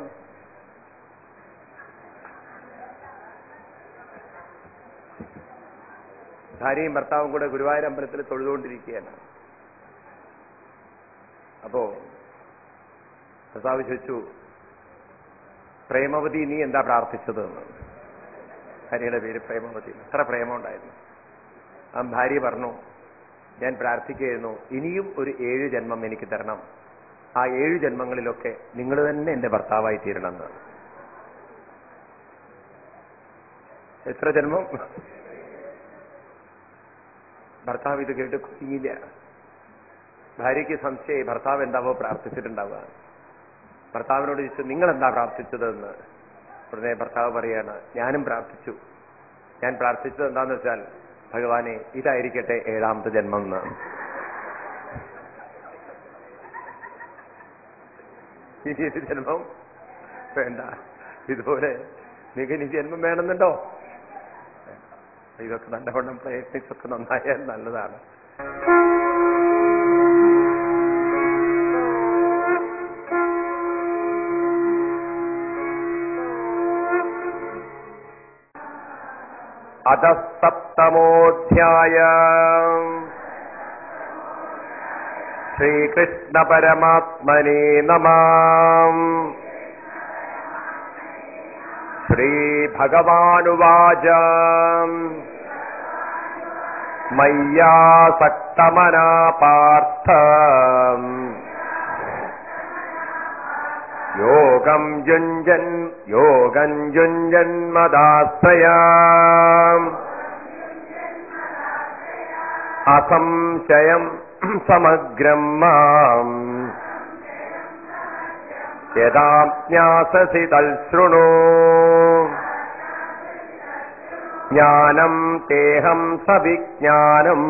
ഭാര്യയും ഭർത്താവും കൂടെ ഗുരുവായൂർ അമ്പലത്തിൽ തൊഴുതുകൊണ്ടിരിക്കുകയാണ് അപ്പോ ഭർത്താവ് ചോദിച്ചു പ്രേമവതി നീ എന്താ പ്രാർത്ഥിച്ചത് എന്ന് ഭാര്യയുടെ പേര് പ്രേമവതി എത്ര പ്രേമം ഉണ്ടായിരുന്നു ആ ഭാര്യ പറഞ്ഞു ഞാൻ പ്രാർത്ഥിക്കുകയായിരുന്നു ഇനിയും ഒരു ഏഴ് ജന്മം എനിക്ക് തരണം ആ ഏഴ് ജന്മങ്ങളിലൊക്കെ നിങ്ങൾ തന്നെ എന്റെ ഭർത്താവായി തീരണമെന്ന് എത്ര ജന്മം ഭർത്താവ് ഇത് കേട്ട് കുഞ്ഞില്ല ഭാര്യയ്ക്ക് സംശയമായി ഭർത്താവ് എന്താവോ പ്രാർത്ഥിച്ചിട്ടുണ്ടാവുക ഭർത്താവിനോട് ചോദിച്ചു നിങ്ങൾ എന്താ പ്രാർത്ഥിച്ചതെന്ന് ഉടനെ ഭർത്താവ് പറയാണ് ഞാനും പ്രാർത്ഥിച്ചു ഞാൻ പ്രാർത്ഥിച്ചത് എന്താന്ന് വെച്ചാൽ ഭഗവാനെ ഇതായിരിക്കട്ടെ ഏഴാമത്തെ ജന്മം എന്ന് ഇനി ഒരു ജന്മം വേണ്ട ഇതുപോലെ നിങ്ങൾക്ക് ഇനി ജന്മം വേണമെന്നുണ്ടോ ഇതൊക്കെ നല്ലവണ്ണം പ്രയത്നിച്ചൊക്കെ നന്നായാൽ നല്ലതാണ് അധസപ്തമോധ്യായ ശ്രീകൃഷ്ണ പരമാത്മനെ നമാം ശ്രീഭഗവാനുവാച മയ്യാസക്തമനാ പാർത്ഥ യോഗം യുഞ്ജൻ യോഗം യുഞ്ജന്മദാശ്രയാ അസംശയം സമഗ്രം മാം യഥാജ്ഞാസസി തൽശൃണു ജ്ഞാനം തേഹം സവിജ്ഞാനം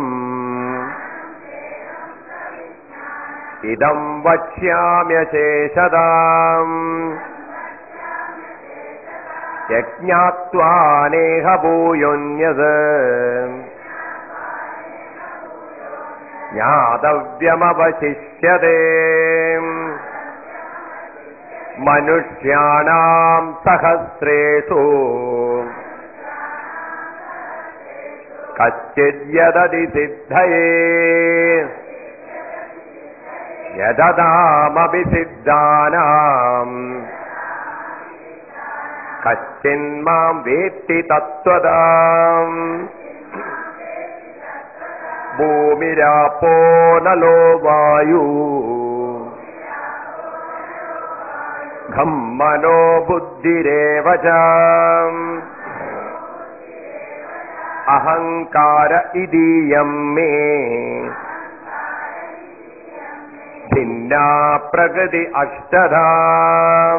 ഇതം വക്ഷ്യാമ്യശേഷതാം യജ്ഞാത്വാനേഹ ഭൂയോന്യത് ജ്ഞാതവ്യമവശിഷ്യതേ മനുഷ്യാണാം സഹസ്രേഷു കച്ചിദ്യതതി സിദ്ധയേ യദതാമപി സിദ്ധാനാം കച്ചിന്മാം വേത്തി തത്വതാം ഭൂമിരാപ്പോ നലോ വായു ഖം മനോ ബുദ്ധിരേവ ച അഹങ്കാര ഇതീയം മേ ഭിന്നാ പ്രകൃതി അഷ്ടധാം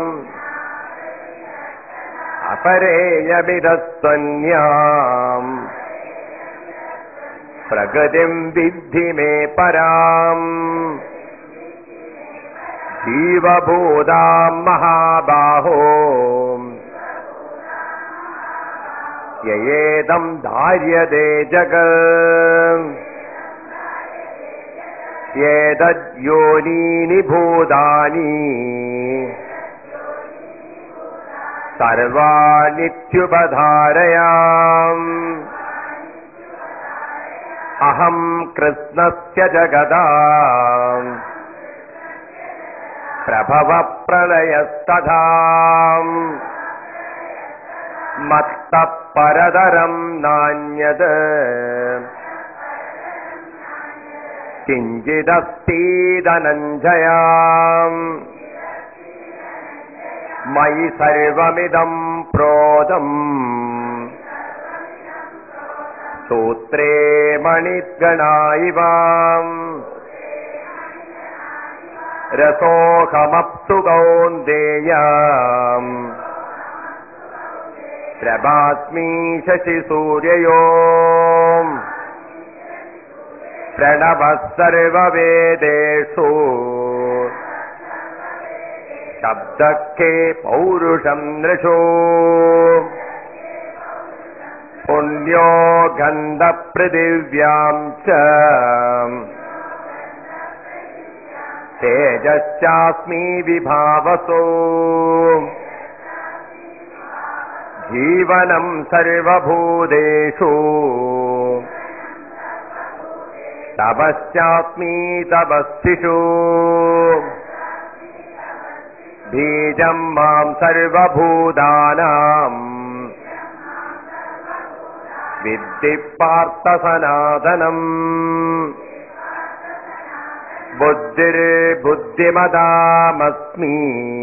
അപരേയമിതസ്വന്യാം പ്രകൃതിം വിദ്ധി മേ പരാം ജീവഭൂതാം മഹാബാഹോ യേദം ധാര്യതേ ജഗ ഏതദ്യോനീനി ഭൂതാനി സർവാണിത്യുപധാരയാം അഹം കൃഷ്ണസ്യ ജഗദാ പ്രഭവ പ്രളയസ്തഥാ മത്ത പരതരം നാണ്യത് കിഞ്ചിദസ്തീതനഞ്ജയാം മയി സർവമിദം പ്രോതം സൂത്രേ മണിഗണായിവാം രസോഹമപ്സു കൗന്ദേയാം പ്രഭാസ്മീ ശശി സൂര്യയോ പ്രണവ സർവവേദേഷു ശബ്ദക്കെ പൗരുഷം നൃഷോ പുണ്യോ ഗന്ധപൃഥിവ്യാം ച തേജശ്ചാസ്മി വിഭാവസോ ജീവനം സർവഭൂതേഷു തപശ്ചാസ്മി തപസ്സിഷു ബീജം മാം സർവഭൂതാനാം വിദ്ധി പാർത്ഥ സനാതനം ബുദ്ധിർബുദ്ധിമതാമസ്മി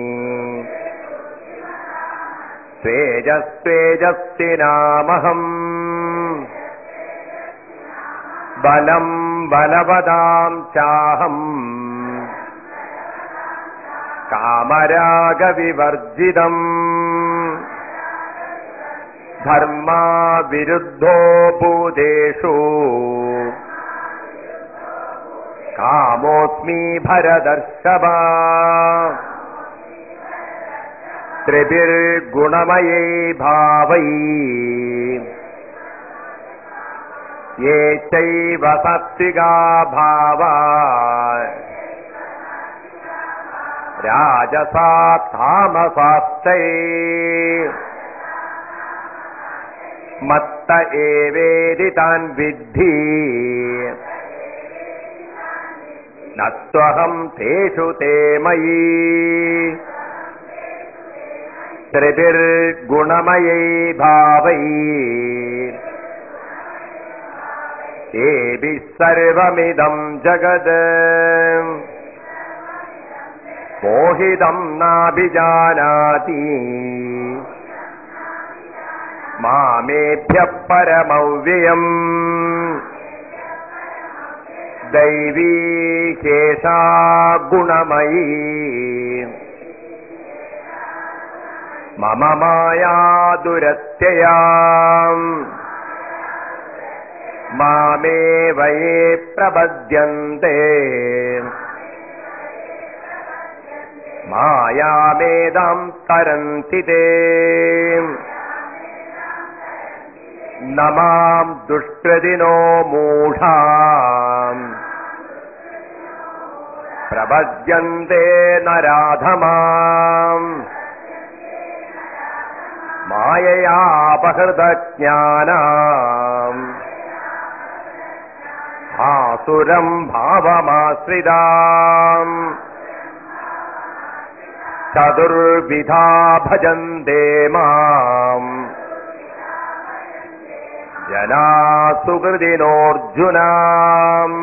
തേജസ്തേജസ്തി നാമഹം ബലം ബലവതാം ചാഹം കാമരാഗവിവർജിതം ധർമാവിരുദ്ധോ ഭൂതേഷു കാമോസ്മി ഭരദർശഭ ത്രിഭിർഗുണമയേ ഭാവൈ ये चैव सात्विका भावा राजसा तामसाश्चै मत्त एवेदितान् विद्धि न त्वहं तेषु ते मयि त्रिभिर्गुणमयै भावै येभिः सर्वमिदं जगद मोहिदं नाभिजानाति मामेभ्यः परमव्ययम् दैवी शेषा गुणमयी मम माया दुरत्ययाम् मामेव ये प्रपद्यन्ते मायामेदां तरन्ति ते न मां दुष्कृतिनो मूढा प्रपद्यन्ते न राधमाम् माययापहृतज्ञानाम् आसुरम् भावमाश्रिताम् चतुर्विधा भजन्ते माम् जना सुकृतिनोऽर्जुनाम्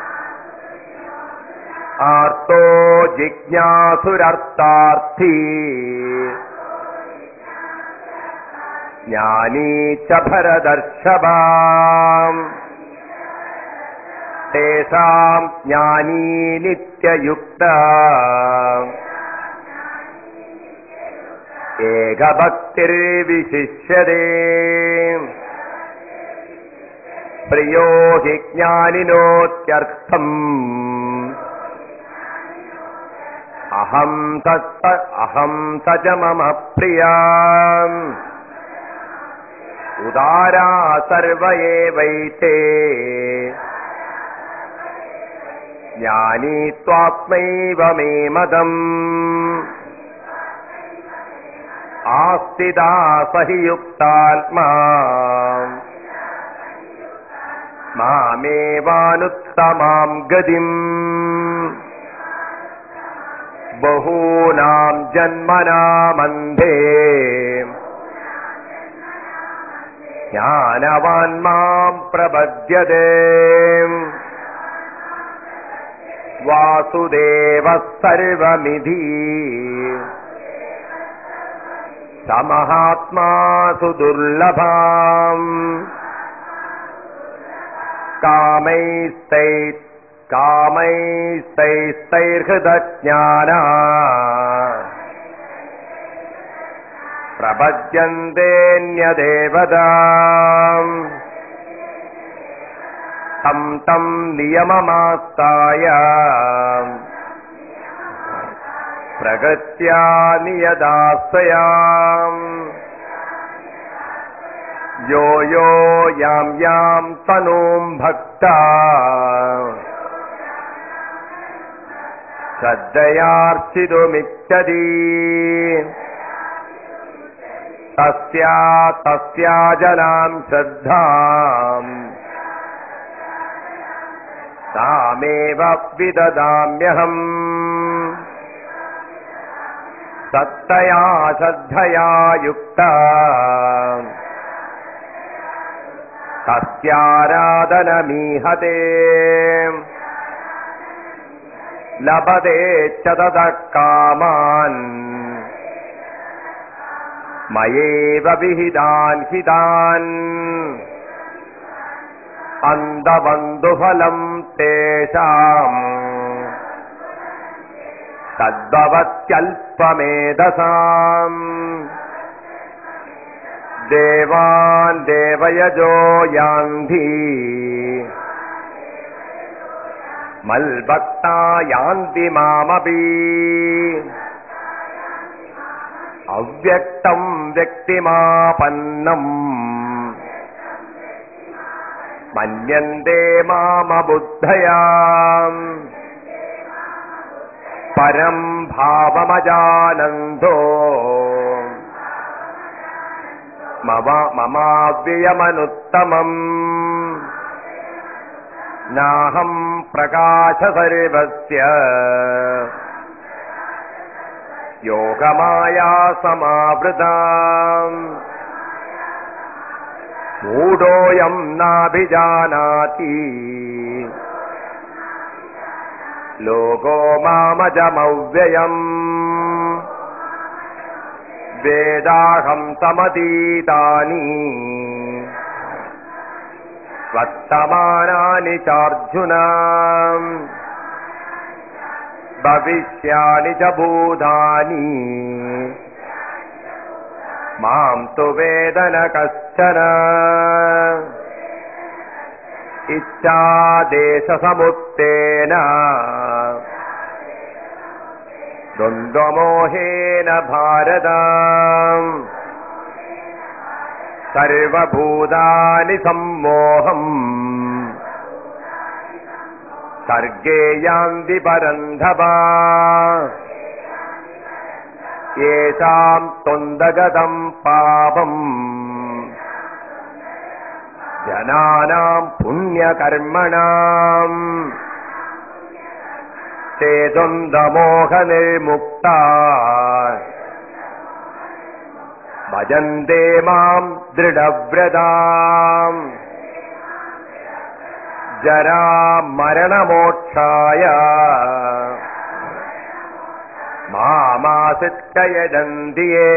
आर्तो जिज्ञासुरर्तार्थी ज्ञानी च भरदर्शभाम् तेषाम् ज्ञानी नित्ययुक्ता एकभक्तिर्विशिष्यते പ്രിയോ ഹി ജ്ഞാനിനോത്യർത്ഥം അഹം തത്ത അഹം സജ മമ പ്രിയാ ഉദാരാ സർവ ഏവൈതേ ജ്ഞാനീ ത്വാത്മൈവ മേ മതം ആസ്തിദാ സഹിയുക്താത്മാ മാമേവാനുത്തമാം ഗതിം ബഹൂനാം ജന്മനാമന്ധേ ജ്ഞാനവാൻ മാം പ്രപദ്യതേ വാസുദേവ സർവമിധി സമഹാത്മാസു ദുർലഭാം കാമൈസ്തൈ കാമൈസ്തൈസ്തൈർഹൃതജ്ഞാന പ്രപദ്യന്തേന്യദേവതാ തം തം നിയമമാസ്തായ പ്രകൃത്യാ നിയതാസ്വയാം യോ യോ യാം യാം തനൂം ഭക്ത ശ്രദ്ധയാർച്ചിതുമിച്ഛതി തസ്യാ തസ്യാ ജനാം ശ്രദ്ധാം താമേവ വിദദാമ്യഹം സത്തയാ ശ്രദ്ധയാ യുക്ത തസ്യാരാധനമീഹതേ ലഭതേ ചതത കാമാൻ മയേവ വിഹിതാൻ ഹിതാൻ അന്തബന്ധുഫലം തേഷാം തദ്ഭവത്യൽപമേധസാം ദേവാൻ ദേവയജോ യാന്ധി മൽഭക്താ യാന്തി മാമപി അവ്യക്തം വ്യക്തിമാപന്നം മന്യന്തേ മാമബുദ്ധയാ പരം ഭാവമജാനന്ദോ മമ മമാവ്യയമനുത്തമം നാഹം പ്രകാശ സർവസ്യ യോഗമായാ സമാവൃത മൂഢോയം നാഭിജാനാതി ലോകോ മാമജമവ്യയം വേദാഹം സമതീതാനി വർത്തമാനാനി ചാർജുന ഭവിഷ്യാണി ച ഭൂതാനി മാം തു വേദന കശ്ചന ഇച്ഛാദേശസമുത്തേന ദ്വന്ദ്വമോഹേന ഭാരത സർവഭൂതാനി സമ്മോഹം സർഗേ യാന്തി പരന്ധവ യേഷാം ത്വന്തഗതം പാപം ജനാനാം പുണ്യകർമ്മണാം ते द्वन्द्वमोहनिर्मुक्ता भजन्ते माम् दृढव्रताम् जरामरणमोक्षाय मामासित्कयजन्ति ये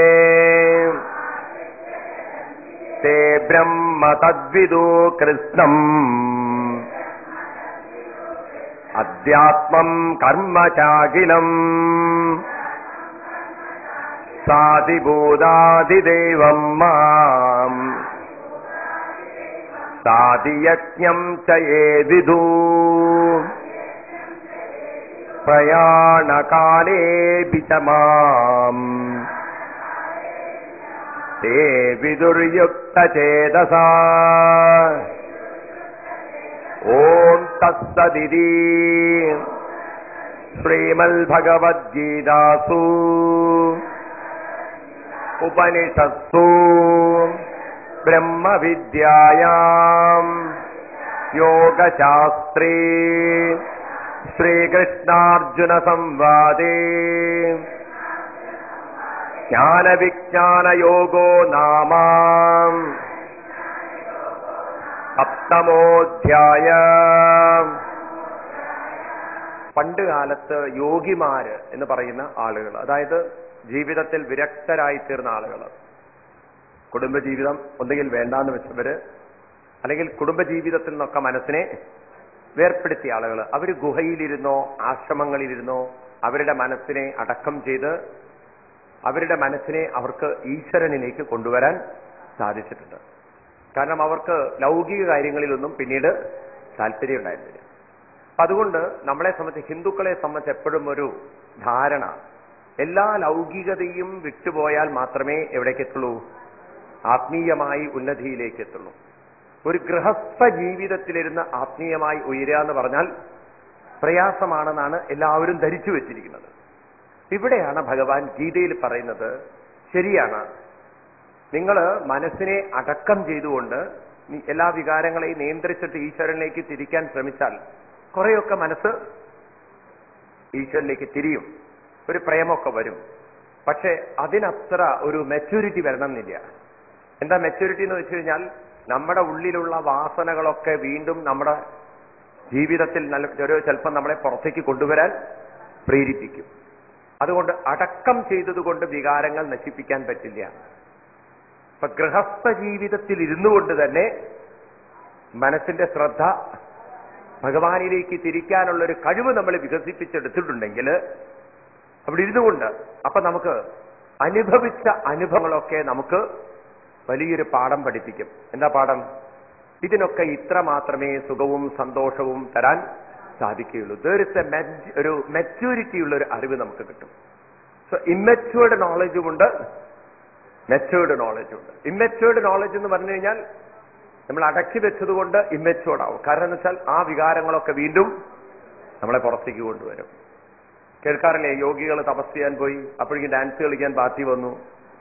ते ब्रह्म तद्विदु कृत्स्नम् അധ്യാത്മം കർമ്മ ചാകിലം സാധിഭൂതാതിദൈവം മാം സാദിയജ്ഞം ചയേവിധൂ പ്രയാണകാലേപി ച മാം തേ വിദുർയുക്തചേതസാ ഓം തസ്സദിതി ശ്രീമദ്ഭഗവദ്ഗീതാസു ഉപനിഷത്സു ബ്രഹ്മവിദ്യായാം യോഗശാസ്ത്രേ ശ്രീകൃഷ്ണാർജുന സംവാദേ ജ്ഞാനവിജ്ഞാനയോഗോ നാമ സപ്തമോധ്യായ പണ്ട് കാലത്ത് യോഗിമാര് എന്ന് പറയുന്ന ആളുകൾ അതായത് ജീവിതത്തിൽ വിരക്തരായി തീർന്ന ആളുകൾ കുടുംബജീവിതം ഒന്നുകിൽ വേണ്ടാന്ന് വെച്ചവര് അല്ലെങ്കിൽ കുടുംബജീവിതത്തിൽ നിന്നൊക്കെ മനസ്സിനെ വേർപ്പെടുത്തിയ ആളുകൾ അവർ ഗുഹയിലിരുന്നോ ആശ്രമങ്ങളിലിരുന്നോ അവരുടെ മനസ്സിനെ അടക്കം ചെയ്ത് അവരുടെ മനസ്സിനെ അവർക്ക് ഈശ്വരനിലേക്ക് കൊണ്ടുവരാൻ സാധിച്ചിട്ടുണ്ട് കാരണം അവർക്ക് ലൗകിക കാര്യങ്ങളിലൊന്നും പിന്നീട് താല്പര്യം ഉണ്ടായിരുന്നില്ല അപ്പൊ അതുകൊണ്ട് നമ്മളെ സംബന്ധിച്ച് ഹിന്ദുക്കളെ സംബന്ധിച്ച് എപ്പോഴും ഒരു ധാരണ എല്ലാ ലൗകികതയും വിട്ടുപോയാൽ മാത്രമേ എവിടേക്ക് എത്തുള്ളൂ ആത്മീയമായി ഉന്നതിയിലേക്ക് എത്തുള്ളൂ ഒരു ഗൃഹസ്ഥ ജീവിതത്തിലിരുന്ന് ആത്മീയമായി ഉയരുക എന്ന് പറഞ്ഞാൽ പ്രയാസമാണെന്നാണ് എല്ലാവരും ധരിച്ചു വെച്ചിരിക്കുന്നത് ഇവിടെയാണ് ഭഗവാൻ ഗീതയിൽ പറയുന്നത് ശരിയാണ് നിങ്ങൾ മനസ്സിനെ അടക്കം ചെയ്തുകൊണ്ട് നി- എല്ലാ വികാരങ്ങളെയും നിയന്ത്രിച്ചിട്ട് ഈശ്വരനിലേക്ക് തിരിക്കാൻ ശ്രമിച്ചാൽ കുറെയൊക്കെ മനസ്സ് ഈശ്വരനിലേക്ക് തിരിയും ഒരു പ്രേമമൊക്കെ വരും പക്ഷെ അതിനത്ര ഒരു മെച്യൂരിറ്റി വരണം എന്നില്ല എന്താ മെച്യൂരിറ്റി എന്ന് വെച്ച് കഴിഞ്ഞാൽ നമ്മുടെ ഉള്ളിലുള്ള വാസനകളൊക്കെ വീണ്ടും നമ്മുടെ ജീവിതത്തിൽ നല്ല ഒരു ചിലപ്പോൾ നമ്മളെ പുറത്തേക്ക് കൊണ്ടുവരാൻ പ്രേരിപ്പിക്കും അതുകൊണ്ട് അടക്കം ചെയ്തതുകൊണ്ട് വികാരങ്ങൾ നശിപ്പിക്കാൻ പറ്റില്ല ഇപ്പൊ ഗൃഹസ്ഥ ജീവിതത്തിൽ ഇരുന്നു കൊണ്ട് തന്നെ മനസ്സിന്റെ ശ്രദ്ധ ഭഗവാനിലേക്ക് തിരിക്കാനുള്ള ഒരു കഴിവ് നമ്മൾ വികസിപ്പിച്ചെടുത്തിട്ടുണ്ടെങ്കിൽ അവിടെ ഇരുന്നുകൊണ്ട് അപ്പൊ നമുക്ക് അനുഭവിച്ച അനുഭവങ്ങളൊക്കെ നമുക്ക് വലിയൊരു പാഠം പഠിപ്പിക്കും എന്താ പാഠം ഇതിനൊക്കെ ഇത്ര മാത്രമേ സുഖവും സന്തോഷവും തരാൻ സാധിക്കുകയുള്ളൂ ദർ ഇസ് എ ഒരു മെച്യൂരിറ്റി ഉള്ള ഒരു അറിവ് നമുക്ക് കിട്ടും സോ ഇമ്മച്യൂർഡ് നോളജും ഉണ്ട് മെച്ചേർഡ് നോളജും ഉണ്ട് ഇമ്മച്യൂർഡ് നോളജ് എന്ന് പറഞ്ഞു കഴിഞ്ഞാൽ നമ്മൾ അടക്കി വെച്ചതുകൊണ്ട് ഇമ്മച്യൂർഡ് ആവും കാരണം എന്ന് വെച്ചാൽ ആ വികാരങ്ങളൊക്കെ വീണ്ടും നമ്മളെ പുറത്തേക്ക് കൊണ്ടുവരും കേൾക്കാറില്ലേ യോഗികൾ തപസ് ചെയ്യാൻ പോയി അപ്പോഴേക്കും ഡാൻസ് കളിക്കാൻ പാർട്ടി വന്നു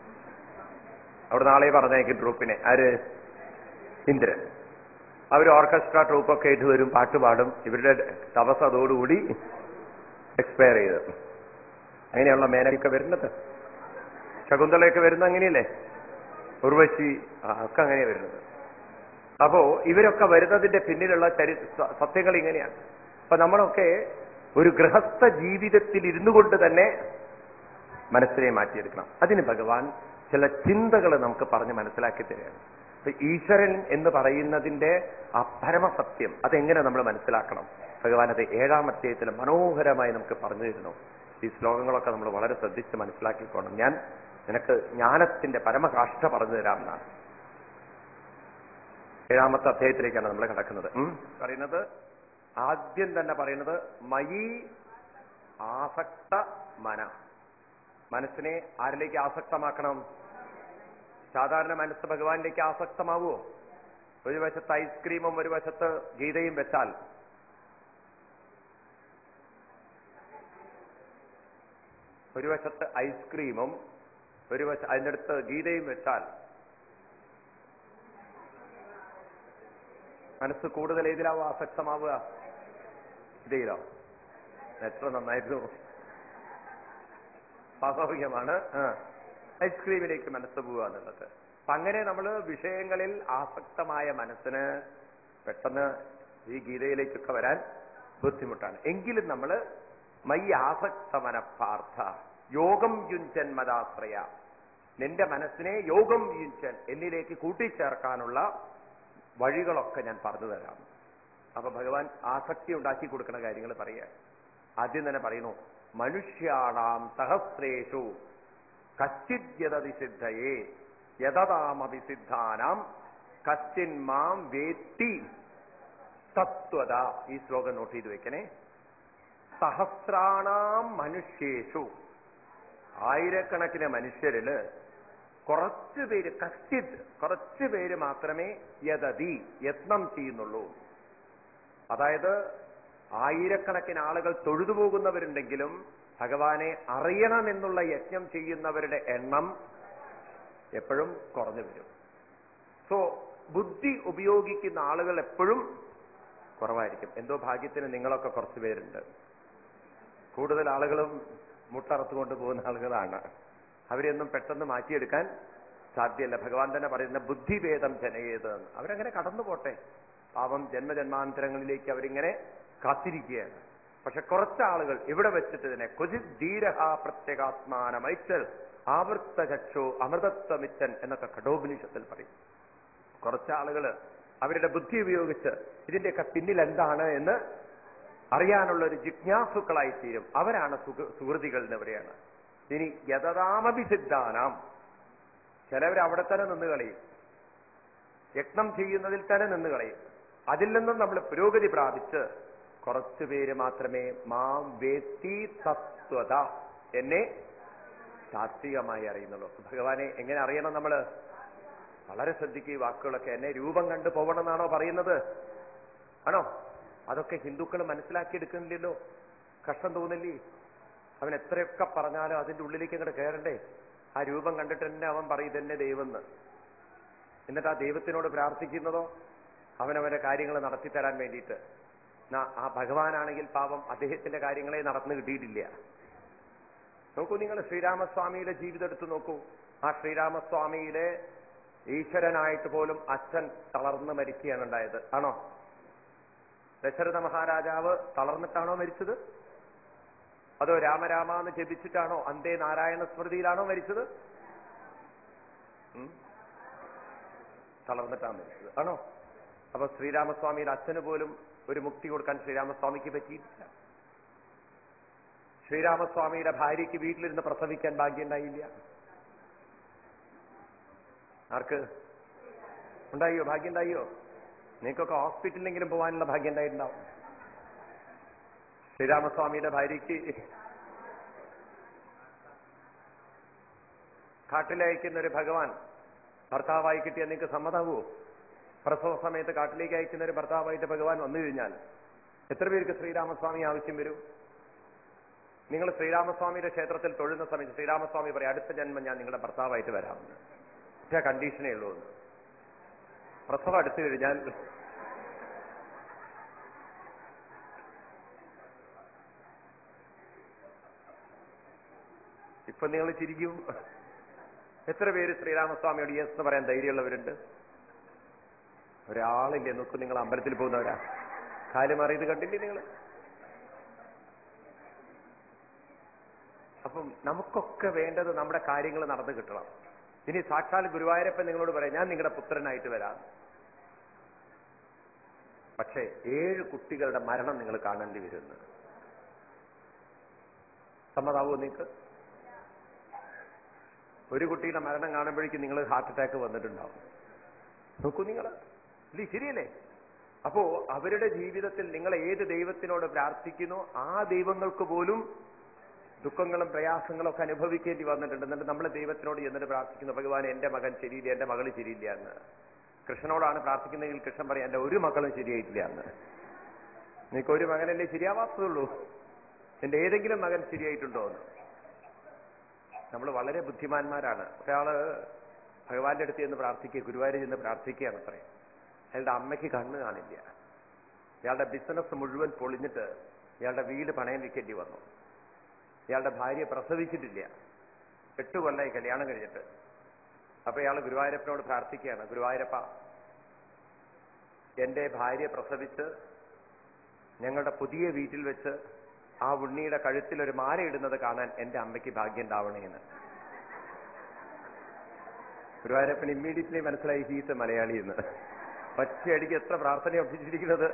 അവിടെ നാളെ പറഞ്ഞേക്കും ട്രൂപ്പിനെ ആര് ഇന്ദ്രൻ അവർ ഓർക്കസ്ട്ര ട്രൂപ്പൊക്കെ ആയിട്ട് വരും പാട്ട് പാടും ഇവരുടെ തപസ് അതോടുകൂടി എക്സ്പയർ ചെയ്ത് അങ്ങനെയുള്ള മേനയൊക്കെ വരുന്നത് ശകുന്തളയൊക്കെ വരുന്നത് അങ്ങനെയല്ലേ ഉർവശി ആ, ഒക്കെ അങ്ങനെയാ വരുന്നത് അപ്പോ ഇവരൊക്കെ വരുന്നതിന്റെ പിന്നിലുള്ള ചരി സ- സത്യങ്ങൾ ഇങ്ങനെയാണ് അപ്പൊ നമ്മളൊക്കെ ഒരു ഗൃഹസ്ഥ ജീവിതത്തിൽ ഇരുന്നു കൊണ്ട് തന്നെ മനസ്സിനെ മാറ്റിയെടുക്കണം അതിന് ഭഗവാൻ ചില ചിന്തകൾ നമുക്ക് പറഞ്ഞ് മനസ്സിലാക്കി തരികയാണ് അപ്പൊ ഈശ്വരൻ എന്ന് പറയുന്നതിന്റെ ആ പരമസത്യം അതെങ്ങനെ നമ്മൾ മനസ്സിലാക്കണം ഭഗവാൻ അത് ഏഴാം അധ്യായത്തിൽ മനോഹരമായി നമുക്ക് പറഞ്ഞു തരുന്നു ഈ ശ്ലോകങ്ങളൊക്കെ നമ്മൾ വളരെ ശ്രദ്ധിച്ച് മനസ്സിലാക്കിക്കോണം ഞാൻ നിനക്ക് ജ്ഞാനത്തിന്റെ പരമകാഷ്ഠ പറഞ്ഞു തരാമെന്നാണ് ഏഴാമത്തെ അധ്യായത്തിലേക്കാണ് നമ്മൾ കിടക്കുന്നത് ഉം. പറയുന്നത് ആദ്യം തന്നെ പറയുന്നത് മയി ആസക്ത മന മനസ്സിനെ ആരിലേക്ക് ആസക്തമാക്കണം സാധാരണ മനസ്സ് ഭഗവാനിലേക്ക് ആസക്തമാവുമോ ഒരു വശത്ത് ഐസ്ക്രീമും ഒരു വശത്ത് ഗീതയും വെച്ചാൽ ഒരു വശത്ത് ഐസ്ക്രീമും ഒരു വശ അതിൻ്റെ അടുത്ത് ഗീതയും വെച്ചാൽ മനസ്സ് കൂടുതൽ ഏതിലാവും ആസക്തമാവുക ഗീതയിലോ എത്ര നന്നായിരുന്നു സ്വാഭാവികമാണ് ആ. ഐസ്ക്രീമിലേക്ക് മനസ്സ് പോവുക എന്നുള്ളത് അപ്പൊ അങ്ങനെ നമ്മൾ വിഷയങ്ങളിൽ ആസക്തമായ മനസ്സിന് പെട്ടെന്ന് ഈ ഗീതയിലേക്കൊക്കെ വരാൻ ബുദ്ധിമുട്ടാണ് എങ്കിലും നമ്മൾ മൈ ആസക്ത മനഃപാർത്ഥ യോഗം യുഞ്ചൻ മതാശ്രയ നിന്റെ മനസ്സിനെ യോഗം യുഞ്ചൻ എന്നിലേക്ക് കൂട്ടിച്ചേർക്കാനുള്ള വഴികളൊക്കെ ഞാൻ പറഞ്ഞു തരാം അപ്പൊ ഭഗവാൻ ആസക്തി ഉണ്ടാക്കി കൊടുക്കുന്ന കാര്യങ്ങൾ പറയുക ആദ്യം തന്നെ പറയുന്നു മനുഷ്യാണാം സഹസ്രേഷു കശ്ചിദ്യതതി സിദ്ധയേ യഥതാമപി സിദ്ധാനാം കശ്ചിൻ മാം വേത്തി തത്വത ഈ ശ്ലോകം നോട്ട് ചെയ്ത് വെക്കണേ സഹസ്രാണാം മനുഷ്യേഷു ആയിരക്കണക്കിന് മനുഷ്യരില് കുറച്ചു പേര് കശ്ചിത് കുറച്ചു പേര് മാത്രമേ യതതി യത്നം ചെയ്യുന്നുള്ളൂ അതായത് ആയിരക്കണക്കിന് ആളുകൾ തൊഴുതു പോകുന്നവരുണ്ടെങ്കിലും ഭഗവാനെ അറിയണമെന്നുള്ള യജ്ഞം ചെയ്യുന്നവരുടെ എണ്ണം എപ്പോഴും കുറഞ്ഞു വരും സോ ബുദ്ധി ഉപയോഗിക്കുന്ന ആളുകൾ എപ്പോഴും കുറവായിരിക്കും എന്തോ ഭാഗ്യത്തിന് നിങ്ങളൊക്കെ കുറച്ചു പേരുണ്ട് കൂടുതൽ ആളുകളും മുട്ടറത്തുകൊണ്ട് പോകുന്ന ആളുകളാണ് അവരെയൊന്നും പെട്ടെന്ന് മാറ്റിയെടുക്കാൻ സാധ്യമല്ല ഭഗവാൻ തന്നെ പറയുന്ന ബുദ്ധിഭേദം ജനയേത് എന്ന് അവരങ്ങനെ കടന്നു പോട്ടെ പാവം ജന്മജന്മാന്തരങ്ങളിലേക്ക് അവരിങ്ങനെ കാത്തിരിക്കുകയാണ് പക്ഷെ കുറച്ച് ആളുകൾ ഇവിടെ വെച്ചിട്ട് തന്നെ ക്വചിത് ധീരഹ പ്രത്യേകാത്മാനമൈച്ചൽ ആവൃത്ത ചക്ഷോ അമൃതത്വമിച്ചൻ എന്നൊക്കെ കഠോപനിഷത്തിൽ പറയും കുറച്ച് ആളുകൾ അവരുടെ ബുദ്ധി ഉപയോഗിച്ച് ഇതിന്റെയൊക്കെ പിന്നിൽ എന്താണ് എന്ന് അറിയാനുള്ള ഒരു ജിജ്ഞാസുക്കളായി തീരും അവരാണ് സുഹൃ- സുഹൃതികൾ എന്നവരെയാണ് ഇനി യഥതാമപി സിദ്ധാനാം ചിലവർ അവിടെ തന്നെ നിന്ന് കളയും യജ്ഞം ചെയ്യുന്നതിൽ തന്നെ നിന്ന് കളയും അതിൽ നിന്നും നമ്മൾ പുരോഗതി പ്രാപിച്ച് കുറച്ചു പേര് മാത്രമേ മാം വേത്തി തത്വത എന്നെ താത്വികമായി അറിയുന്നുള്ളൂ ഭഗവാനെ എങ്ങനെ അറിയണം നമ്മള് വളരെ ശ്രദ്ധിക്കുക ഈ വാക്കുകളൊക്കെ എന്നെ രൂപം കണ്ടു പോകണമെന്നാണോ പറയുന്നത് ആണോ അതൊക്കെ ഹിന്ദുക്കൾ മനസ്സിലാക്കിയെടുക്കുന്നില്ലല്ലോ കഷ്ടം തോന്നില്ലേ അവൻ എത്രയൊക്കെ പറഞ്ഞാലും അതിന്റെ ഉള്ളിലേക്ക് അങ്ങോട്ട് കയറണ്ടേ ആ രൂപം കണ്ടിട്ട് തന്നെ അവൻ പറയും ഇതെന്നെ ദൈവമെന്ന് എന്നിട്ട് ആ ദൈവത്തിനോട് പ്രാർത്ഥിക്കുന്നതോ അവനവന്റെ കാര്യങ്ങൾ നടത്തിത്തരാൻ വേണ്ടിയിട്ട് എന്നാ ആ ഭഗവാനാണെങ്കിൽ പാപം അദ്ദേഹത്തിന്റെ കാര്യങ്ങളെ നടന്നു കിട്ടിയിട്ടില്ല നോക്കൂ നിങ്ങൾ ശ്രീരാമസ്വാമിയുടെ ജീവിതം എടുത്തു നോക്കൂ ആ ശ്രീരാമസ്വാമിയിലെ ഈശ്വരനായിട്ട് പോലും അച്ഛൻ തളർന്ന് മരിക്കുകയാണ് ഉണ്ടായത് ആണോ ദശരഥ മഹാരാജാവ് തളർന്നിട്ടാണോ മരിച്ചത് അതോ രാമരാമ എന്ന് ജപിച്ചിട്ടാണോ അന്തേ നാരായണ സ്മൃതിയിലാണോ മരിച്ചത് ഉം? തളർന്നിട്ടാണ് മരിച്ചത് ആണോ അപ്പൊ ശ്രീരാമസ്വാമിയുടെ അച്ഛന് പോലും ഒരു മുക്തി കൊടുക്കാൻ ശ്രീരാമസ്വാമിക്ക് പറ്റിയിട്ടില്ല ശ്രീരാമസ്വാമിയുടെ ഭാര്യയ്ക്ക് വീട്ടിലിരുന്ന് പ്രസവിക്കാൻ ഭാഗ്യം ഉണ്ടായില്ല ആർക്ക് ഉണ്ടായോ ഭാഗ്യം ഉണ്ടായോ നിങ്ങൾക്കൊക്കെ ഹോസ്പിറ്റലിലെങ്കിലും പോകാനുള്ള ഭാഗ്യം ഉണ്ടായിട്ടുണ്ടാവും ശ്രീരാമസ്വാമിയുടെ ഭാര്യയ്ക്ക് കാട്ടിലയക്കുന്ന ഒരു ഭഗവാൻ ഭർത്താവായി കിട്ടിയാൽ നിങ്ങൾക്ക് സമ്മതമാവുമോ പ്രസവ സമയത്ത് കാട്ടിലേക്ക് അയക്കുന്ന ഒരു ഭർത്താവായിട്ട് ഭഗവാൻ വന്നു കഴിഞ്ഞാൽ എത്ര പേർക്ക് ശ്രീരാമസ്വാമി ആവശ്യം വരും നിങ്ങൾ ശ്രീരാമസ്വാമിയുടെ ക്ഷേത്രത്തിൽ തൊഴുന്ന സമയത്ത് ശ്രീരാമസ്വാമി പറയും അടുത്ത ജന്മം ഞാൻ നിങ്ങളുടെ ഭർത്താവായിട്ട് വരാമെന്ന് ഒറ്റ കണ്ടീഷനേ ഉള്ളൂ എന്ന് പ്രസവം അടുത്തു കഴിഞ്ഞാൽ ഇപ്പൊ നിങ്ങൾ ചിരിക്കും എത്ര പേര് ശ്രീരാമസ്വാമിയോട് യെസ് എന്ന് പറയാൻ ധൈര്യമുള്ളവരുണ്ട് ഒരാളില്ലേ നോക്കൂ നിങ്ങൾ അമ്പലത്തിൽ പോകുന്നവരാ കാര്യം അറിയത് കണ്ടില്ലേ നിങ്ങൾ അപ്പം നമുക്കൊക്കെ വേണ്ടത് നമ്മുടെ കാര്യങ്ങൾ നടന്നു കിട്ടണം ഇനി സാക്ഷാൽ ഗുരുവായൂരപ്പൻ നിങ്ങളോട് പറയാം ഞാൻ നിങ്ങളുടെ പുത്രനായിട്ട് വരാം പക്ഷേ ഏഴ് കുട്ടികളുടെ മരണം നിങ്ങൾ കാണേണ്ടി വരുന്നു സമ്മതാവോ നിങ്ങൾക്ക് ഒരു കുട്ടിയുടെ മരണം കാണുമ്പോഴേക്കും നിങ്ങൾ ഹാർട്ട് അറ്റാക്ക് വന്നിട്ടുണ്ടാവും നോക്കൂ നിങ്ങൾ ഇത് ശരിയല്ലേ അപ്പോ അവരുടെ ജീവിതത്തിൽ നിങ്ങൾ ഏത് ദൈവത്തിനോട് പ്രാർത്ഥിക്കുന്നോ ആ ദൈവങ്ങൾക്ക് പോലും ദുഃഖങ്ങളും പ്രയാസങ്ങളും ഒക്കെ അനുഭവിക്കേണ്ടി വന്നിട്ടുണ്ട് എന്നിട്ട് നമ്മൾ ദൈവത്തിനോട് എന്നിട്ട് പ്രാർത്ഥിക്കുന്നു ഭഗവാൻ എന്റെ മകൻ ശരിയില്ല എന്റെ മകൾ ശരിയില്ല എന്ന് കൃഷ്ണനോടാണ് പ്രാർത്ഥിക്കുന്നതെങ്കിൽ കൃഷ്ണൻ പറയാം എന്റെ ഒരു മക്കളും ശരിയായിട്ടില്ല എന്ന് നിങ്ങൾക്ക് ഒരു മകനല്ലേ ശരിയാവാത്തതുള്ളൂ എന്റെ ഏതെങ്കിലും മകൻ ശരിയായിട്ടുണ്ടോ എന്ന് നമ്മൾ വളരെ ബുദ്ധിമാന്മാരാണ് ഒരാള് ഭഗവാന്റെ അടുത്ത് ചെന്ന് പ്രാർത്ഥിക്കുക ഗുരുവായൂർ ചെന്ന് പ്രാർത്ഥിക്കുകയാണ് അത്രേ അയാളുടെ അമ്മയ്ക്ക് കണ്ണ് കാണില്ല ഇയാളുടെ ബിസിനസ് മുഴുവൻ പൊളിഞ്ഞിട്ട് ഇയാളുടെ വീട് പണയം വെക്കേണ്ടി വന്നു ഇയാളുടെ ഭാര്യ പ്രസവിച്ചിട്ടില്ല എട്ട് കൊല്ലായി കല്യാണം കഴിഞ്ഞിട്ട് അപ്പൊ ഇയാൾ ഗുരുവായൂരപ്പനോട് പ്രാർത്ഥിക്കുകയാണ് ഗുരുവായൂരപ്പ എന്റെ ഭാര്യ പ്രസവിച്ച് ഞങ്ങളുടെ പുതിയ വീട്ടിൽ വെച്ച് ആ ഉണ്ണിയുടെ കഴുത്തിൽ ഒരു മാല ഇടുന്നത് കാണാൻ എന്റെ അമ്മയ്ക്ക് ഭാഗ്യം ഉണ്ടാവണേന്ന് ഗുരുവായൂരപ്പൻ ഇമ്മീഡിയറ്റ്ലി മനസ്സിലായി ഹീസ് മലയാളി എന്ന് ഒറ്റയടിക്ക് എത്ര പ്രാർത്ഥന ഒപ്പിച്ചിരിക്കുന്നത്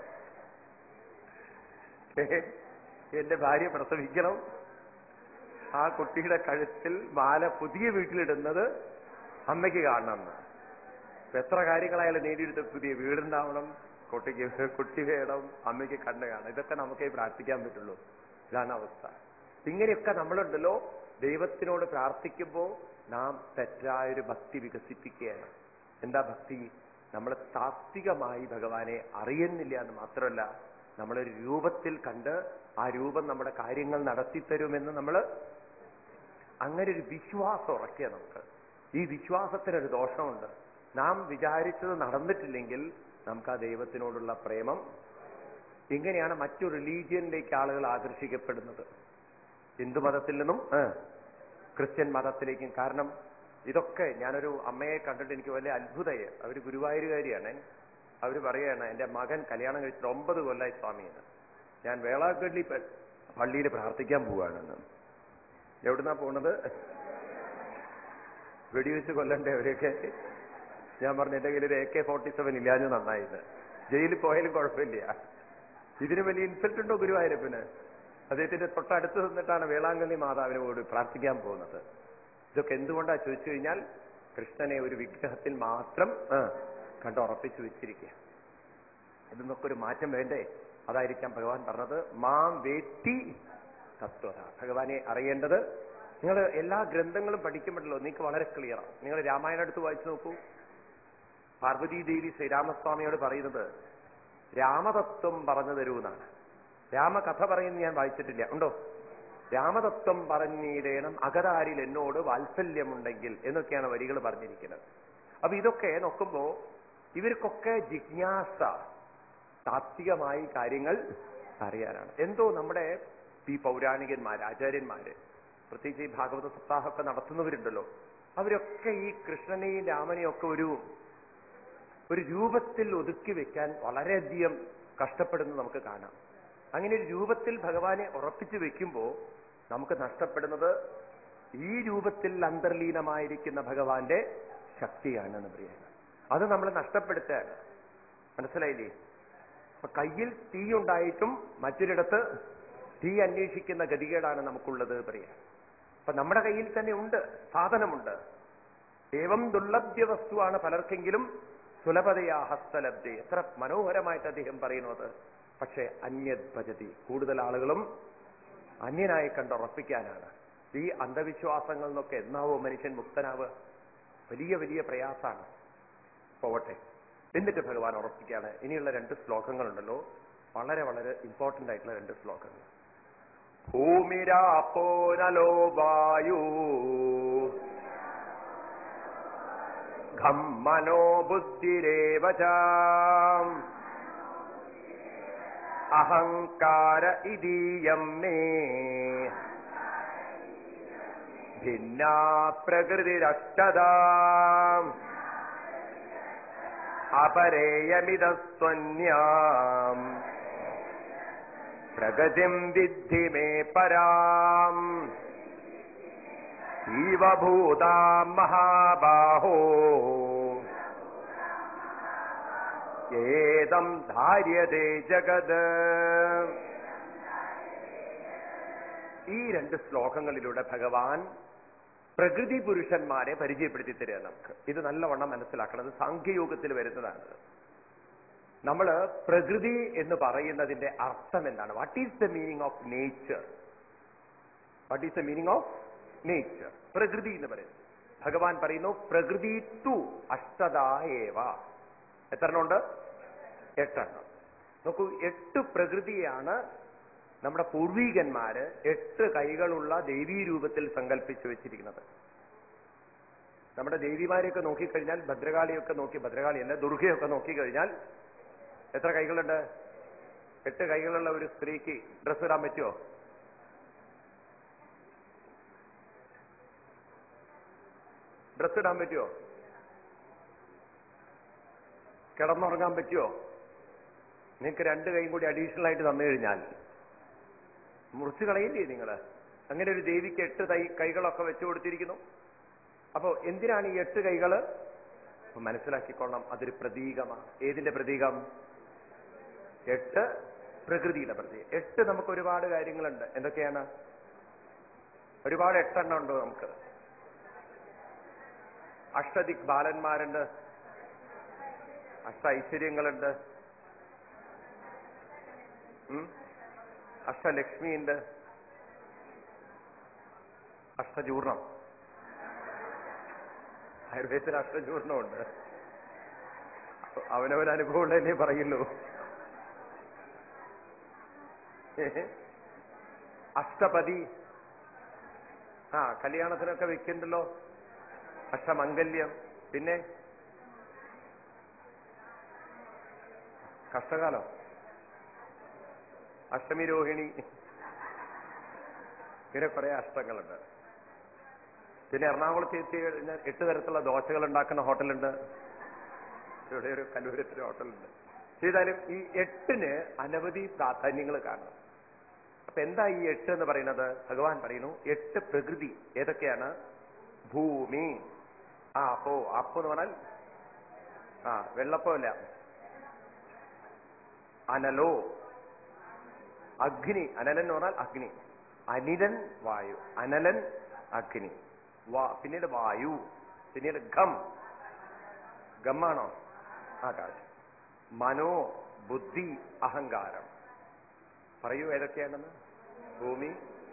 എന്റെ ഭാര്യ പ്രസവിക്കണം ആ കുട്ടിയുടെ കഴുത്തിൽ മാല പുതിയ വീട്ടിലിടുന്നത് അമ്മയ്ക്ക് കാണണമെന്ന് ഇപ്പൊ എത്ര കാര്യങ്ങളായാലും നേടിയെടുത്ത പുതിയ വീടുണ്ടാവണം കുട്ടിക്ക് കുട്ടി വേണം അമ്മയ്ക്ക് കണ്ണ് കാണണം ഇതൊക്കെ നമുക്കേ പ്രാർത്ഥിക്കാൻ പറ്റുള്ളൂ ഇതാണ് അവസ്ഥ ഇങ്ങനെയൊക്കെ നമ്മളുണ്ടല്ലോ ദൈവത്തിനോട് പ്രാർത്ഥിക്കുമ്പോൾ നാം തെറ്റായൊരു ഭക്തി വികസിപ്പിക്കുകയാണ് എന്താ ഭക്തി നമ്മൾ താത്വികമായി ഭഗവാനെ അറിയുന്നില്ല എന്ന് മാത്രമല്ല നമ്മളൊരു രൂപത്തിൽ കണ്ട് ആ രൂപം നമ്മുടെ കാര്യങ്ങൾ നടത്തിത്തരുമെന്ന് നമ്മൾ അങ്ങനെ ഒരു വിശ്വാസം ഉറക്കുക നമുക്ക് ഈ വിശ്വാസത്തിനൊരു ദോഷമുണ്ട് നാം വിചാരിച്ചത് നടന്നിട്ടില്ലെങ്കിൽ നമുക്ക് ആ ദൈവത്തിനോടുള്ള പ്രേമം ഇങ്ങനെയാണ് മറ്റു റിലീജിയനിലേക്ക് ആളുകൾ ആകർഷിക്കപ്പെടുന്നത് ഹിന്ദു മതത്തിൽ നിന്നും ആ, ക്രിസ്ത്യൻ മതത്തിലേക്കും കാരണം ഇതൊക്കെ ഞാനൊരു അമ്മയെ കണ്ടിട്ട് എനിക്ക് വലിയ അത്ഭുതമായി അവർ ഗുരുവായൂരുകാരിയാണ് അവർ പറയാണ് എന്റെ മകൻ കല്യാണം കഴിച്ചിട്ട് ഒമ്പത് കൊല്ലായി സ്വാമിയെന്ന് ഞാൻ വേളാങ്കണ്ണി പ- പള്ളിയിൽ പ്രാർത്ഥിക്കാൻ പോവാണെന്ന് എവിടുന്നാ പോണത് വെടിവെച്ച് കൊല്ലണ്ടേ അവരെയൊക്കെ ഞാൻ പറഞ്ഞു എന്റെ കയ്യിൽ ഒരു എ കെ ഫോർട്ടി സെവൻ ഇല്ലാഞ്ഞു നന്നായിരുന്നു ജയിലിൽ പോയാലും കുഴപ്പമില്ല ഇതിന് വലിയ ഇൻസൾട്ട് ഉണ്ടോ ഗുരുവായൂരപ്പന് അദ്ദേഹത്തിന്റെ തൊട്ടടുത്ത് നിന്നിട്ടാണ് വേളാങ്കണ്ണി മാതാവിനോട് പ്രാർത്ഥിക്കാൻ പോകുന്നത് ഇതൊക്കെ എന്തുകൊണ്ടാ ചോദിച്ചു കഴിഞ്ഞാൽ കൃഷ്ണനെ ഒരു വിഗ്രഹത്തിൽ മാത്രം ആ, കണ്ടുറപ്പിച്ചു വെച്ചിരിക്കുക ഇതിന്നൊക്കെ ഒരു മാറ്റം വേണ്ടേ അതായിരിക്കാം ഭഗവാൻ പറഞ്ഞത് മാം വേത്തി തത്വത ഭഗവാനെ അറിയേണ്ടത് നിങ്ങൾ എല്ലാ ഗ്രന്ഥങ്ങളും പഠിക്കുമ്പോഴല്ലോ നിങ്ങൾക്ക് വളരെ ക്ലിയറാണ് നിങ്ങൾ രാമായണം എടുത്ത് വായിച്ചു നോക്കൂ പാർവതി ദേവി ശ്രീരാമസ്വാമിയോട് പറയുന്നത് രാമതത്വം പറഞ്ഞു തരൂ എന്നാണ് രാമകഥ പറയുന്നത് ഞാൻ വായിച്ചിട്ടില്ല ഉണ്ടോ രാമതത്വം പറഞ്ഞിടേണം അകതാരിൽ എന്നോട് വാത്സല്യമുണ്ടെങ്കിൽ എന്നൊക്കെയാണ് വരികൾ പറഞ്ഞിരിക്കുന്നത് അപ്പൊ ഇതൊക്കെ നോക്കുമ്പോ ഇവർക്കൊക്കെ ജിജ്ഞാസ താത്വികമായി കാര്യങ്ങൾ അറിയാനാണ് എന്തോ നമ്മുടെ ഈ പൗരാണികന്മാര് ആചാര്യന്മാര് പ്രത്യേകിച്ച് ഈ ഭാഗവത സപ്താഹമൊക്കെ നടത്തുന്നവരുണ്ടല്ലോ അവരൊക്കെ ഈ കൃഷ്ണനെയും രാമനെയും ഒക്കെ ഒരു ഒരു രൂപത്തിൽ ഒതുക്കി വെക്കാൻ വളരെയധികം കഷ്ടപ്പെടുന്നത് നമുക്ക് കാണാം അങ്ങനെ ഒരു രൂപത്തിൽ ഭഗവാനെ ഉറപ്പിച്ചു വെക്കുമ്പോൾ നമുക്ക് നഷ്ടപ്പെടുന്നത് ഈ രൂപത്തിൽ അന്തർലീനമായിരിക്കുന്ന ഭഗവാന്റെ ശക്തിയാണെന്ന് പറയുന്നത് അത് നമ്മൾ നഷ്ടപ്പെടുത്തുകയാണ് മനസ്സിലായില്ലേ അപ്പൊ കയ്യിൽ തീ ഉണ്ടായിട്ടും മറ്റൊരിടത്ത് തീ അന്വേഷിക്കുന്ന ഗതികേടാണ് നമുക്കുള്ളത് പറയാം അപ്പൊ നമ്മുടെ കയ്യിൽ തന്നെ ഉണ്ട് സാധനമുണ്ട് ഏവം ദുർലഭ്യ വസ്തുവാണ് പലർക്കെങ്കിലും സുലഭതയാ ഹസ്തലബ്ധി എത്ര മനോഹരമായിട്ട് അദ്ദേഹം പറയുന്നത് പക്ഷേ അന്യത് ഭജതി കൂടുതൽ ആളുകളും അന്യനായി കണ്ടുറപ്പിക്കാനാണ് ഈ അന്ധവിശ്വാസങ്ങളിൽ നിന്നൊക്കെ എന്നാവോ മനുഷ്യൻ മുക്തനാവുക വലിയ വലിയ പ്രയാസാണ് പോവട്ടെ എന്നിട്ട് ഭഗവാൻ ഉറപ്പിക്കുകയാണ് ഇനിയുള്ള രണ്ട് ശ്ലോകങ്ങളുണ്ടല്ലോ വളരെ വളരെ ഇമ്പോർട്ടന്റ് ആയിട്ടുള്ള രണ്ട് ശ്ലോകങ്ങൾ ഭൂമിരാപ്പോനലോ വായു ഖം മനോ ബുദ്ധിരേവ ച അഹങ്കാര ഇതീയം മേ ഭിന്നാ പ്രകൃതിരഷ്ടതാ അപരേയമിതസ്വന്യാം പ്രഗതിം വിദ്ധി മേ പരാം ജീവഭൂതാം മഹാബാഹോ ഏതം ധാര്യതേ ജഗത് ഈ രണ്ട് ശ്ലോകങ്ങളിലൂടെ ഭഗവാൻ പ്രകൃതി പുരുഷന്മാരെ പരിചയപ്പെടുത്തി തരിക നമുക്ക് ഇത് നല്ലവണ്ണം മനസ്സിലാക്കണം അത് സാഖ്യയോഗത്തിൽ വരുന്നതാണ് നമ്മൾ പ്രകൃതി എന്ന് പറയുന്നതിന്റെ അർത്ഥം എന്താണ് what is the meaning of nature what is the meaning of nature പ്രകൃതി എന്ന് പറയുന്നത് ഭഗവാൻ പറയുന്നു പ്രകൃതി ടു അഷ്ടതായേവ എത്രണ്ണമുണ്ട് എട്ടെണ്ണം നോക്കൂ എട്ട് പ്രകൃതിയാണ് നമ്മുടെ പൂർവീകന്മാര് എട്ട് കൈകളുള്ള ദേവീ രൂപത്തിൽ സങ്കല്പിച്ചു വെച്ചിരിക്കുന്നത് നമ്മുടെ ദേവിമാരെയൊക്കെ നോക്കിക്കഴിഞ്ഞാൽ ഭദ്രകാളിയൊക്കെ നോക്കി ഭദ്രകാളിയല്ല ദുർഗയൊക്കെ നോക്കിക്കഴിഞ്ഞാൽ എത്ര കൈകളുണ്ട് എട്ട് കൈകളുള്ള ഒരു സ്ത്രീക്ക് ഡ്രസ്സ് ഇടാൻ പറ്റുമോ ഡ്രസ്സ് ഇടാൻ പറ്റുമോ കിടന്നുറങ്ങാൻ പറ്റുമോ നിങ്ങൾക്ക് രണ്ട് കൈയും കൂടി അഡീഷണൽ ആയിട്ട് തന്നു കഴിഞ്ഞാൽ മുറിച്ചു കളയില്ലേ നിങ്ങൾ അങ്ങനെ ഒരു ദേവിക്ക് എട്ട് തൈ കൈകളൊക്കെ വെച്ചു കൊടുത്തിരിക്കുന്നു അപ്പോ എന്തിനാണ് ഈ എട്ട് കൈകള് അപ്പൊ മനസ്സിലാക്കിക്കൊള്ളണം അതൊരു പ്രതീകമാണ് ഏതിന്റെ പ്രതീകം എട്ട് പ്രകൃതിയുടെ പ്രതീകം എട്ട് നമുക്ക് ഒരുപാട് കാര്യങ്ങളുണ്ട് എന്തൊക്കെയാണ് ഒരുപാട് എട്ടെണ്ണം ഉണ്ട് നമുക്ക് അഷ്ടദിക് ബാലന്മാരുണ്ട് അഷ്ട ഐശ്വര്യങ്ങളുണ്ട് ഉം? അഷ്ടലക്ഷ്മിയുണ്ട് അഷ്ടചൂർണം ആയുർവേദത്തിൽ അഷ്ടചൂർണമുണ്ട് അവനവൻ അനുഭവം ഉള്ളതന്നെ പറയുള്ളൂ അഷ്ടപതി ആ കല്യാണത്തിനൊക്കെ വെക്കുന്നുണ്ടല്ലോ അഷ്ടമംഗല്യം പിന്നെ കഷ്ടകാലം അഷ്ടമി രോഹിണി ഇങ്ങനെ കുറെ അഷ്ടങ്ങളുണ്ട് പിന്നെ എറണാകുളത്ത് എത്തി കഴിഞ്ഞാൽ എട്ട് തരത്തിലുള്ള ദോശകൾ ഉണ്ടാക്കുന്ന ഹോട്ടലുണ്ട് ഇവിടെ ഒരു കല്ലൂരത്തിന് ഹോട്ടലുണ്ട് ചെയ്താലും ഈ എട്ടിന് അനവധി പ്രാധാന്യങ്ങൾ കാണും അപ്പൊ എന്താ ഈ എട്ട് എന്ന് പറയുന്നത് ഭഗവാൻ പറയുന്നു എട്ട് പ്രകൃതി ഏതൊക്കെയാണ് ഭൂമി ആ അപ്പോ അപ്പോ എന്ന് പറഞ്ഞാൽ ആ വെള്ളപ്പമില്ല അനലോ അഗ്നി അനലൻ എന്ന് പറഞ്ഞാൽ അഗ്നി അനിലൻ വായു അനലൻ അഗ്നി വാ പിന്നീട് വായു പിന്നീട് ഘം ഗമ്മാണോ ആകാശം മനോ ബുദ്ധി അഹങ്കാരം പറയൂ ഏതൊക്കെയാണെന്ന് ഭൂമി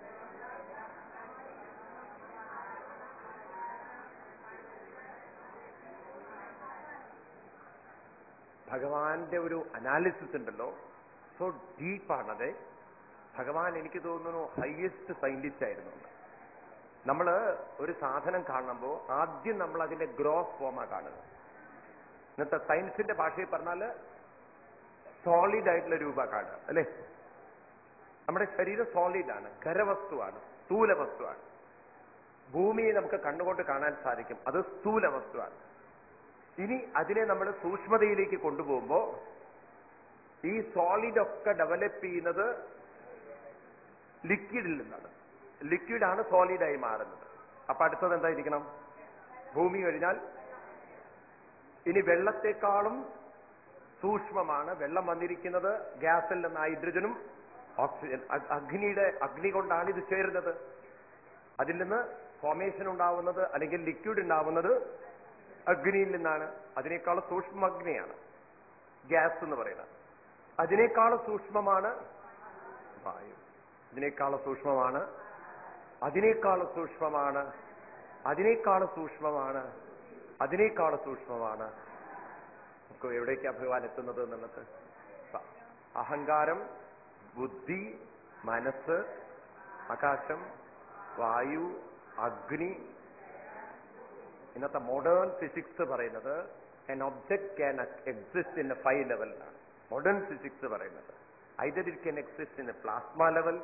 ഭഗവാന്റെ ഒരു അനാലിസിസ് ഉണ്ടല്ലോ സോ ഡീപ്പാണത് ഭഗവാൻ എനിക്ക് തോന്നുന്നു ഹയസ്റ്റ് സയന്റിസ്റ്റ് ആയിരുന്നു എന്ന്. നമ്മള് ഒരു സാധനം കാണുമ്പോൾ ആദ്യം നമ്മൾ അതിന്റെ ഗ്രോസ് ഫോമാ കാണുന്നത് ഇന്നത്തെ സയൻസിന്റെ ഭാഷയിൽ പറഞ്ഞാല് സോളിഡ് ആയിട്ടുള്ള രൂപ കാണുക അല്ലെ നമ്മുടെ ശരീരം സോളിഡാണ് ഖരവസ്തുവാണ് സ്ഥൂല വസ്തുവാണ് ഭൂമിയെ നമുക്ക് കണ്ണുകൊണ്ട് കാണാൻ സാധിക്കും അത് സ്ഥൂല വസ്തുവാണ് ഇനി അതിനെ നമ്മൾ സൂക്ഷ്മതയിലേക്ക് കൊണ്ടുപോകുമ്പോ ഈ സോളിഡ് ഒക്കെ ഡെവലപ്പ് ചെയ്യുന്നത് ലിക്വിഡിൽ നിന്നാണ് ലിക്വിഡാണ് സോളിഡായി മാറുന്നത് അപ്പൊ അടുത്തത് എന്തായിരിക്കണം ഭൂമി കഴിഞ്ഞാൽ ഇനി വെള്ളത്തെക്കാളും സൂക്ഷ്മമാണ് വെള്ളം വന്നിരിക്കുന്നത് ഗ്യാസിൽ നിന്ന് ഹൈഡ്രജനും ഓക്സിജൻ അ- അഗ്നിയുടെ അഗ്നി കൊണ്ടാണ് ഇത് ചേരുന്നത് അതിൽ നിന്ന് ഫോമേഷൻ ഉണ്ടാവുന്നത് അല്ലെങ്കിൽ ലിക്വിഡ് ഉണ്ടാവുന്നത് അഗ്നിയിൽ നിന്നാണ് അതിനേക്കാൾ സൂക്ഷ്മ അഗ്നിയാണ് ഗ്യാസ് എന്ന് പറയുന്നത് അതിനേക്കാൾ സൂക്ഷ്മമാണ് വായു അതിനേക്കാൾ സൂക്ഷ്മമാണ് അതിനേക്കാൾ സൂക്ഷ്മമാണ് അതിനേക്കാൾ സൂക്ഷ്മമാണ് അതിനേക്കാൾ സൂക്ഷ്മമാണ് നമുക്ക് എവിടേക്കാ ഭഗവാൻ എത്തുന്നത് എന്നുള്ളത് പ- അഹങ്കാരം ബുദ്ധി മനസ്സ് ആകാശം വായു അഗ്നി ഇന്നത്തെ മോഡേൺ ഫിസിക്സ് പറയുന്നത് an object can exist in a five ലെവലിലാണ് മോഡേൺ ഫിസിക്സ് പറയുന്നത് either it can exist in a plasma level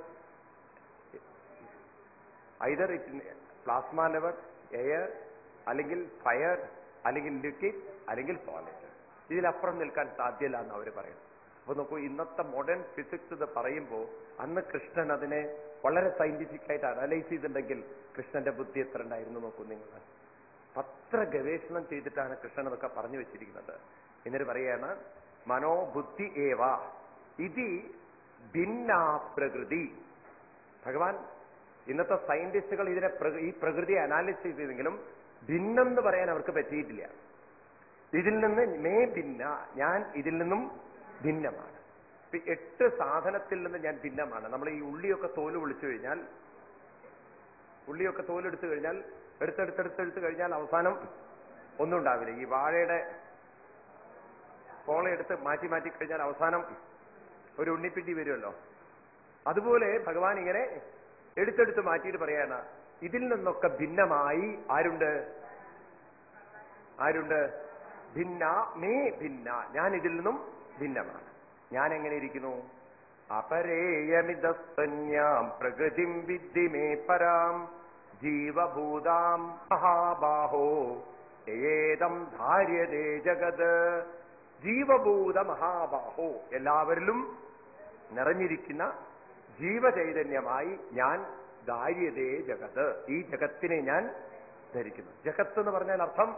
either it plasma level air അല്ലെങ്കിൽ ഫയർ അല്ലെങ്കിൽ ലിക്വിഡ് അല്ലെങ്കിൽ സോളിഡ് ഇതിലപ്പുറം നിൽക്കാൻ സാധ്യല്ല എന്ന് അവർ പറയുന്നു അപ്പൊ നോക്കൂ ഇന്നത്തെ മോഡേൺ ഫിസിക്സ് ഇത് പറയുമ്പോൾ അന്ന് കൃഷ്ണൻ അതിനെ വളരെ സയന്റിഫിക് ആയിട്ട് അനലൈസ് ചെയ്തിട്ടുണ്ടെങ്കിൽ കൃഷ്ണന്റെ ബുദ്ധി എത്ര ഉണ്ടായിരുന്നു നോക്കൂ നിങ്ങൾ അത്ര ഗവേഷണം ചെയ്തിട്ടാണ് കൃഷ്ണൻ അതൊക്കെ പറഞ്ഞു വെച്ചിരിക്കുന്നത് എന്നിട്ട് പറയാണ് മനോബുദ്ധി ഏവ ഇതി ഭിന്നാ പ്രകൃതി ഭഗവാൻ ഇന്നത്തെ സയന്റിസ്റ്റുകൾ ഇതിനെ പ്രകൃ- ഈ പ്രകൃതിയെ അനാലിസ് ചെയ്തെങ്കിലും ഭിന്നം എന്ന് പറയാൻ അവർക്ക് പറ്റിയിട്ടില്ല ഇതിൽ നിന്ന് മേ ഭിന്ന ഞാൻ ഇതിൽ നിന്നും ഭിന്നമാണ് ഇപ്പൊ ഈ എട്ട് സാധനത്തിൽ നിന്ന് ഞാൻ ഭിന്നമാണ് നമ്മൾ ഈ ഉള്ളിയൊക്കെ തോല് വിളിച്ചു കഴിഞ്ഞാൽ ഉള്ളിയൊക്കെ തോലെടുത്തു കഴിഞ്ഞാൽ എടുത്തെടുത്തെടുത്തെടുത്ത് കഴിഞ്ഞാൽ അവസാനം ഒന്നും ഉണ്ടാവില്ല ഈ വാഴയുടെ പോളയെടുത്ത് മാറ്റി മാറ്റി കഴിഞ്ഞാൽ അവസാനം ഒരു ഉണ്ണിപ്പിണ്ടി വരുമല്ലോ അതുപോലെ ഭഗവാൻ ഇങ്ങനെ എടുത്തെടുത്ത് മാറ്റിയിട്ട് പറയാണ് ഇതിൽ നിന്നൊക്കെ ഭിന്നമായി ആരുണ്ട് ആരുണ്ട് ഭിന്ന മേ ഭിന്ന ഞാൻ ഇതിൽ നിന്നും ഭിന്നമാണ് ഞാൻ എങ്ങനെ ഇരിക്കുന്നു അപരേയമിതസ്തന്യാം പ്രകൃതിം വിദ്ധി മേ പരാം ജീവഭൂതാം മഹാബാഹോ ഏതം ധാര്യതേ ജഗത് ജീവഭൂത മഹാബാഹോ എല്ലാവരിലും നിറഞ്ഞിരിക്കുന്ന ജീവചൈതന്യമായി ഞാൻ ധാര്യതേ ജഗത് ഈ ജഗത്തിനെ ഞാൻ ധരിക്കുന്നു ജഗത്ത് എന്ന് പറഞ്ഞാൽ അർത്ഥം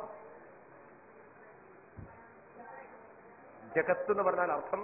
ജഗത്ത് എന്ന് പറഞ്ഞാൽ അർത്ഥം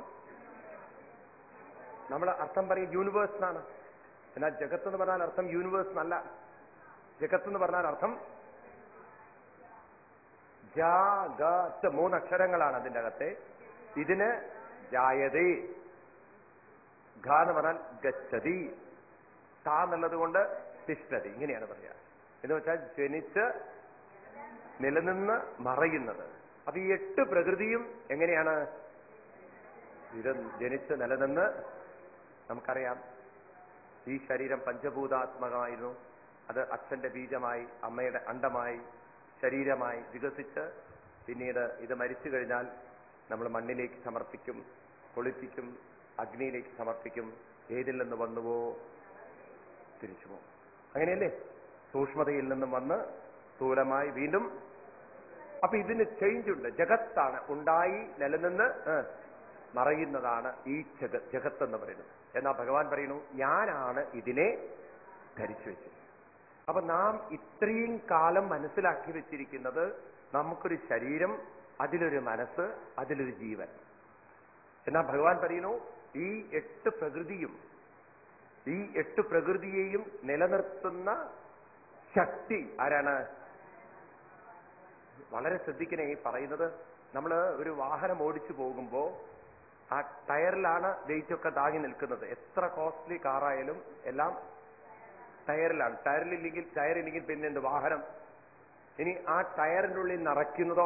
നമ്മൾ അർത്ഥം പറയും യൂണിവേഴ്സ് എന്നാണ് എന്നാൽ ജഗത്ത് എന്ന് പറഞ്ഞാൽ അർത്ഥം യൂണിവേഴ്സ് എന്നല്ല ജഗത്ത് എന്ന് പറഞ്ഞാൽ അർത്ഥം ജാ ഗ ത മൂന്നക്ഷരങ്ങളാണ് അതിന്റെ അകത്തെ ഇതിന് ജായതേ ഘ എന്ന് പറഞ്ഞാൽ ഗച്ഛതി ത എന്നുള്ളത് കൊണ്ട് തിഷ്ഠതി ഇങ്ങനെയാണ് പറയുക എന്ന് വെച്ചാൽ ജനിച്ച് നിലനിന്ന് മറയുന്നത് അപ്പൊ ഈ എട്ട് പ്രകൃതിയും എങ്ങനെയാണ് ഇത് ജനിച്ച് നിലനിന്ന് നമുക്കറിയാം ഈ ശരീരം പഞ്ചഭൂതാത്മകമായിരുന്നു അത് അച്ഛന്റെ ബീജമായി അമ്മയുടെ അണ്ടമായി ശരീരമായി വികസിച്ച് പിന്നീട് ഇത് മരിച്ചു കഴിഞ്ഞാൽ നമ്മൾ മണ്ണിലേക്ക് സമർപ്പിക്കും പൊളിപ്പിക്കും അഗ്നിയിലേക്ക് സമർപ്പിക്കും ഏതിൽ നിന്ന് വന്നുവോ തിരിച്ചു പോകും അങ്ങനെയല്ലേ സൂക്ഷ്മതയിൽ നിന്നും വന്ന് സ്ഥൂലമായി വീണ്ടും അപ്പൊ ഇതിന് ചേഞ്ച് ഉണ്ട് ജഗത്താണ് ഉണ്ടായി നിലനിന്ന് ഏ, മറയുന്നതാണ് ഈ ജഗ ജഗത്ത് എന്ന് പറയുന്നത് എന്നാ ഭഗവാൻ പറയുന്നു ഞാനാണ് ഇതിനെ ധരിച്ചു വെച്ചത് അപ്പൊ നാം ഇത്രയും കാലം മനസ്സിലാക്കി വെച്ചിരിക്കുന്നത് നമുക്കൊരു ശരീരം അതിലൊരു മനസ്സ് അതിലൊരു ജീവൻ എന്നാ ഭഗവാൻ പറയുന്നു ഈ എട്ട് പ്രകൃതിയും ഈ എട്ട് പ്രകൃതിയെയും നിലനിർത്തുന്ന ശക്തി ആരാണ് വളരെ ശ്രദ്ധിക്കണേ ഈ പറയുന്നത് നമ്മൾ ഒരു വാഹനം ഓടിച്ചു പോകുമ്പോ ആ ടയറിലാണ് വെയിറ്റ് ഒക്കെ താങ്ങി നിൽക്കുന്നത് എത്ര കോസ്റ്റ്ലി കാറായാലും എല്ലാം ടയറിലാണ് ടയറിലില്ലെങ്കിൽ ടയറില്ലെങ്കിൽ പിന്നെ എന്ത് വാഹനം ഇനി ആ ടയറിന്റെ ഉള്ളിൽ നിറയ്ക്കുന്നതോ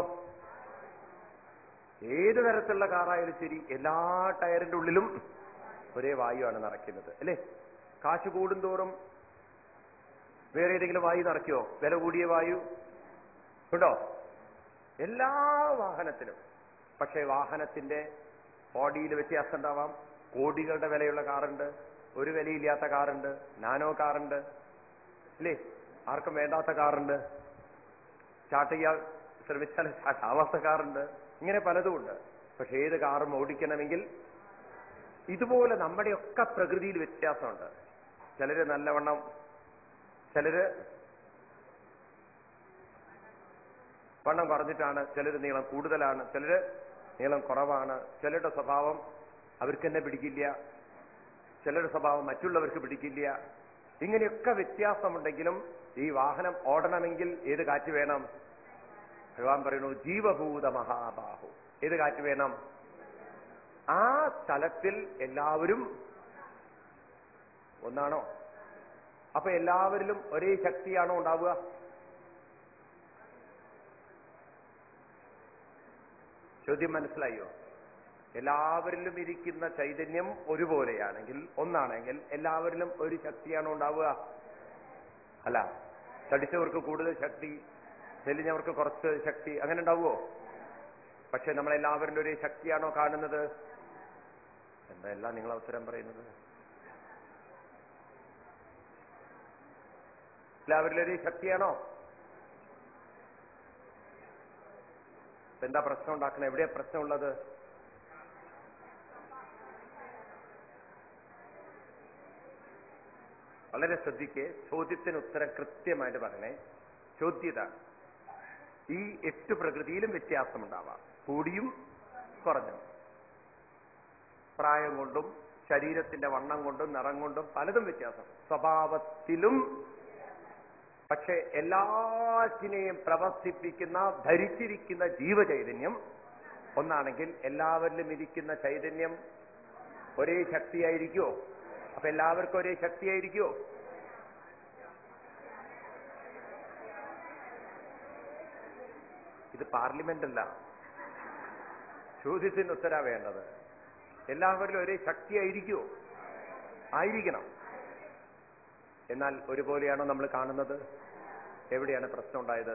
ഏത് തരത്തിലുള്ള കാറായാലും ശരി എല്ലാ ടയറിന്റെ ഉള്ളിലും ഒരേ വായുവാണ് നിറയ്ക്കുന്നത് അല്ലേ കാശ് കൂടുന്തോറും വേറെ ഏതെങ്കിലും വായു നിറയ്ക്കുമോ വില കൂടിയ വായു ഉണ്ടോ എല്ലാ വാഹനത്തിലും പക്ഷേ വാഹനത്തിന്റെ ബോഡിയിൽ വ്യത്യാസം ഉണ്ടാവാം കോടികളുടെ വിലയുള്ള കാറുണ്ട് ഒരു വിലയില്ലാത്ത കാറുണ്ട് നാനോ കാറുണ്ട് അല്ലേ ആർക്കും വേണ്ടാത്ത കാറുണ്ട് സ്റ്റാർട്ട് ചെയ്യാൻ ശ്രമിച്ചാൽ സ്റ്റാർട്ട് ആവാത്ത കാറുണ്ട് ഇങ്ങനെ പലതും ഉണ്ട് പക്ഷെ ഏത് കാറും ഓടിക്കണമെങ്കിൽ ഇതുപോലെ നമ്മുടെയൊക്കെ പ്രകൃതിയിൽ വ്യത്യാസമുണ്ട് ചിലര് നല്ലവണ്ണം ചിലര് വണ്ണം കുറഞ്ഞിട്ടാണ് ചിലര് നീളം കൂടുതലാണ് ചിലര് നീളം കുറവാണ് ചിലരുടെ സ്വഭാവം അവർക്ക് തന്നെ പിടിക്കില്ല ചിലരുടെ സ്വഭാവം മറ്റുള്ളവർക്ക് പിടിക്കില്ല ഇങ്ങനെയൊക്കെ വ്യത്യാസമുണ്ടെങ്കിലും ഈ വാഹനം ഓടണമെങ്കിൽ ഏത് കാറ്റ് വേണം ഭഗവാൻ പറയുന്നു ജീവഭൂത മഹാബാഹു ഏത് കാറ്റ് വേണം ആ സ്ഥലത്തിൽ എല്ലാവരും ഒന്നാണോ അപ്പൊ എല്ലാവരിലും ഒരേ ശക്തിയാണോ ഉണ്ടാവുക ചോദ്യം മനസ്സിലായോ എല്ലാവരിലും ഇരിക്കുന്ന ചൈതന്യം ഒരുപോലെയാണെങ്കിൽ ഒന്നാണെങ്കിൽ എല്ലാവരിലും ഒരു ശക്തിയാണോ ഉണ്ടാവുക അല്ല തടിച്ചവർക്ക് കൂടുതൽ ശക്തി ചെലിഞ്ഞവർക്ക് കുറച്ച് ശക്തി അങ്ങനെ ഉണ്ടാവുമോ പക്ഷെ നമ്മളെല്ലാവരിലും ഒരേ ശക്തിയാണോ കാണുന്നത് എന്താ എല്ലാം നിങ്ങൾ അവസരം പറയുന്നത് എല്ലാവരിലും ഒരേ ശക്തിയാണോ എന്താ പ്രശ്നം ഉണ്ടാക്കണം എവിടെയാ പ്രശ്നമുള്ളത് വളരെ ശ്രദ്ധിക്കേ ചോദ്യത്തിന് ഉത്തരം കൃത്യമായിട്ട് പറയണേ ചോദ്യതാണ് ഈ എട്ട് പ്രകൃതിയിലും വ്യത്യാസമുണ്ടാവാം കൂടിയും കുറഞ്ഞും പ്രായം കൊണ്ടും ശരീരത്തിന്റെ വണ്ണം കൊണ്ടും നിറം കൊണ്ടും പലതും വ്യത്യാസം സ്വഭാവത്തിലും പക്ഷെ എല്ലാറ്റിനെയും പ്രവർത്തിപ്പിക്കുന്ന ധരിച്ചിരിക്കുന്ന ജീവചൈതന്യം ഒന്നാണെങ്കിൽ എല്ലാവരിലും ഇരിക്കുന്ന ചൈതന്യം ഒരേ ശക്തിയായിരിക്കുമോ അപ്പൊ എല്ലാവർക്കും ഒരേ ശക്തിയായിരിക്കുമോ ഇത് പാർലമെന്റ് അല്ല ചോദ്യത്തിന് ഉത്തര വേണ്ടത് എല്ലാവരിലും ഒരേ ശക്തിയായിരിക്കുമോ ആയിരിക്കണം എന്നാൽ ഒരുപോലെയാണോ നമ്മൾ കാണുന്നത് എവിടെയാണ് പ്രശ്നം ഉണ്ടായത്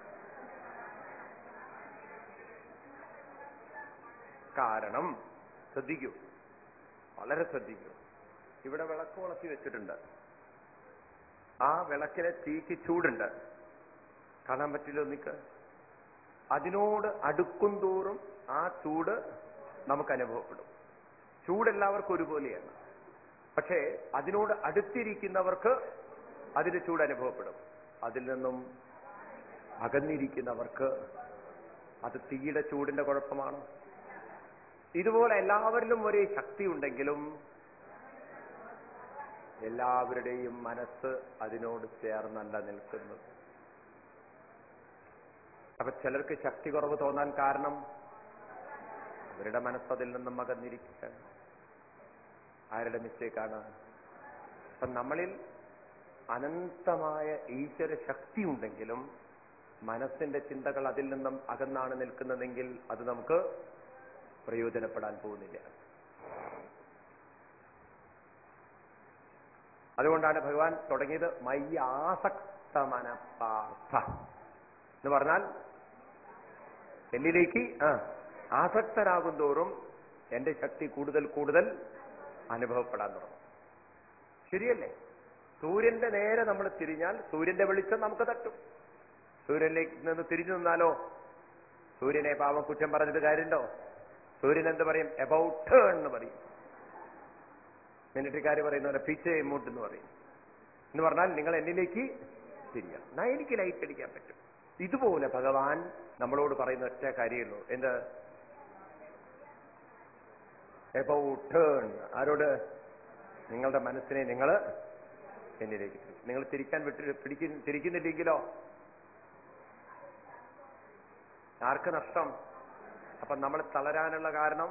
കാരണം ശ്രദ്ധിക്കൂ വളരെ ശ്രദ്ധിക്കൂ ഇവിടെ വിളക്ക് വളർത്തി വെച്ചിട്ടുണ്ട് ആ വിളക്കിലെ തീക്ക് ചൂടുണ്ട് കാണാൻ പറ്റില്ല നിക്ക് അതിനോട് അടുക്കും തോറും ആ ചൂട് നമുക്ക് അനുഭവപ്പെടും ചൂട് എല്ലാവർക്കും ഒരുപോലെയാണ് പക്ഷേ അതിനോട് അടുത്തിരിക്കുന്നവർക്ക് അതിന് ചൂട് അനുഭവപ്പെടും അതിൽ നിന്നും അകന്നിരിക്കുന്നവർക്ക് അത് തീയുടെ ചൂടിന്റെ കുഴപ്പമാണ് ഇതുപോലെ എല്ലാവരിലും ഒരേ ശക്തി ഉണ്ടെങ്കിലും എല്ലാവരുടെയും മനസ്സ് അതിനോട് ചേർന്നല്ല നിൽക്കുന്നത് അപ്പൊ ചിലർക്ക് ശക്തി കുറവ് തോന്നാൻ കാരണം അവരുടെ മനസ്സതിൽ നിന്നും അകന്നിരിക്കുകയാണ് ആരുടെ മിസ്റ്റേക്കാണ് അപ്പൊ നമ്മളിൽ അനന്തമായ ഈശ്വര ശക്തി ഉണ്ടെങ്കിലും മനസ്സിന്റെ ചിന്തകൾ അതിൽ നിന്നും അകന്നാണ് നിൽക്കുന്നതെങ്കിൽ അത് നമുക്ക് പ്രയോജനപ്പെടാൻ പോകുന്നില്ല അതുകൊണ്ടാണ് ഭഗവാൻ തുടങ്ങിയത് മയ്യാസക്ത മനപ്പാർത്ഥ എന്ന് പറഞ്ഞാൽ എന്നിലേക്ക് ആ ആസക്തരാകും തോറും എന്റെ ശക്തി കൂടുതൽ കൂടുതൽ അനുഭവപ്പെടാൻ തുടങ്ങും ശരിയല്ലേ സൂര്യന്റെ നേരെ നമ്മൾ തിരിഞ്ഞാൽ സൂര്യന്റെ വെളിച്ചം നമുക്ക് തട്ടും സൂര്യനിലേക്ക് നിന്ന് തിരിഞ്ഞു നിന്നാലോ സൂര്യനെ പാവം കുറ്റം പറഞ്ഞിട്ട് കാര്യമുണ്ടോ സൂര്യൻ എന്ത് പറയും എബൌട്ട് എന്ന് പറയും മിലിറ്ററിക്കാർ പറയുന്ന പോലെ പിച്ച് എമൗണ്ട് എന്ന് പറയും എന്ന് പറഞ്ഞാൽ നിങ്ങൾ എന്നിലേക്ക് തിരിയാം എന്നാ എനിക്ക് ലൈറ്റ് അടിക്കാൻ പറ്റും ഇതുപോലെ ഭഗവാൻ നമ്മളോട് പറയുന്ന ഒറ്റ കാര്യമുള്ളൂ എന്ത് എബൌട്ട് ടേൺ ആരോട് നിങ്ങളുടെ മനസ്സിനെ നിങ്ങൾ എന്നിലേക്ക് തിരിക്കും. നിങ്ങൾ തിരിക്കാൻ വിട്ട് പിടിക്കുന്ന തിരിക്കുന്നില്ലെങ്കിലോ ആർക്ക് നഷ്ടം അപ്പൊ നമ്മൾ തളരാനുള്ള കാരണം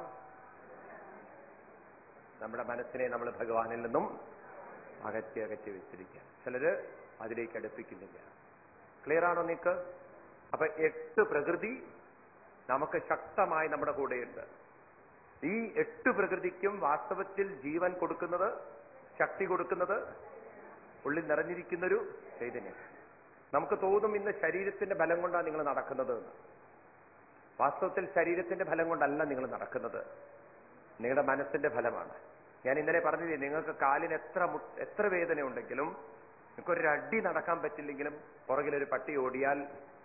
നമ്മുടെ മനസ്സിനെ നമ്മൾ ഭഗവാനിൽ നിന്നും അകറ്റി അകറ്റി വെച്ചിരിക്കുക ചിലര് അതിലേക്ക് അടുപ്പിക്കുന്നില്ല ക്ലിയർ ആണോ നിക്ക് അപ്പൊ എട്ട് പ്രകൃതി നമുക്ക് ശക്തമായി നമ്മുടെ കൂടെയുണ്ട് ഈ എട്ട് പ്രകൃതിക്കും വാസ്തവത്തിൽ ജീവൻ കൊടുക്കുന്നത് ശക്തി കൊടുക്കുന്നത് ഉള്ളിൽ നിറഞ്ഞിരിക്കുന്നൊരു ചൈതന്യം നമുക്ക് തോന്നും ഇന്ന് ശരീരത്തിന്റെ ബലം കൊണ്ടാണ് നിങ്ങൾ നടക്കുന്നത് എന്ന് വാസ്തവത്തിൽ ശരീരത്തിന്റെ ഫലം കൊണ്ടല്ല നിങ്ങൾ നടക്കുന്നത് നിങ്ങളുടെ മനസ്സിന്റെ ഫലമാണ് ഞാൻ ഇന്നലെ പറഞ്ഞില്ലേ നിങ്ങൾക്ക് കാലിന് എത്ര മു- എത്ര വേദന ഉണ്ടെങ്കിലും നിങ്ങൾക്ക് ഒരു അടി നടക്കാൻ പറ്റില്ലെങ്കിലും പുറകിലൊരു പട്ടി ഓടിയാൽ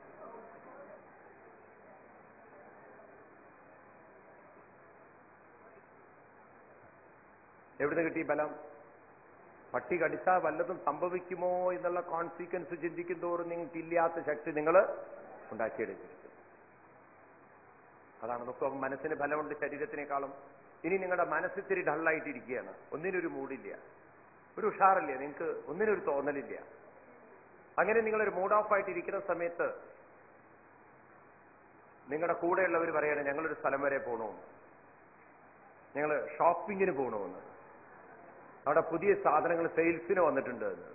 എവിടുന്ന് കിട്ടി ബലം പട്ടി കടിച്ചാൽ വല്ലതും സംഭവിക്കുമോ എന്നുള്ള കോൺസിക്വൻസ് ചിന്തിക്കും തോറും നിങ്ങൾക്ക് ഇല്ലാത്ത ശക്തി നിങ്ങൾ ഉണ്ടാക്കിയെടുക്കും അതാണ് നോക്കുക മനസ്സിന് ഫലമുണ്ട് ശരീരത്തിനേക്കാളും ഇനി നിങ്ങളുടെ മനസ്സിത്തിരി ഡള്ളായിട്ടിരിക്കുകയാണ് ഒന്നിനൊരു മൂഡില്ല ഒരു ഉഷാറില്ല നിങ്ങൾക്ക് ഒന്നിനൊരു തോന്നലില്ല അങ്ങനെ നിങ്ങളൊരു മൂഡ് ഓഫ് ആയിട്ട് ഇരിക്കുന്ന സമയത്ത് നിങ്ങളുടെ കൂടെയുള്ളവർ പറയണേ ഞങ്ങളൊരു സ്ഥലം വരെ പോകണമെന്ന് ഞങ്ങൾ ഷോപ്പിങ്ങിന് പോകണമെന്ന് അവിടെ പുതിയ സാധനങ്ങൾ സെയിൽസിന് വന്നിട്ടുണ്ട് എന്ന്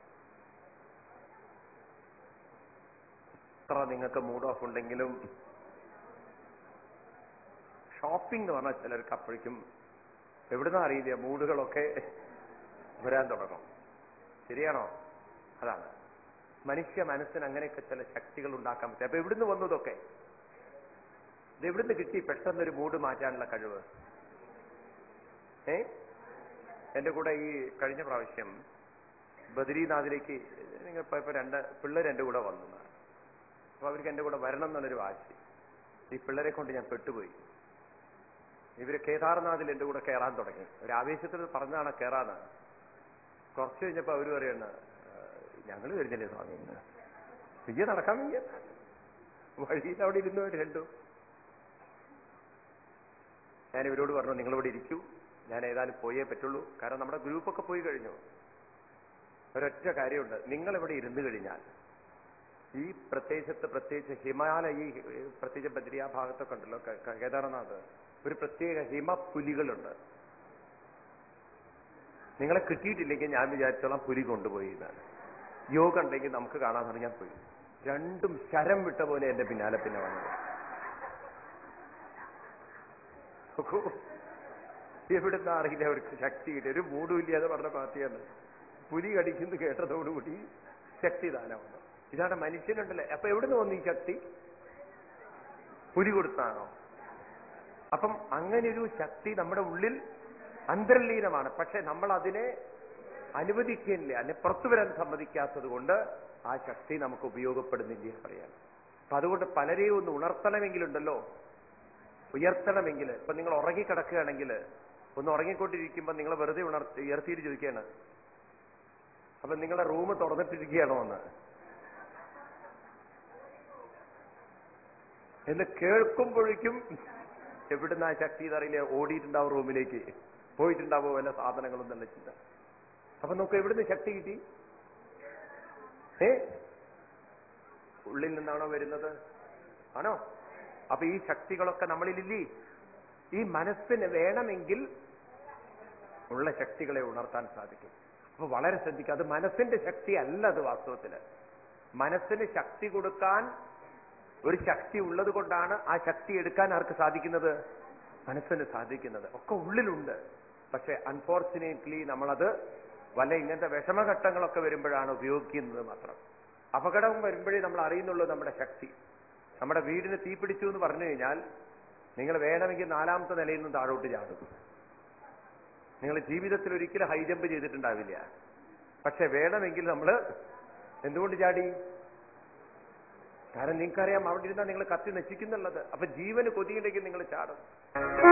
എത്ര നിങ്ങൾക്ക് മൂഡ് ഓഫ് ഉണ്ടെങ്കിലും ഷോപ്പിംഗ് എന്ന് പറഞ്ഞാൽ ചിലർക്ക് അപ്പോഴേക്കും എവിടുന്ന അറിയില്ല മൂഡുകളൊക്കെ വരാൻ തുടങ്ങും ശരിയാണോ അതാണ് മനുഷ്യ മനസ്സിന് അങ്ങനെയൊക്കെ ചില ശക്തികൾ ഉണ്ടാക്കാൻ പറ്റും അപ്പൊ എവിടുന്ന് വന്നതൊക്കെ ഇത് എവിടുന്ന് കിട്ടി പെട്ടെന്നൊരു മൂഡ് മാറ്റാനുള്ള കഴിവ് ഏ എന്റെ കൂടെ ഈ കഴിഞ്ഞ പ്രാവശ്യം ബദരീനാഥിലേക്ക് നിങ്ങൾ ഇപ്പൊ രണ്ട് പിള്ളേർ എന്റെ കൂടെ വന്നു അപ്പൊ അവർക്ക് എന്റെ കൂടെ വരണം എന്നുള്ളൊരു വാശി ഈ പിള്ളേരെ കൊണ്ട് ഞാൻ പെട്ടുപോയി ഇവര് കേദാർനാഥിൽ എന്റെ കൂടെ കയറാൻ തുടങ്ങി ഒരു ആവേശത്തിൽ പറഞ്ഞാണ് കയറാന്ന് കുറച്ച് കഴിഞ്ഞപ്പോ അവര് പറയണ ഞങ്ങൾ വരുന്നില്ലേ സ്വാമി ഇന്ന് വിജയ നടക്കാൻ വയ്യ വഴിയിൽ അവിടെ ഇരുന്നവർ രണ്ടും ഞാൻ ഇവരോട് പറഞ്ഞു നിങ്ങളിവിടെ ഇരിക്കൂ ഞാൻ ഏതായാലും പോയേ പറ്റുള്ളൂ കാരണം നമ്മുടെ ഗ്രൂപ്പൊക്കെ പോയി കഴിഞ്ഞു ഒരൊറ്റ കാര്യമുണ്ട് നിങ്ങൾ ഇവിടെ ഇരുന്ന് കഴിഞ്ഞാൽ ഈ പ്രദേശത്ത് പ്രത്യേകിച്ച് ഹിമാലയ ഈ പ്രത്യേകിച്ച് ബദ്രിയ ഭാഗത്തൊക്കെ ഉണ്ടല്ലോ ക- ക- കേദാർനാഥ് ഒരു പ്രത്യേക ഹിമപുലികളുണ്ട് നിങ്ങളെ കിട്ടിയിട്ടില്ലെങ്കിൽ ഞാൻ വിചാരിച്ചോളാം പുലി കൊണ്ടുപോയി എന്നാണ് യോഗ ഉണ്ടെങ്കിൽ നമുക്ക് കാണാൻ ഞാൻ പോയി രണ്ടും ശരം വിട്ട പോലെ എന്റെ പിന്നാലെ പിന്നെ വന്നത് നോക്കൂ എവിടുന്ന് അറിയില്ല അവർക്ക് ശക്തിയില്ല ഒരു മൂടും ഇല്ലാതെ പറഞ്ഞ പാർട്ടിയാണ് പുലി കടിക്കുന്നത് കേട്ടതോടുകൂടി ശക്തി ദാനം വന്നു ഇതാണ് മനുഷ്യനുണ്ടല്ലേ അപ്പൊ എവിടുന്ന് വന്നു ഈ ശക്തി പുലി കൊടുത്താണോ അപ്പം അങ്ങനെ ഒരു ശക്തി നമ്മുടെ ഉള്ളിൽ അന്തർലീനമാണ് പക്ഷെ നമ്മൾ അതിനെ അനുവദിക്കുന്നില്ല അതിനെ പുറത്തു വരാൻ സമ്മതിക്കാത്തത് കൊണ്ട് ആ ശക്തി നമുക്ക് ഉപയോഗപ്പെടുന്നില്ല പറയാൻ അപ്പൊ അതുകൊണ്ട് പലരെയും ഒന്ന് ഉണർത്തണമെങ്കിലുണ്ടല്ലോ ഉയർത്തണമെങ്കിൽ ഇപ്പൊ നിങ്ങൾ ഉറങ്ങിക്കിടക്കുകയാണെങ്കിൽ ഒന്ന് ഉറങ്ങിക്കൊണ്ടിരിക്കുമ്പോൾ നിങ്ങൾ വെറുതെ ഉണർത്തി ഉയർത്തിയിട്ട് ചോദിക്കുകയാണ് അപ്പൊ നിങ്ങളുടെ റൂം തുറന്നിട്ടിരിക്കുകയാണോ എന്ന് എന്ന് കേൾക്കുമ്പോഴേക്കും എവിടുന്ന് ആ ശക്തി എന്നറിയില്ല ഓടിയിട്ടുണ്ടാവും റൂമിലേക്ക് പോയിട്ടുണ്ടാവോ വല്ല സാധനങ്ങളും നല്ല ചിന്ത അപ്പൊ നോക്ക് എവിടുന്ന് ശക്തി കിട്ടി ഏ ഉള്ളിൽ നിന്നാണോ വരുന്നത് ആണോ അപ്പൊ ഈ ശക്തികളൊക്കെ നമ്മളിലില്ലേ ഈ മനസ്സിന് വേണമെങ്കിൽ ഉള്ള ശക്തികളെ ഉണർത്താൻ സാധിക്കും അപ്പൊ വളരെ ശ്രദ്ധിക്കുക അത് മനസ്സിന്റെ ശക്തി അല്ല അത് വാസ്തവത്തില് മനസ്സിന് ശക്തി കൊടുക്കാൻ ഒരു ശക്തി ഉള്ളത് കൊണ്ടാണ് ആ ശക്തി എടുക്കാൻ ആർക്ക് സാധിക്കുന്നത് മനസ്സിന് സാധിക്കുന്നത് ഒക്കെ ഉള്ളിലുണ്ട് പക്ഷെ അൺഫോർച്ചുനേറ്റ്ലി നമ്മളത് വല്ല ഇങ്ങനത്തെ വിഷമഘട്ടങ്ങളൊക്കെ വരുമ്പോഴാണ് ഉപയോഗിക്കുന്നത് മാത്രം അപകടം വരുമ്പോഴേ നമ്മൾ അറിയുന്നുള്ളൂ നമ്മുടെ ശക്തി നമ്മുടെ വീടിന് തീ പിടിച്ചു എന്ന് പറഞ്ഞു കഴിഞ്ഞാൽ നിങ്ങൾ വേണമെങ്കിൽ നാലാമത്തെ നിലയിൽ നിന്ന് താഴോട്ട് ചാടും നിങ്ങൾ ജീവിതത്തിൽ ഒരിക്കലും ഹൈ ജമ്പ് ചെയ്തിട്ടുണ്ടാവില്ല പക്ഷെ വേണമെങ്കിൽ നമ്മൾ എന്തുകൊണ്ട് ചാടി കാരണം നിങ്ങൾക്കറിയാം അവിടെ ഇരുന്നാൽ നിങ്ങൾ കത്തി നശിക്കുന്നുള്ളത് അപ്പൊ ജീവന് കൊതിയുണ്ടെങ്കിൽ നിങ്ങൾ ചാടും